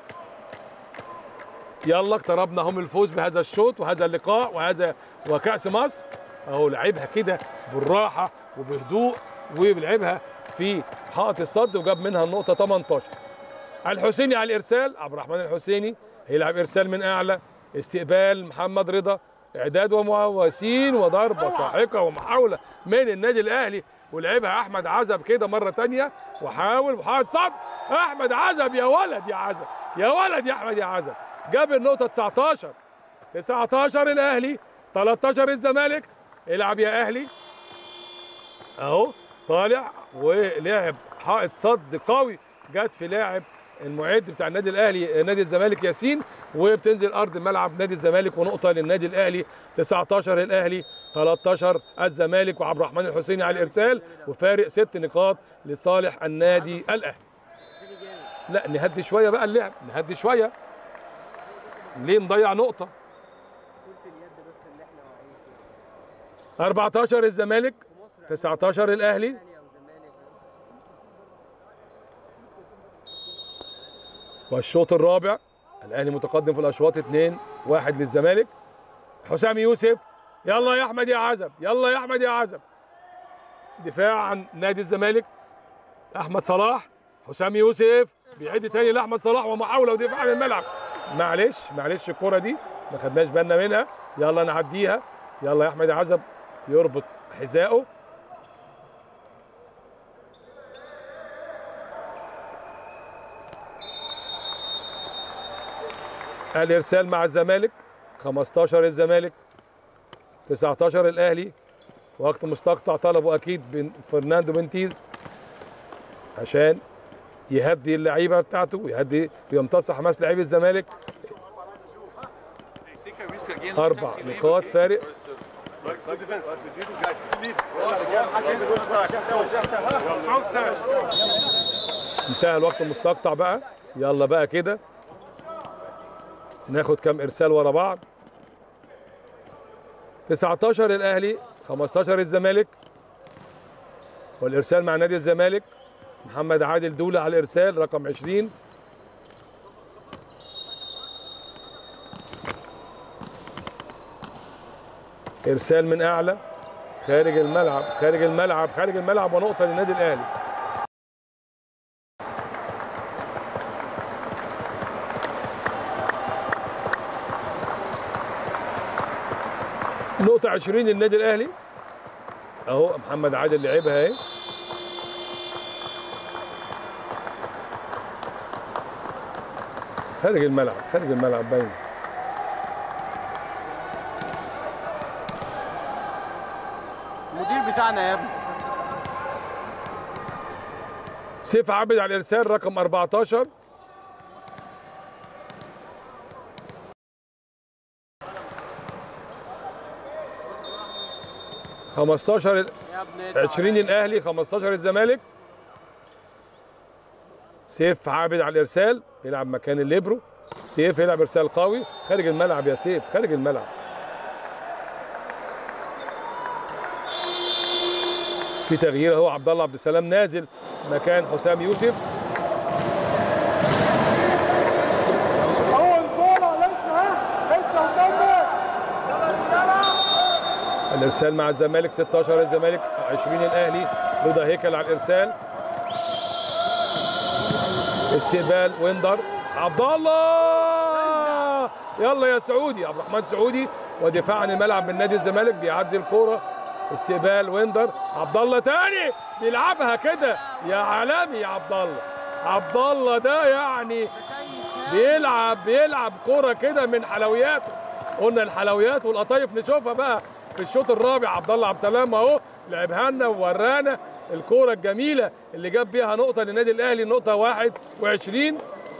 يلا اقتربنا هم الفوز بهذا الشوط وهذا اللقاء وهذا وكأس مصر اهو لعبها كده بالراحة وبهدوء وبيلعبها في حائط الصد وجاب منها النقطة 18 الحسيني على الإرسال عبد الرحمن الحسيني هيلعب إرسال من أعلى استقبال محمد رضا إعداد ومواسين وضربة ساحقة ومحاولة من النادي الأهلي ولعبها أحمد عزب كده مرة تانية وحاول وحاول صد أحمد عزب يا ولد يا عزب يا ولد يا أحمد يا عزب جاب النقطة 19 19 الأهلي 13 الزمالك العب يا أهلي أهو طالع ولعب حائط صد قوي جت في لاعب المعد بتاع النادي الاهلي نادي الزمالك ياسين وبتنزل ارض ملعب نادي الزمالك ونقطه للنادي الاهلي 19 الاهلي 13 الزمالك وعبد الرحمن الحسيني على الارسال وفارق ست نقاط لصالح النادي الاهلي لا نهدي شويه بقى اللعب نهدي شويه ليه نضيع نقطه 14 الزمالك 19 الاهلي والشوط الرابع الاهلي متقدم في الاشواط 2 1 للزمالك حسام يوسف يلا يا احمد يا عزب يلا يا احمد يا عزب دفاع عن نادي الزمالك احمد صلاح حسام يوسف بيعد تاني لاحمد صلاح ومحاوله ودفاع عن الملعب معلش معلش الكره دي ما خدناش بالنا منها يلا نعديها يلا يا احمد يا عزب يربط حذائه الارسال مع الزمالك 15 الزمالك 19 الاهلي وقت مستقطع طلبه اكيد بن فرناندو بنتيز عشان يهدي اللعيبه بتاعته ويهدي ويمتص حماس لاعبي الزمالك اربع نقاط فارق انتهى الوقت المستقطع بقى يلا بقى كده ناخد كام ارسال ورا بعض 19 الاهلي 15 الزمالك والارسال مع نادي الزمالك محمد عادل دولة على الارسال رقم 20 ارسال من اعلى خارج الملعب خارج الملعب خارج الملعب ونقطه للنادي الاهلي نقطة 20 للنادي الأهلي أهو محمد عادل لعبها أهي خارج الملعب خارج الملعب باين المدير بتاعنا يا ابني سيف عابد على الإرسال رقم 14 15 يا ابني اطلع 20 الاهلي 15 الزمالك سيف عابد على الارسال يلعب مكان الليبرو سيف يلعب ارسال قوي خارج الملعب يا سيف خارج الملعب في تغيير اهو عبد الله عبد السلام نازل مكان حسام يوسف اول كوره لسه ها لسه وكمل الارسال مع الزمالك 16 الزمالك 20 الاهلي رضا هيكل على الارسال استقبال ويندر عبد الله يلا يا سعودي عبد الرحمن سعودي ودفاع عن الملعب من نادي الزمالك بيعدي الكوره استقبال ويندر عبد الله تاني بيلعبها كده يا عالمي يا عبد الله عبد الله ده يعني بيلعب بيلعب كوره كده من حلوياته قلنا الحلويات والقطايف نشوفها بقى في الشوط الرابع عبد الله عبد السلام اهو لعبها لنا وورانا الكوره الجميله اللي جاب بيها نقطه للنادي الاهلي نقطه 21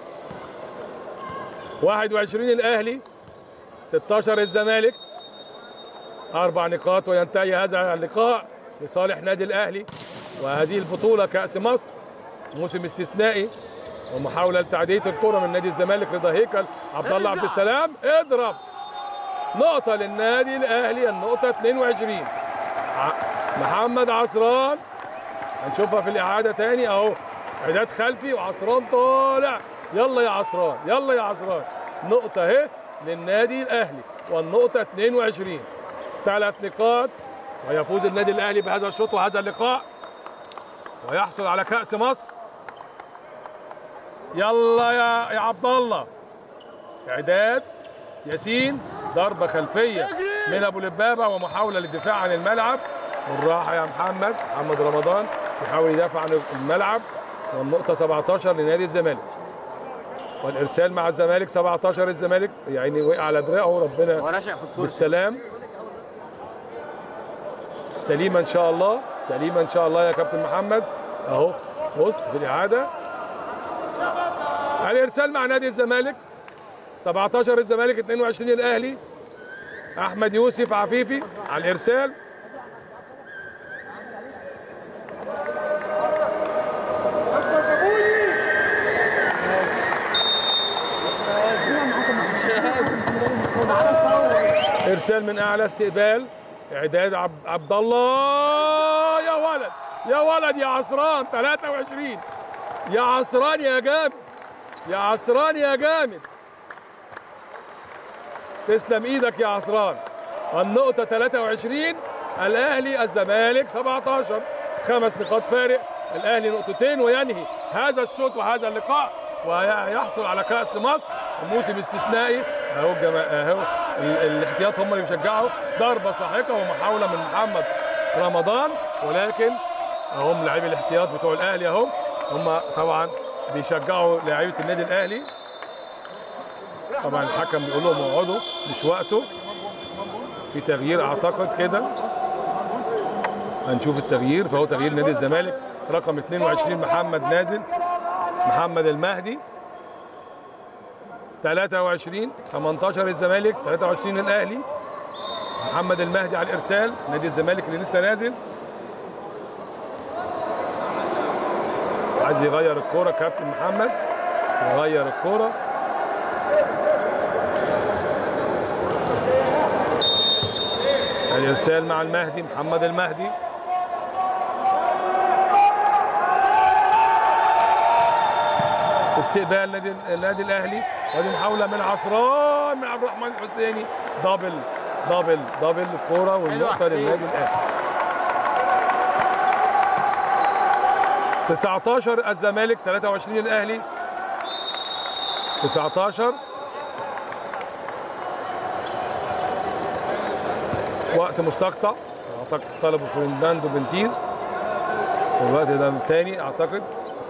21 الاهلي 16 الزمالك اربع نقاط وينتهي هذا اللقاء لصالح نادي الاهلي وهذه البطوله كاس مصر موسم استثنائي ومحاوله لتعديه الكره من نادي الزمالك رضا هيكل عبد الله عبد السلام اضرب نقطه للنادي الاهلي النقطه 22 ع- محمد عصران هنشوفها في الاعاده تاني اهو اعداد خلفي وعصران طالع يلا يا عصران يلا يا عصران نقطه اهي للنادي الاهلي والنقطه 22 ثلاث نقاط ويفوز النادي الاهلي بهذا الشوط وهذا اللقاء ويحصل على كاس مصر يلا يا يا عبد الله اعداد ياسين ضربه خلفيه من ابو لبابه ومحاوله للدفاع عن الملعب بالراحه يا محمد محمد رمضان يحاول يدافع عن الملعب والنقطه 17 لنادي الزمالك والارسال مع الزمالك 17 الزمالك يعني وقع على دراعه ربنا ورشق في الكرسي بالسلام سليمة إن شاء الله سليمة إن شاء الله يا كابتن محمد أهو بص في الإعادة الإرسال مع نادي الزمالك 17 الزمالك 22 الأهلي أحمد يوسف عفيفي على الإرسال ارسال من اعلى استقبال اعداد عبد, عبد الله يا ولد يا ولد يا عصران 23 يا عصران يا جامد يا عصران يا جامد تسلم ايدك يا عصران النقطة 23 الاهلي الزمالك 17 خمس نقاط فارق الاهلي نقطتين وينهي هذا الشوط وهذا اللقاء ويحصل على كأس مصر موسم استثنائي اهو الجما... اهو ال- الاحتياط هم اللي بيشجعوا ضربة ساحقة ومحاولة من محمد رمضان ولكن هم لاعبي الاحتياط بتوع الاهلي اهو هم طبعا بيشجعوا لاعيبة النادي الاهلي طبعا الحكم بيقول لهم اقعدوا مش وقته في تغيير اعتقد كده هنشوف التغيير فهو تغيير نادي الزمالك رقم 22 محمد نازل محمد المهدي 23 18 الزمالك 23 الاهلي محمد المهدي على الارسال نادي الزمالك اللي لسه نازل عايز يغير الكوره كابتن محمد يغير الكوره الارسال مع المهدي محمد المهدي استقبال نادي النادي الاهلي ودي محاوله من عصران من عبد الرحمن الحسيني دبل دبل دبل الكوره والنقطه حسين. للنادي الاهلي 19 الزمالك 23 الاهلي 19 وقت مستقطع اعتقد طلبه فرناندو بنتيز والوقت ده الثاني اعتقد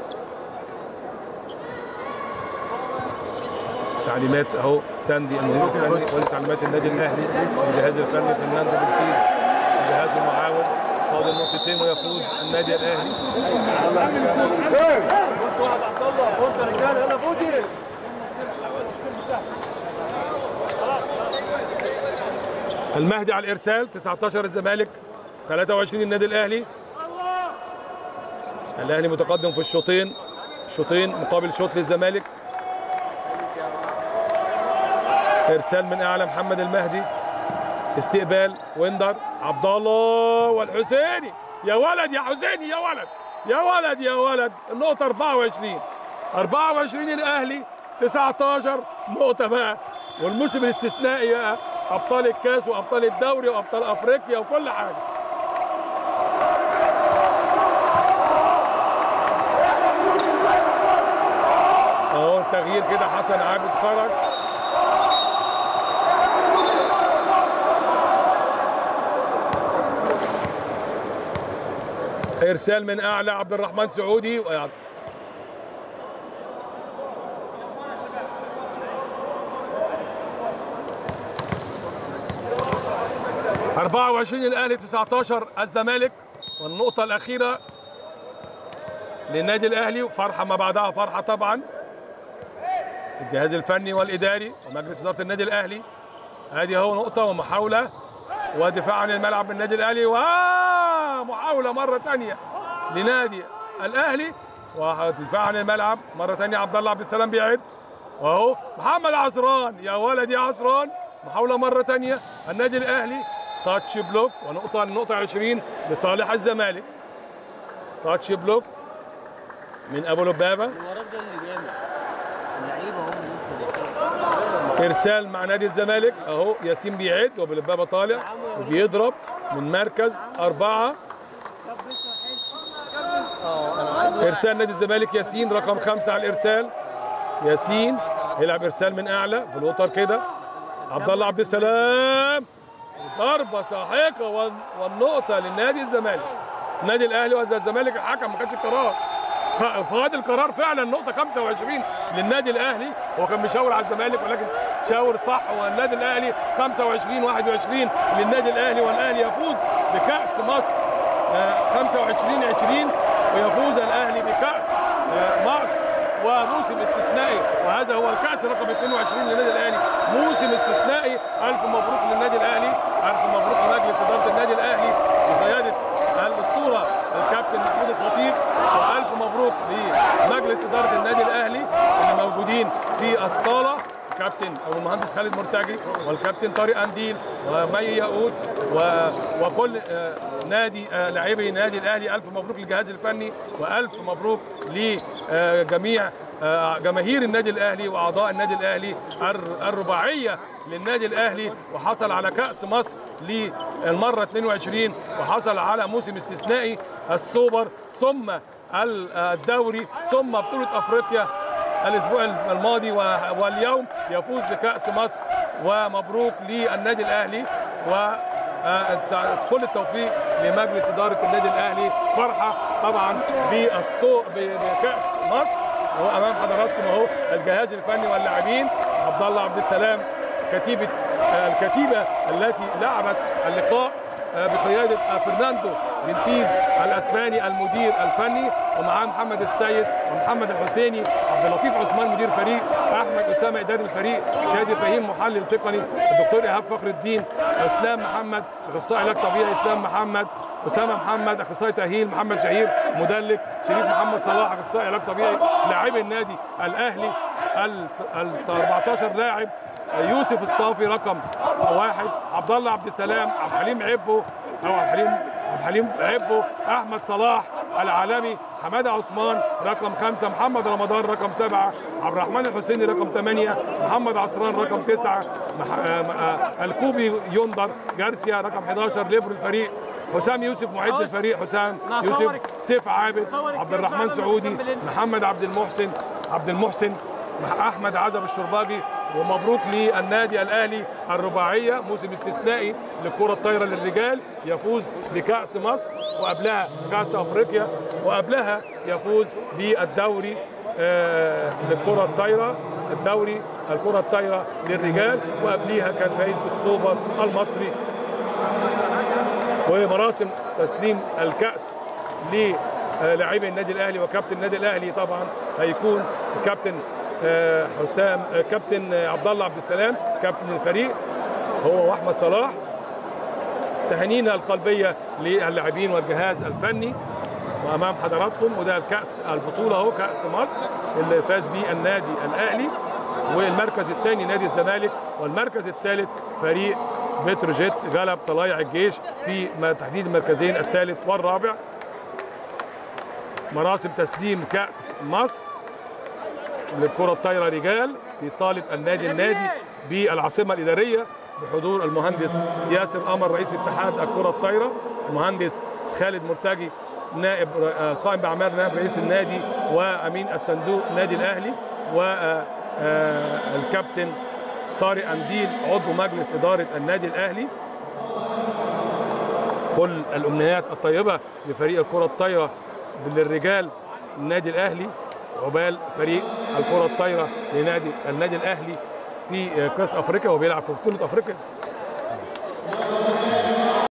تعليمات اهو ساندي المدير الفني ودي تعليمات النادي الاهلي الجهاز الفني فرناندو بنتيز الجهاز المعاون فاضل نقطتين ويفوز النادي الاهلي المهدي على الارسال 19 الزمالك 23 النادي الاهلي الاهلي متقدم في الشوطين شوطين مقابل شوط للزمالك ارسال من اعلى محمد المهدي استقبال ويندر عبد الله والحسيني يا ولد يا حسيني يا ولد يا ولد يا ولد النقطة 24 24 الاهلي 19 نقطة بقى والموسم الاستثنائي بقى ابطال الكاس وابطال الدوري وابطال افريقيا وكل حاجة اهو تغيير كده حسن عابد خرج ارسال من اعلى عبد الرحمن سعودي ويع- أربعة وعشرين الأهلي 19 الزمالك والنقطة الأخيرة للنادي الأهلي وفرحة ما بعدها فرحة طبعا الجهاز الفني والإداري ومجلس إدارة النادي الأهلي هذه هو نقطة ومحاولة ودفاع عن الملعب من النادي الأهلي ومحاولة مرة تانية لنادي الأهلي ودفاع عن الملعب مره ثانيه عبد الله عبد السلام بيعد واهو محمد عصران يا ولد يا عصران محاوله مره ثانيه النادي الاهلي تاتش بلوك ونقطه النقطه 20 لصالح الزمالك تاتش بلوك من ابو لبابه وراك ده اللي جامد اللعيبه هم لسه ارسال مع نادي الزمالك اهو ياسين بيعد وابو لبابه طالع وبيضرب من مركز اربعه اه انا عايز ارسال نادي الزمالك ياسين رقم خمسه على الارسال ياسين يلعب ارسال من اعلى في الوتر كده عبد الله عبد السلام ضربه ساحقه وال- والنقطه للنادي الزمالك النادي الاهلي والزمالك الحكم ما كانش القرار ف- فهذا القرار فعلا نقطه 25 للنادي الاهلي هو كان بيشاور على الزمالك ولكن شاور صح والنادي الاهلي 25 21 للنادي الاهلي والاهلي يفوز بكاس مصر آه، 25 20 ويفوز الاهلي بكاس آه، مصر وموسم استثنائي وهذا هو الكاس رقم 22 للنادي الاهلي موسم استثنائي الف مبروك للنادي الاهلي الف مبروك لمجلس اداره النادي الاهلي بقياده الاسطوره الكابتن محمود الخطيب والف مبروك لمجلس اداره النادي الاهلي اللي موجودين في الصاله الكابتن او المهندس خالد مرتجي والكابتن طارق انديل ومي ياقوت و... وكل آه، نادي آه، لاعبي نادي الاهلي الف مبروك للجهاز الفني والف مبروك لجميع جماهير النادي الاهلي واعضاء النادي الاهلي الر- الرباعيه للنادي الاهلي وحصل على كاس مصر للمره 22 وحصل على موسم استثنائي السوبر ثم ال- الدوري ثم بطوله افريقيا الاسبوع الماضي و- واليوم يفوز بكاس مصر ومبروك للنادي الاهلي و آه، الت- كل التوفيق لمجلس اداره النادي الاهلي فرحه طبعا بالسوق ب- بكاس مصر وهو امام حضراتكم اهو الجهاز الفني واللاعبين عبد الله عبد السلام كتيبه آه، الكتيبه التي لعبت اللقاء آه، بقياده آه، فرناندو بنتيز الاسباني المدير الفني ومعاه محمد السيد ومحمد الحسيني عبد اللطيف عثمان مدير فريق احمد اسامه اداري الفريق شادي فهيم محلل تقني الدكتور ايهاب فخر الدين اسلام محمد اخصائي علاج طبيعي اسلام محمد اسامه محمد اخصائي تاهيل محمد شهير مدلك شريف محمد صلاح اخصائي علاج طبيعي لاعبي النادي الاهلي ال ال 14 لاعب يوسف الصافي رقم واحد عبد الله عبد السلام عبد الحليم عبو او عبد الحليم عبد الحليم عبو احمد صلاح العالمي حماده عثمان رقم خمسه محمد رمضان رقم سبعه عبد الرحمن الحسيني رقم ثمانيه محمد عصران رقم تسعه مح... آه، آه، الكوبي يندر جارسيا رقم 11 ليبرو الفريق حسام يوسف معد الفريق حسام يوسف سيف عابد عبد الرحمن سعودي محمد عبد المحسن عبد المحسن مع احمد عزب الشرباجي ومبروك للنادي الاهلي الرباعيه موسم استثنائي للكره الطايره للرجال يفوز بكاس مصر وقبلها كاس افريقيا وقبلها يفوز بالدوري آه، للكره الطايره الدوري الكره الطايره للرجال وقبليها كان فايز بالسوبر المصري ومراسم تسليم الكأس للاعبي النادي الاهلي وكابتن النادي الاهلي طبعا هيكون الكابتن آه، حسام آه، كابتن آه، عبد الله عبد السلام كابتن الفريق هو واحمد صلاح تهانينا القلبيه للاعبين والجهاز الفني وامام حضراتكم وده الكاس البطوله اهو كاس مصر اللي فاز بيه النادي الاهلي والمركز الثاني نادي الزمالك والمركز الثالث فريق بتروجيت غلب طلايع الجيش في ما- تحديد المركزين الثالث والرابع مراسم تسليم كاس مصر للكره الطايره رجال في صاله النادي النادي بالعاصمه الاداريه بحضور المهندس ياسر قمر رئيس اتحاد الكره الطايره المهندس خالد مرتجي نائب آه، قائم باعمال نائب رئيس النادي وامين الصندوق نادي الاهلي والكابتن طارق انديل عضو مجلس اداره النادي الاهلي كل الامنيات الطيبه لفريق الكره الطايره للرجال النادي الاهلي عقبال فريق الكره الطايره لنادي النادي الاهلي في كاس افريقيا وبيلعب في بطوله افريقيا